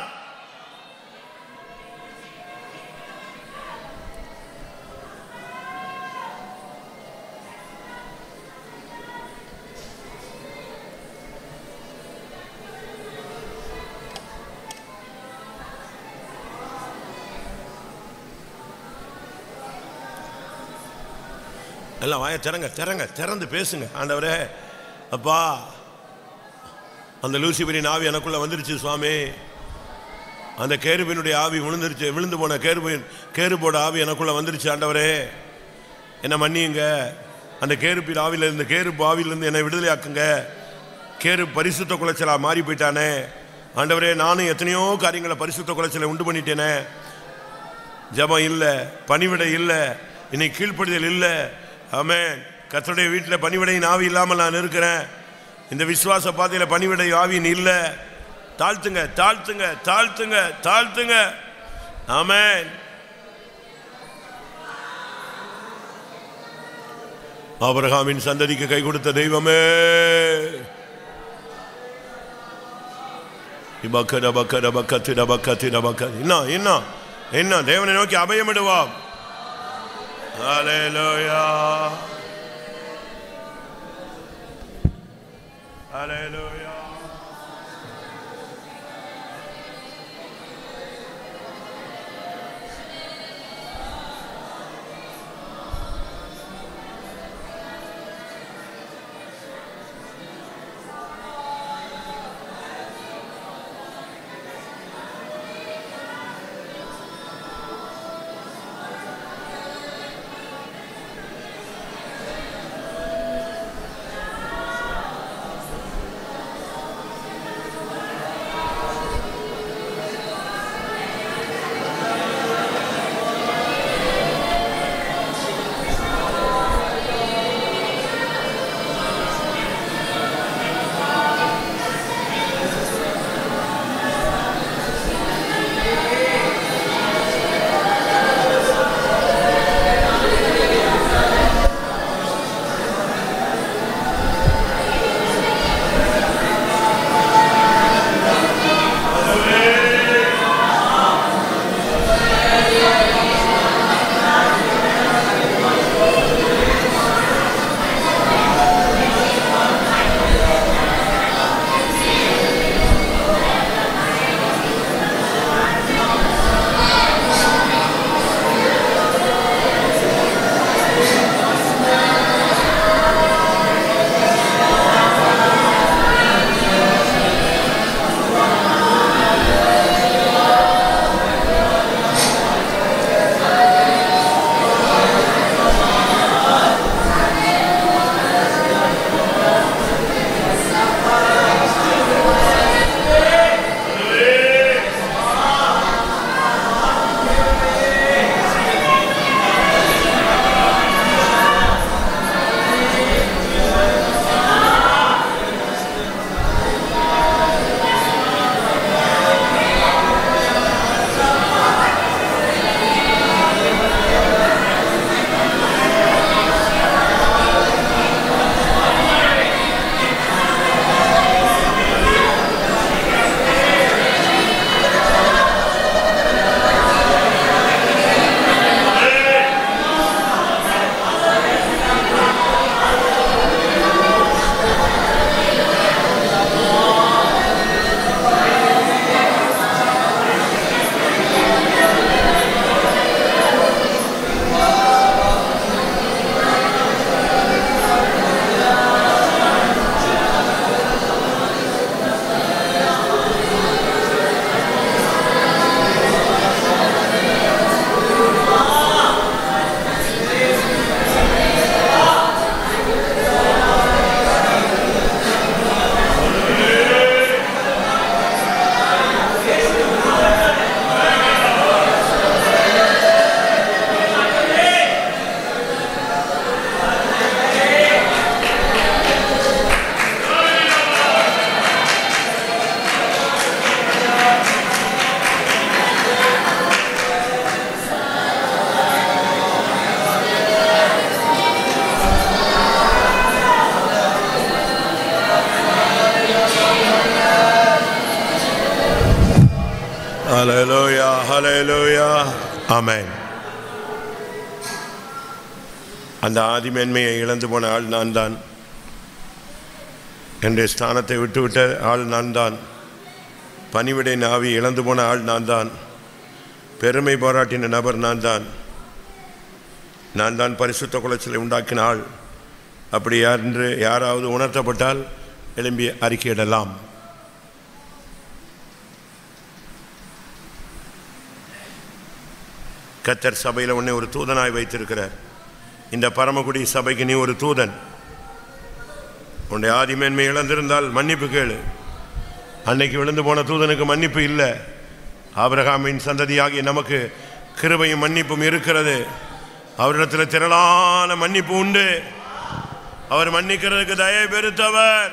எல்லாம் வாய திறங்க திறங்க திறந்து பேசுங்க ஆண்டவரே அப்பா அந்த லூசிபரின் ஆவி எனக்குள்ள வந்துருச்சு சுவாமி அந்த கேருபினுடைய ஆவி விழுந்துருச்சு விழுந்து போன கேருபின் கேருபோட ஆவி எனக்குள்ள வந்துருச்சு ஆண்டவரே என்ன மன்னியுங்க அந்த கேருப்பின் ஆவியிலிருந்து கேருப்பு ஆவியிலிருந்து என்னை விடுதலை ஆக்குங்க கேரு பரிசுத்த குலைச்சலா மாறி போயிட்டானே ஆண்டவரே நானும் எத்தனையோ காரியங்களை பரிசுத்த குலைச்சலை உண்டு பண்ணிட்டேனே ஜபம் இல்லை பணிவிடை இல்லை இன்னைக்கு கீழ்ப்படுதல் இல்லை ஆமென் கர்த்தருடைய வீட்டில் பணிவிடையின் ஆவி இல்லாமல் நான் இருக்கிறேன் இந்த விசுவாச பாதையில் பணிவிடை ஆவியின் இல்லை தாழ்த்துங்க தாழ்த்துங்க தாழ்த்துங்க தாழ்த்துங்க ஆமென் ஆபிரகாமின் சந்ததிக்கு கை கொடுத்த தெய்வமே இபக்கட பக்கட பக்கத்திட பக்கத்திட பக்கத் இன்னும் இன்னும் இன்னும் தேவனை நோக்கி அபயமிடுவோம் ஹalleluya ஹalleluya ஹalleluya ஆமென் அந்த ஆதிமேன்மையை இழந்து போன ஆள் நான் தான் என்னுடைய ஸ்தானத்தை விட்டுவிட்ட ஆள் நான் தான் பணிவிடை நாவி இழந்து போன ஆள் நான் தான் பெருமை பாராட்டின நபர் நான் தான் நான் தான் பரிசுத்த குலைச்சலை உண்டாக்கின ஆள் அப்படி யார் என்று யாராவது உணர்த்தப்பட்டால் எழும்பி அறிக்கையிடலாம் கத்தர் சபையில் உன்னை ஒரு தூதனாய் வைத்திருக்கிறார் இந்த பரமக்குடி சபைக்கு நீ ஒரு தூதன் உன்னுடைய ஆதிமேன்மை இழந்திருந்தால் மன்னிப்பு கேளு அன்னைக்கு விழுந்து போன தூதனுக்கு மன்னிப்பு இல்லை ஆபிரகாமின் சந்ததியாகிய நமக்கு கிருபையும் மன்னிப்பும் இருக்கிறது அவரிடத்தில் திரளான மன்னிப்பு உண்டு அவர் மன்னிக்கிறதுக்கு தயை பெருத்தவர்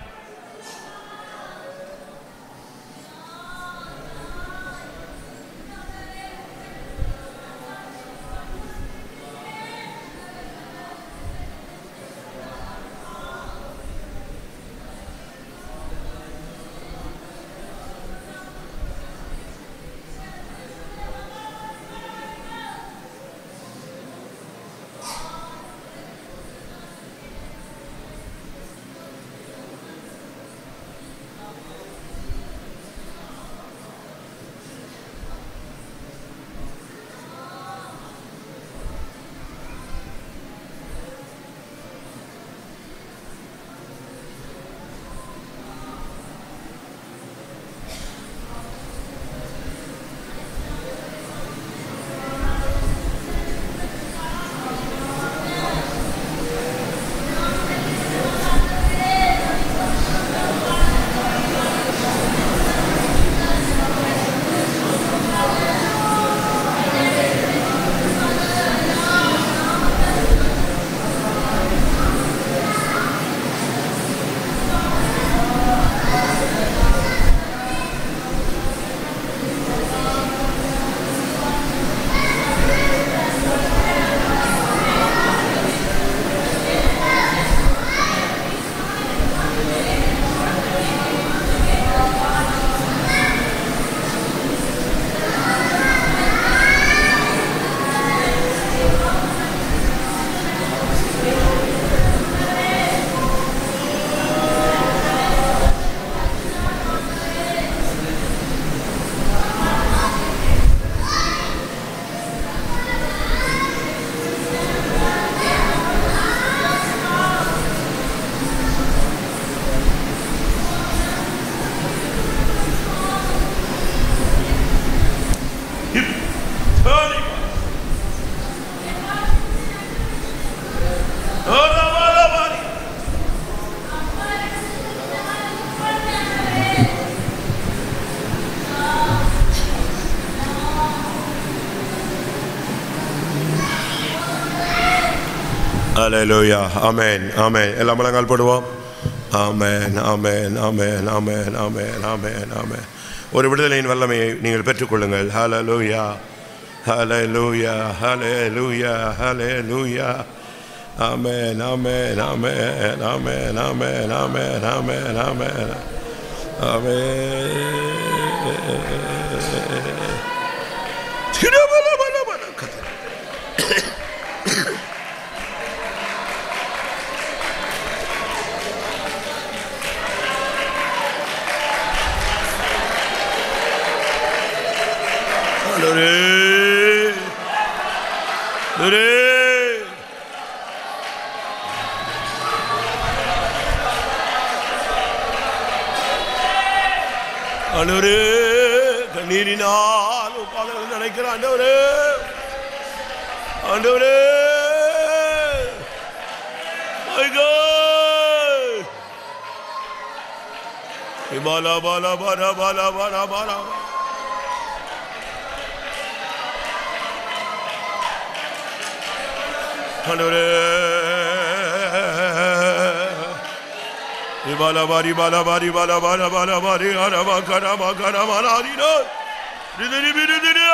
Hallelujah. Amen. Amen. எல்லாம் முழங்கால் போடுவோம் ஆமென் ஆமென் ஆமென் ஆமென் ஆமென் ஆமென் ஆமென் ஒரு விடுதலையின் வல்லமையை நீங்கள் பெற்றுக்கொள்ளுங்கள் ஹalleluya ஹalleluya ஹalleluya ஹalleluya ஆமென் ஆமென் ஆமென் ஆமென் ஆமென் ஆமென் ஆமென் ஆமென் ஆமென் ஆண்டவரே ஆண்டவரே ஆண்டவரே கண்ணீரினால் பாடல் நினைக்கிற ஆண்டவரே ஆண்டவரே My God. பாலா பாலா பாலா பாலா பாலா பாலா ஆண்டவரே இபாலா பாரி பாலா பாரி பாலா பாலா பாலா பாரி அரபா கரபா கரபா நாதினோ ரிதிரி பிரிதிரி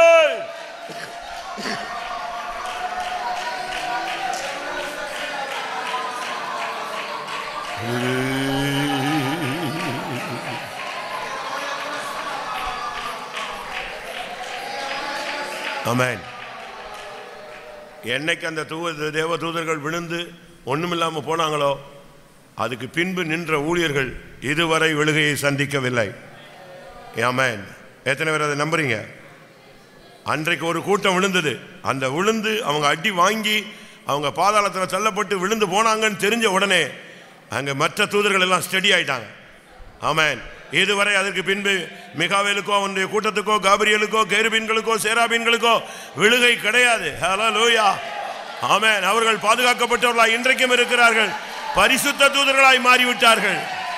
ஆமென் என்னைக்கு அந்த தூவ தேவ தூதர்கள் விழுந்து ஒண்ணுமில்லாம போனாங்களோ அதுக்கு பின்பு நின்ற ஊழியர்கள் இதுவரை விழுகையை சந்திக்கவில்லை ஆமென் எத்தனை பேர் அதை நம்புறீங்க அன்றைக்கு ஒரு கூட்டம் விழுந்தது அந்த விழுந்து அவங்க அடி வாங்கி அவங்க பாதாளத்தில் தள்ளப்பட்டு விழுந்து போனாங்கன்னு தெரிஞ்ச உடனே அங்கே மற்ற தூதர்கள் எல்லாம் ஸ்டடி ஆயிட்டாங்க ஆமென் இதுவரை அதற்கு பின்பு மிகாவேலுக்கோ அவனுடைய கூட்டத்துக்கோ காபிரியலுக்கோ கேருபீன்களுக்கோ சேராபீன்களுக்கோ விழுகை கிடையாது ஹalleluya ஆமென் அவர்கள் பாதுகாக்கப்பட்டவர்களாய் இன்றைக்கும் இருக்கிறார்கள் பரிசுத்த தூதர்களாய் மாறிவிட்டார்கள்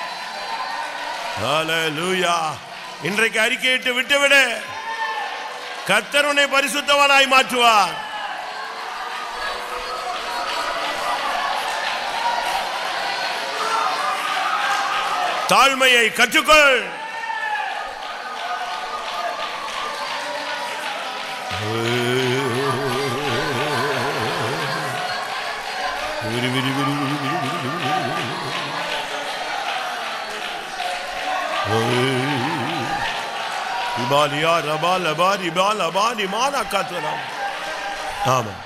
ஹalleluya இன்றைக்கு அறிக்கையிட்டு விட்டுவிடு கர்த்தர் உன்னை பரிசுத்தவனாய் மாற்றுவார் தாழ்மையை கற்றுக்கொள் இபாலியா ரபா லபா ரிபா லபா ரிமான் அக்காத்துலாம் ஆமாம்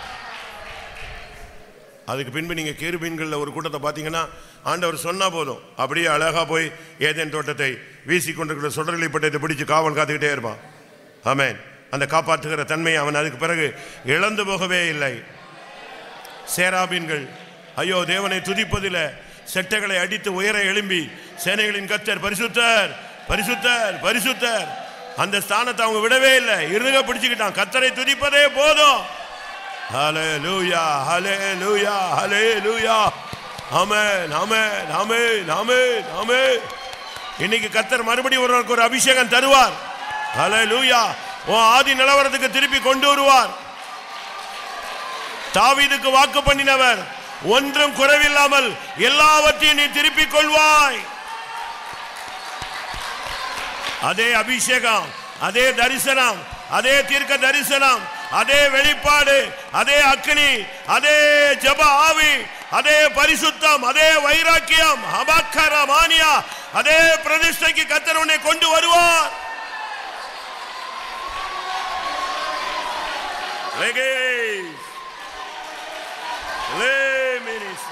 அதுக்கு பின்பு நீங்க கேருபீன்களில் ஒரு கூட்டத்தை பார்த்தீங்கன்னா ஆண்டவர் சொன்னா போதும் அப்படியே அழகா போய் ஏதேன் தோட்டத்தை வீசி கொண்டிருக்கிற சுடர்களை பட்டத்தை பிடிச்சு காவல் காத்துக்கிட்டே இருப்பான் ஆமென் அந்த காப்பாற்றுகிற தன்மை அவன் அதுக்கு பிறகு இழந்து போகவே இல்லை சேராபீன்கள் ஐயோ தேவனை துதிப்பதில் செட்டைகளை அடித்து உயர எழும்பி சேனைகளின் கத்தர் பரிசுத்தர் பரிசுத்தர் பரிசுத்தர் அந்த ஸ்தானத்தை அவங்க விடவே இல்லை இருக பிடிச்சுக்கிட்டான் கத்தரை துதிப்பதே போதும் ஹalleluya ஹalleluya ஹalleluya ஆமென் ஆமென் ஆமென் ஆமென் ஆமென் இன்னைக்கு கத்தர் மறுபடியும் ஒருவருக்கு ஒரு அபிஷேகம் தருவார் ஹalleluya உன் ஆதி நிலவரத்துக்கு திருப்பி கொண்டு வருவார் தாவீதுக்கு வாக்கு பண்ணினவர் ஒன்றும் குறைவில்லாமல் எல்லாவற்றையும் நீ திருப்பிக் கொள்வாய் அதே அபிஷேகம் அதே தரிசனம் அதே தீர்க்க தரிசனம் அதே வெளிப்பாடு அதே அக்னி அதே ஜப ஆவி அதே பரிசுத்தம் அதே வைராக்கியம் அபக்கர மானியா அதே பிரதிஷ்டைக்கு கத்தர் உன்னை கொண்டு வருவார் Reggae. Le ministra.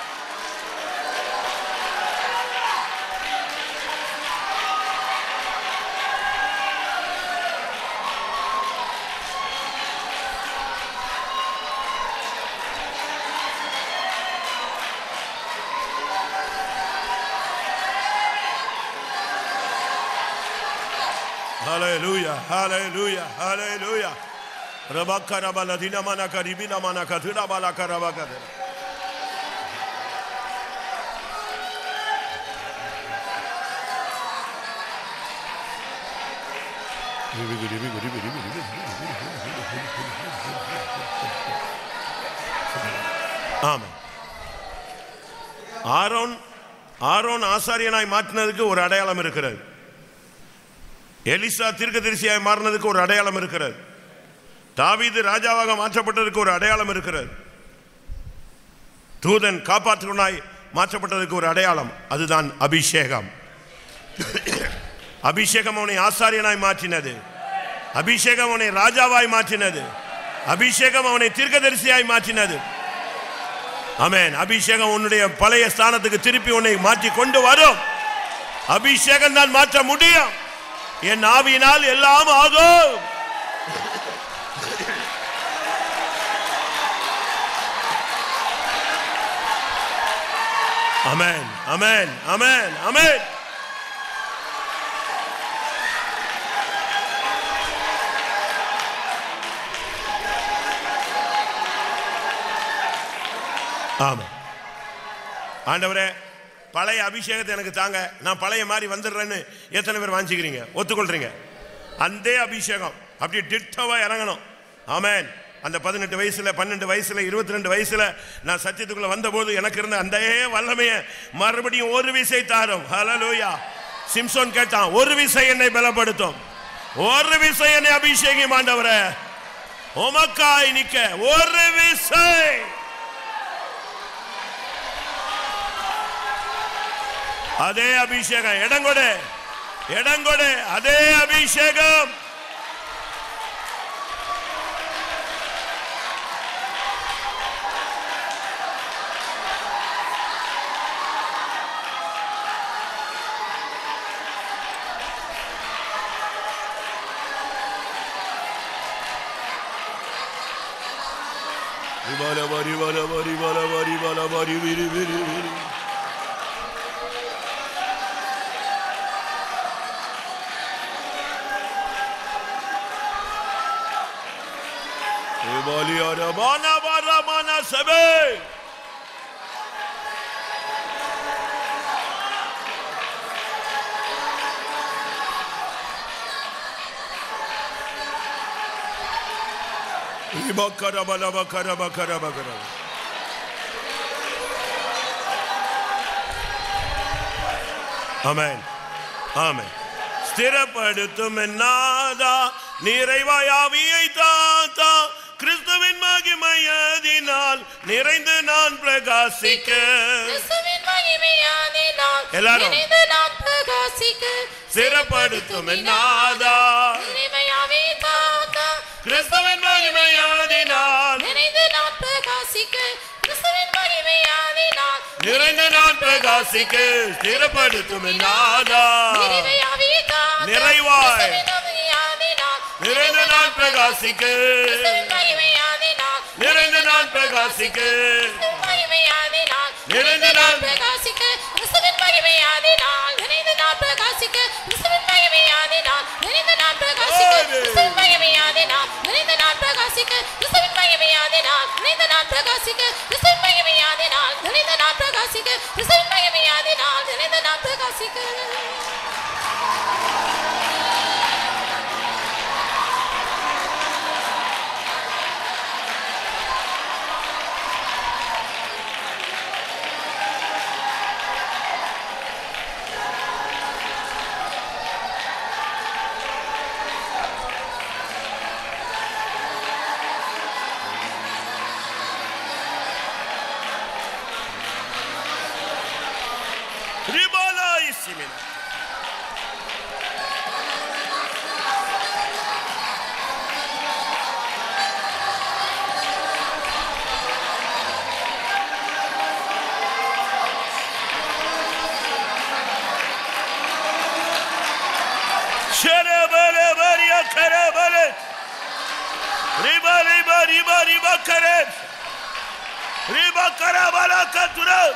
Hallelujah, hallelujah, hallelujah. Rabaka rabala dina mana karibina mana kathira bala karabaka. ஆமாம் ஆரோன் ஆரோன் ஆசாரியனாய் மாற்றினதுக்கு ஒரு அடையாளம் இருக்கிறது எலிசா தீர்க்கதரிசியாய் மாறினதுக்கு ஒரு அடையாளம் இருக்கிறது தாவீது ராஜாவாக மாற்றப்பட்டதுக்கு ஒரு அடையாளம் இருக்கிறது தூதன் காப்பாற்றுவனாய் மாற்றப்பட்டதுக்கு ஒரு அடையாளம் அதுதான் அபிஷேகம் அபிஷேகம் அவனை ஆசாரியனாய் மாற்றினது அபிஷேகம் அவனை ராஜாவாய் மாற்றினது அபிஷேகம் அவனை தீர்க்கதரிசியாய் மாற்றினது ஆமென் அபிஷேகம் உன்னுடைய பழைய ஸ்தானத்துக்கு திருப்பி உன்னை மாற்றி கொண்டு வரும் அபிஷேகம் தான் மாற்ற முடியும் என் ஆவியினால் எல்லாம் ஆகும் அமேன் அமேன் அமேன் அமேன் ஆமா ஆண்டவரே பழைய அபிஷேகத்தை எனக்கு தாங்க நான் பழைய மாதிரி வந்துடுறேன்னு எத்தனை பேர் வாஞ்சிக்கிறீங்க ஒத்துக்கொள்றீங்க அந்த அபிஷேகம் அப்படியே டிட்டவா இறங்கணும் ஆமென் அந்த பதினெட்டு வயசுல பன்னெண்டு வயசுல இருபத்தி ரெண்டு வயசுல நான் சத்தியத்துக்குள்ள வந்தபோது எனக்கு இருந்த அந்த வல்லமையை மறுபடியும் ஒரு விசை தாரும் ஹalleluya சிம்சோன் கேட்டான் ஒரு விசை என்னை பலப்படுத்தும் ஒரு விசை என்னை அபிஷேகம் ஆண்டவரே உமக்காய் நிக்க ஒரு விசை அதே அபிஷேகம் இடங்கொடு இடங்கொடு அதே அபிஷேகம் ரிபல வரி வல வரி வல வரி வல வரி விரி விரி விரி ரிபலி அரபான வரமான சபை ஆமென் ஆமென் ஸ்திரப்படுத்தும் என்னாதா நிறைவாயாவியை தாத்தா கிறிஸ்துவின் மகிமையதினால் நிறைந்து நான் பிரகாசிக்க கிறிஸ்துவின் மகிமையாதினால் எல்லாரும். நிறைந்து நான் பிரகாசிக்க ஸ்திரப்படுத்தும் என்னாதா இறைமையாவே தாத்தா கிறிஸ்துவின் மகிமையதினால் நிறைந்து நான் பிரகாசிக்க கிறிஸ்துவின் மகிமையாதினால் நிறைந்து நான் பிரகாசிக்க ஸ்திரப்படுத்தும் என்னாதா இறைமையாவே தாத்தா நிறைவாய். கிறிஸ்துவின் மகிமையாதினால் நிறைந்து நான் பிரகாசிக்க கிறிஸ்துவின் மகிமையாதினால் நிறைந்து நான் பிரகாசிக்க கிறிஸ்துவின் மகிமையாதினால் நிறைந்து நான் பிரகாசிக்க கிறிஸ்துவின் மகிமையாதினால் நிறைந்து நான் பிரகாசிக்க கிறிஸ்துவின் மகிமையாதினால் நிறைந்து நான் பிரகாசிக்க ஆமென். கிறிஸ்துவின் மகிமையாதினால் நிறைந்து நான் பிரகாசிக்க கிறிஸ்துவின் மகிமையாதினால் நிறைந்து நான் பிரகாசிக்க கிறிஸ்துவின் மகிமையாதினால் நிறைந்து நான் பிரகாசிக்க கிறிஸ்துவின் மகிமையாதினால் நிறைந்து நான் பிரகாசிக்க Ribala isimina. Şere böyle böyle ya kere böyle. Riba riba riba riba kere. Riba kara bala katura.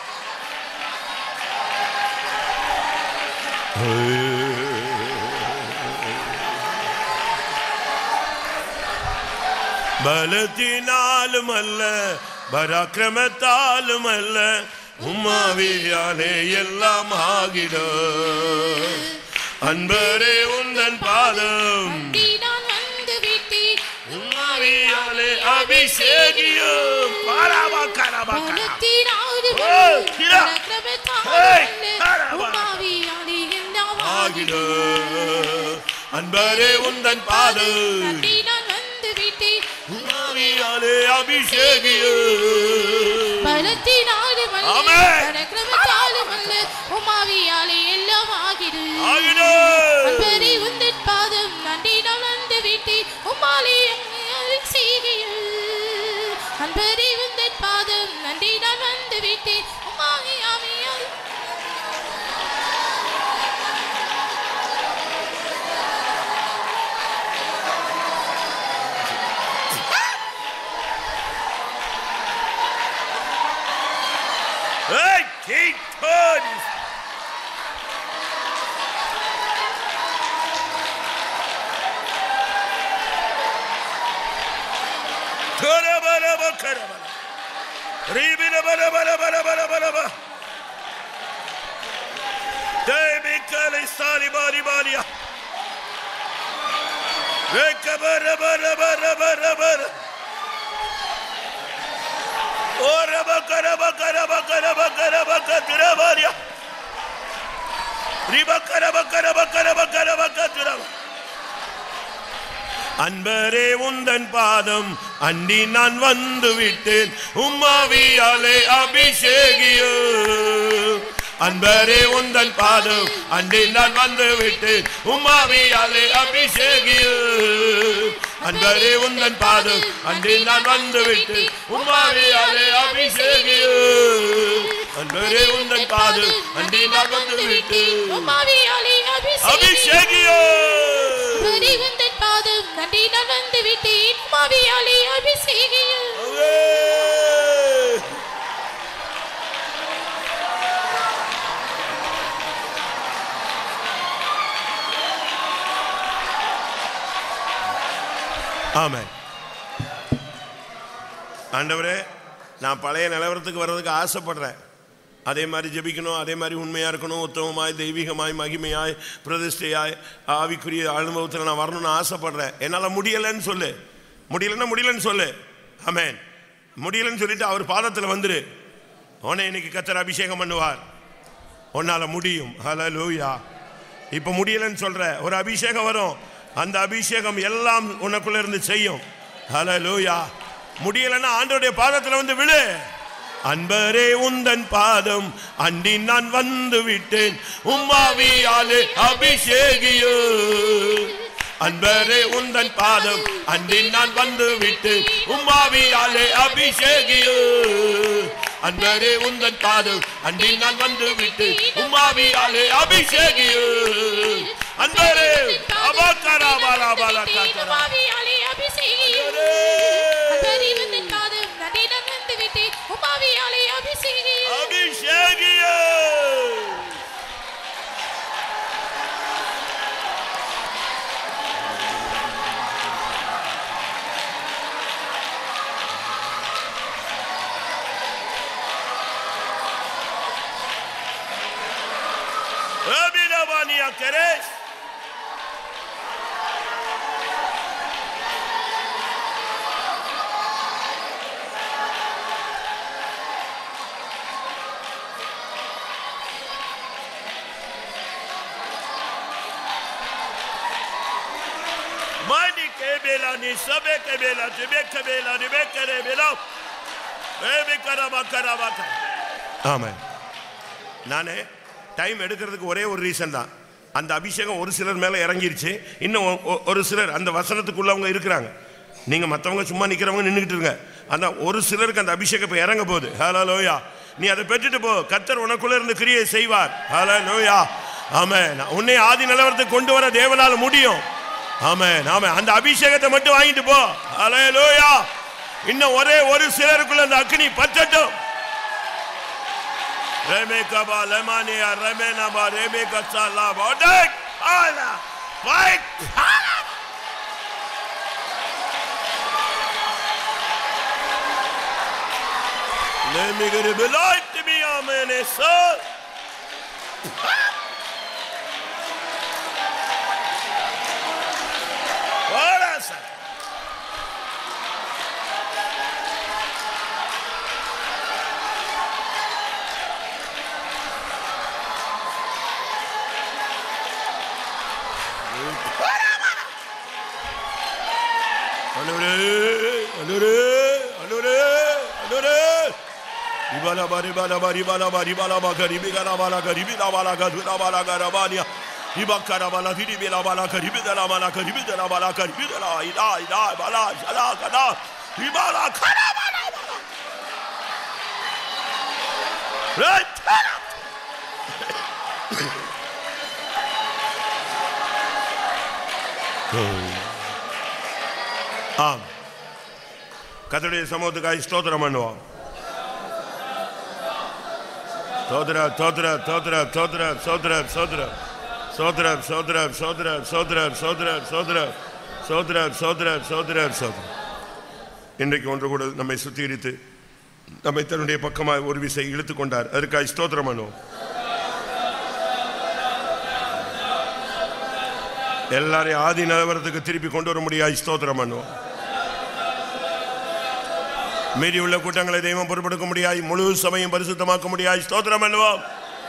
பலத்தினாலும் அல்ல பராக்கிரமத்தாலும் அல்ல உம்மாவியாலே எல்லாம் ஆகிடும் அன்பரே உந்தன் பாதம் நான் வந்து விட்டேன் உம்மாவியாலே அபிஷேகியும் பாராபா கராபா கரா. பலத்தினாவது ஓ, கிரா. ஏய், பலக்கிரமத்தால் கரா. உமாவியாலே எல்லாம் ஆகிடும் அன்பரே உந்தன் பாதம் நன்றி நான் வந்து விட்டேன் உம்மாவியாலே அபிஷேகியும் பலத்தினாலும் அல்ல ஆமென். பலக்கிரமத்தாலும் அல்ல உமாவியாலே எல்லாம் ஆகிடு ஆகிடும் அன்பரே உந்தன் பாதம் நன்றி நான் வந்து விட்டேன் உமாலே செய்கையில் அன்பரே உந்தன் பாதம் நன்றி நான் வந்து விட்டேன் உமாவி ஆவியால் Hey, King Tony! Karabala karabala. Ribila bala bala bala bala bala bala. Demi kale sali bari bariya. Reka bara bara bara bara bara. Ora bakara bakara bakara bakara bakara tirabaria. Ribakara bakara bakara bakara bakara tirabaria. அன்பரே உந்தன் பாதம் அண்டி நான் வந்து விட்டேன் உம்மாவியாலே அபிஷேகியோ அன்பரே உந்தன் பாதம் அண்டி நான் வந்து விட்டேன் உம்மாவியாலே அபிஷேகியோ அன்பரே உந்தன் பாதம் அண்டி நான் வந்து விட்டேன் உம்மாவியாலே அபிஷேகியோ அன்பரே உந்தன் பாதம் அண்டி நான் வந்து விட்டேன் உமாவியாலே அபிஷேகம் அபிஷேகியோ பரிவந்தன் பாதம் பாதம் நன்றி நான் வந்து விட்டேன் மாவியாலே அபிஷேகியும் ஆமென் ஆண்டவரே நான் பழைய நிலவரத்துக்கு வர்றதுக்கு ஆசைப்படுறேன் அதே மாதிரி ஜெபிக்கணும் அதே மாதிரி உண்மையாக இருக்கணும் உத்தமமாய் தெய்வீகமாய் மகிமையாய் பிரதிஷ்டையாய் ஆவிக்குரிய அனுபவத்தில் நான் வரணும்னு ஆசைப்படுறேன் என்னால் முடியலைன்னு சொல்லு முடியலைன்னா முடியலன்னு சொல்லு ஆமென் முடியலைன்னு சொல்லிட்டு அவர் பாதத்தில் வந்துரு உன்னை இன்னைக்கு கத்தர் அபிஷேகம் பண்ணுவார் உன்னால் முடியும் ஹalleluya இப்போ முடியலைன்னு சொல்ற ஒரு அபிஷேகம் வரும் அந்த அபிஷேகம் எல்லாம் உனக்குள்ள இருந்து செய்யும் ஹalleluya முடியலைன்னா ஆண்டவருடைய பாதத்தில் வந்து விழு அன்பரே உந்தன் பாதம் அண்டி நான் வந்து விட்டேன் உம்மாவியாலே அபிஷேகியோ அன்பரே உந்தன் பாதம் அண்டி நான் வந்து விட்டேன் உம்மாவியாலே அபிஷேகியோ அன்பரே உந்தன் பாதம் அண்டி நான் வந்து விட்டேன் உம்மாவியாலே அபிஷேகியோ அன்பரே அபாக்கரா பாலா பாலா காக்கரா மாவியாலே அபிஷேகியும் அன்பரே உந்தன் பாதம் நன்றி நான் வந்து விட்டேன் உமாவியாலே அபிஷேகியும் அபிஷேகியோ Abilabania querés. Mani kebela ni sabe kebela tibe kebela ni be kebela. Baby karaba karaba. ஆமாம் நான் டைம் எடுக்கிறதுக்கு ஒரே ஒரு ரீசன் தான் அந்த அபிஷேகம் ஒரு சிலர் மேலே இறங்கிருச்சு இன்னும் ஒ- ஒ- ஒரு சிலர் அந்த வசனத்துக்குள்ளவங்க இருக்கிறாங்க நீங்கள் மற்றவங்க சும்மா நிற்கிறவங்க நின்றுக்கிட்டு இருங்க அந்த ஒரு சிலருக்கு அந்த அபிஷேகம் இப்போ இறங்க போகுது ஹலோ லோயா நீ அதை பெற்றுட்டு போ கத்தர் உனக்குள்ள இருந்து கிரியை செய்வார் ஹலோ லோயா ஆமாம் உன்னை ஆதி நிலவரத்துக்கு கொண்டு வர தேவனால முடியும் ஆமாம் ஆமாம் அந்த அபிஷேகத்தை மட்டும் வாங்கிட்டு போ ஹலோ லோயா இன்னும் ஒரே ஒரு சிலருக்குள்ள அந்த அக்னி பற்றட்டும் Remeka ba lemania remena ba remeka sala ba dek ala fight ala Let me get a light to be a man, sir. Ora, sir. Alure, alure, alure, alure. Ibala bari bala bari bala bari bala bala garibi gala bala garibi la bala gadu la bala garabania. Ibakara bala gidi bela bala garibi la bala garibi la bala garibi la ila ila bala jala kana. Ibala kana bala bala. Right. ஆம் கத்தருடைய சமூகத்துக்காய் ஸ்தோத்திரம் பண்ணுவோம் சோதர சோதர சோதர சோதர சோதர சோதர சோதர சோதர சோதர சோதர சோதர சோதர சோதர சோதர சோதர சோதர இன்றைக்கு ஒன்று கூட நம்மை சுத்திகரித்து நம்மை தன்னுடைய பக்கமாக ஒரு விசை இழுத்து கொண்டார் அதற்காக ஸ்தோத்திரம் பண்ணுவோம் எல்லாரையும் ஆதி நிலவரத்துக்கு திருப்பி கொண்டு வர முடியாது ஸ்தோத்திரம் பண்ணுவோம் மீறி உள்ள கூட்டங்களை தெய்வம் பொறுப்படுத்த முடியாது முழு சமயம் பரிசுத்தமாக்க முடியாது ஸ்தோத்திரம் பண்ணுவோம்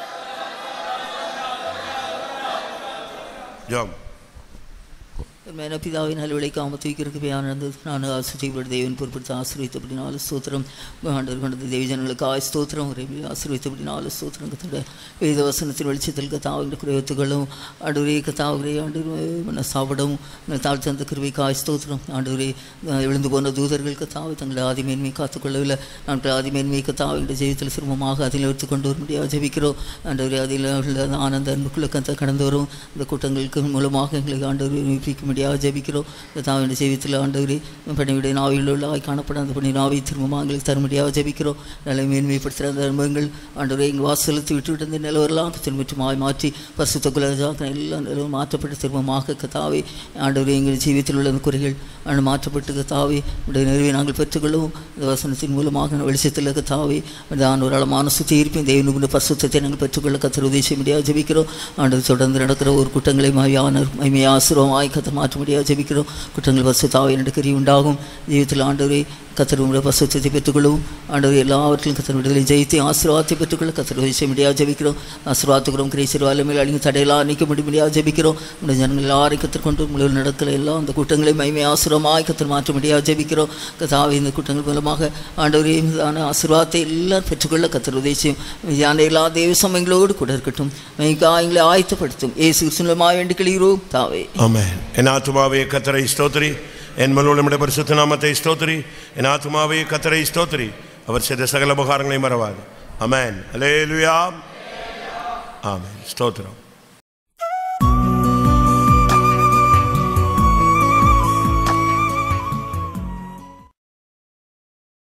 ஜாம் மேல பிதாவின் அலுவலை காமத்துவிக்கிறதுக்கு ஆனந்தது நான் ஆசிரியப்பட்ட தேவன் பொறுப்படுத்த ஆசிரியத்தப்படினால ஸ்தோத்திரம் ஆண்டவர் கொண்டது தேவஜனங்களுக்கு ஆய் ஸ்தோத்திரம் உரை ஆசிரியத்தப்படினால ஸ்தோத்திரம் கத்தோட வேத வசனத்தின் வெளிச்சத்தில் கத்தாவின் குறைவத்துகளும் ஆண்டவரே கத்தாவரே ஆண்டு சாப்பிடும் தாழ் தந்த கிருவிக்கு ஆய் ஸ்தோத்திரம் ஆண்டவரே விழுந்து போன தூதர்கள் கத்தாவை தங்களை ஆதிமேன்மை காத்துக்கொள்ளவில்லை நாங்கள் ஆதிமேன்மை கத்தாவின் ஜெயத்தில் சிரமமாக அதில் எடுத்து கொண்டு வர முடியாது ஜெபிக்கிறோம் ஆண்டவரே அதில் உள்ள ஆனந்த அன்புக்குள்ள கத்த கடந்து வரும் இந்த கூட்டங்களுக்கு மூலமாக எங்களை ஆண்டவரை உயிர்ப்பிக்க முடியாது முடியாது ஜெபிக்கிறோம் தாவின் ஜெயத்தில் ஆண்டவரே பணிவிடைய நாவில் உள்ளாய் காணப்பட அந்த பணி நாவை திரும்ப எங்களுக்கு தரும்படியாக ஜெபிக்கிறோம் நல்ல மேன்மைப்படுத்துகிற அந்த அனுபவங்கள் ஆண்டவரே எங்கள் வாசலத்து விட்டு விட்டு இந்த நிலவரெல்லாம் திரும்பிட்டுமாய் மாற்றி பரிசுத்த குலஜாக்க எல்லாம் நிலவும் மாற்றப்பட்டு திரும்பமாக கத்தாவே ஆண்டவரே எங்கள் ஜீவியத்தில் உள்ள அந்த குறைகள் ஆண்டு மாற்றப்பட்டு கத்தாவே உடைய நிறைவை நாங்கள் பெற்றுக்கொள்ளவும் இந்த வசனத்தின் மூலமாக வெளிச்சத்தில் கத்தாவே தான் ஒரு அளமான சுத்தியிருப்பேன் தேவனுடைய பரிசுத்தத்தை நாங்கள் பெற்றுக்கொள்ள கத்தர் உதவி செய்ய முடியாது ஜெபிக்கிறோம் ஆண்டு தொடர்ந்து நடக்கிற ஒரு குற்றங்களை மையான மைமையை ஆசிரமாய் கத்த மாற்ற முடியாது ஜெபிக்கிறோம் குற்றங்கள் பரிசுத்தாவை நடக்கறி உண்டாகும் ஜீவித்தில் ஆண்டவரே கத்தர் உங்களுடைய பசுத்தத்தை பெற்றுக்கொள்ளவும் ஆண்டவர் எல்லாவற்றிலும் கத்தர் விடுதலை ஜெயித்து ஆசீர்வாதத்தை பெற்றுக்கொள்ள கத்தர் உதவி செய்ய முடியாது ஜெபிக்கிறோம் ஆசீர்வாதத்துக்கிறோம் கிரீசர் வல்லமையில் அழிங்க தடையெல்லாம் நீக்க முடிய முடியாது ஜெபிக்கிறோம் உங்களுடைய ஜனங்கள் எல்லாரையும் கற்றுக்கொண்டு உங்களுடைய நடக்கல எல்லாம் அந்த கூட்டங்களை மைமை ஆசிரமாய் கத்தர் மாற்ற முடியாது ஜெபிக்கிறோம் கதாவை இந்த கூட்டங்கள் மூலமாக ஆண்டவரே மீதான ஆசீர்வாதத்தை எல்லாம் பெற்றுக்கொள்ள கத்தர் உதவி செய்யும் மீதான எல்லா தேவ சமயங்களோடு கூட இருக்கட்டும் மைக்கா எங்களை ஆயத்தப்படுத்தும் ஏசு கிருஷ்ணமாக வேண்டி கிளிகிறோம் தாவே ஆமென் என் ஆத்துமாவே கத்தரை ஸ்தோத்திரி என் மனுடைய பரிசுத்த நாமத்தை ஸ்தோத்திரி என் ஆத்துமாவே கத்தரை ஸ்தோத்திரி அவர் செய்த சகல உபகாரங்களை மறவாது அமேன் அலேலுயா ஆமென் ஸ்தோத்திரம்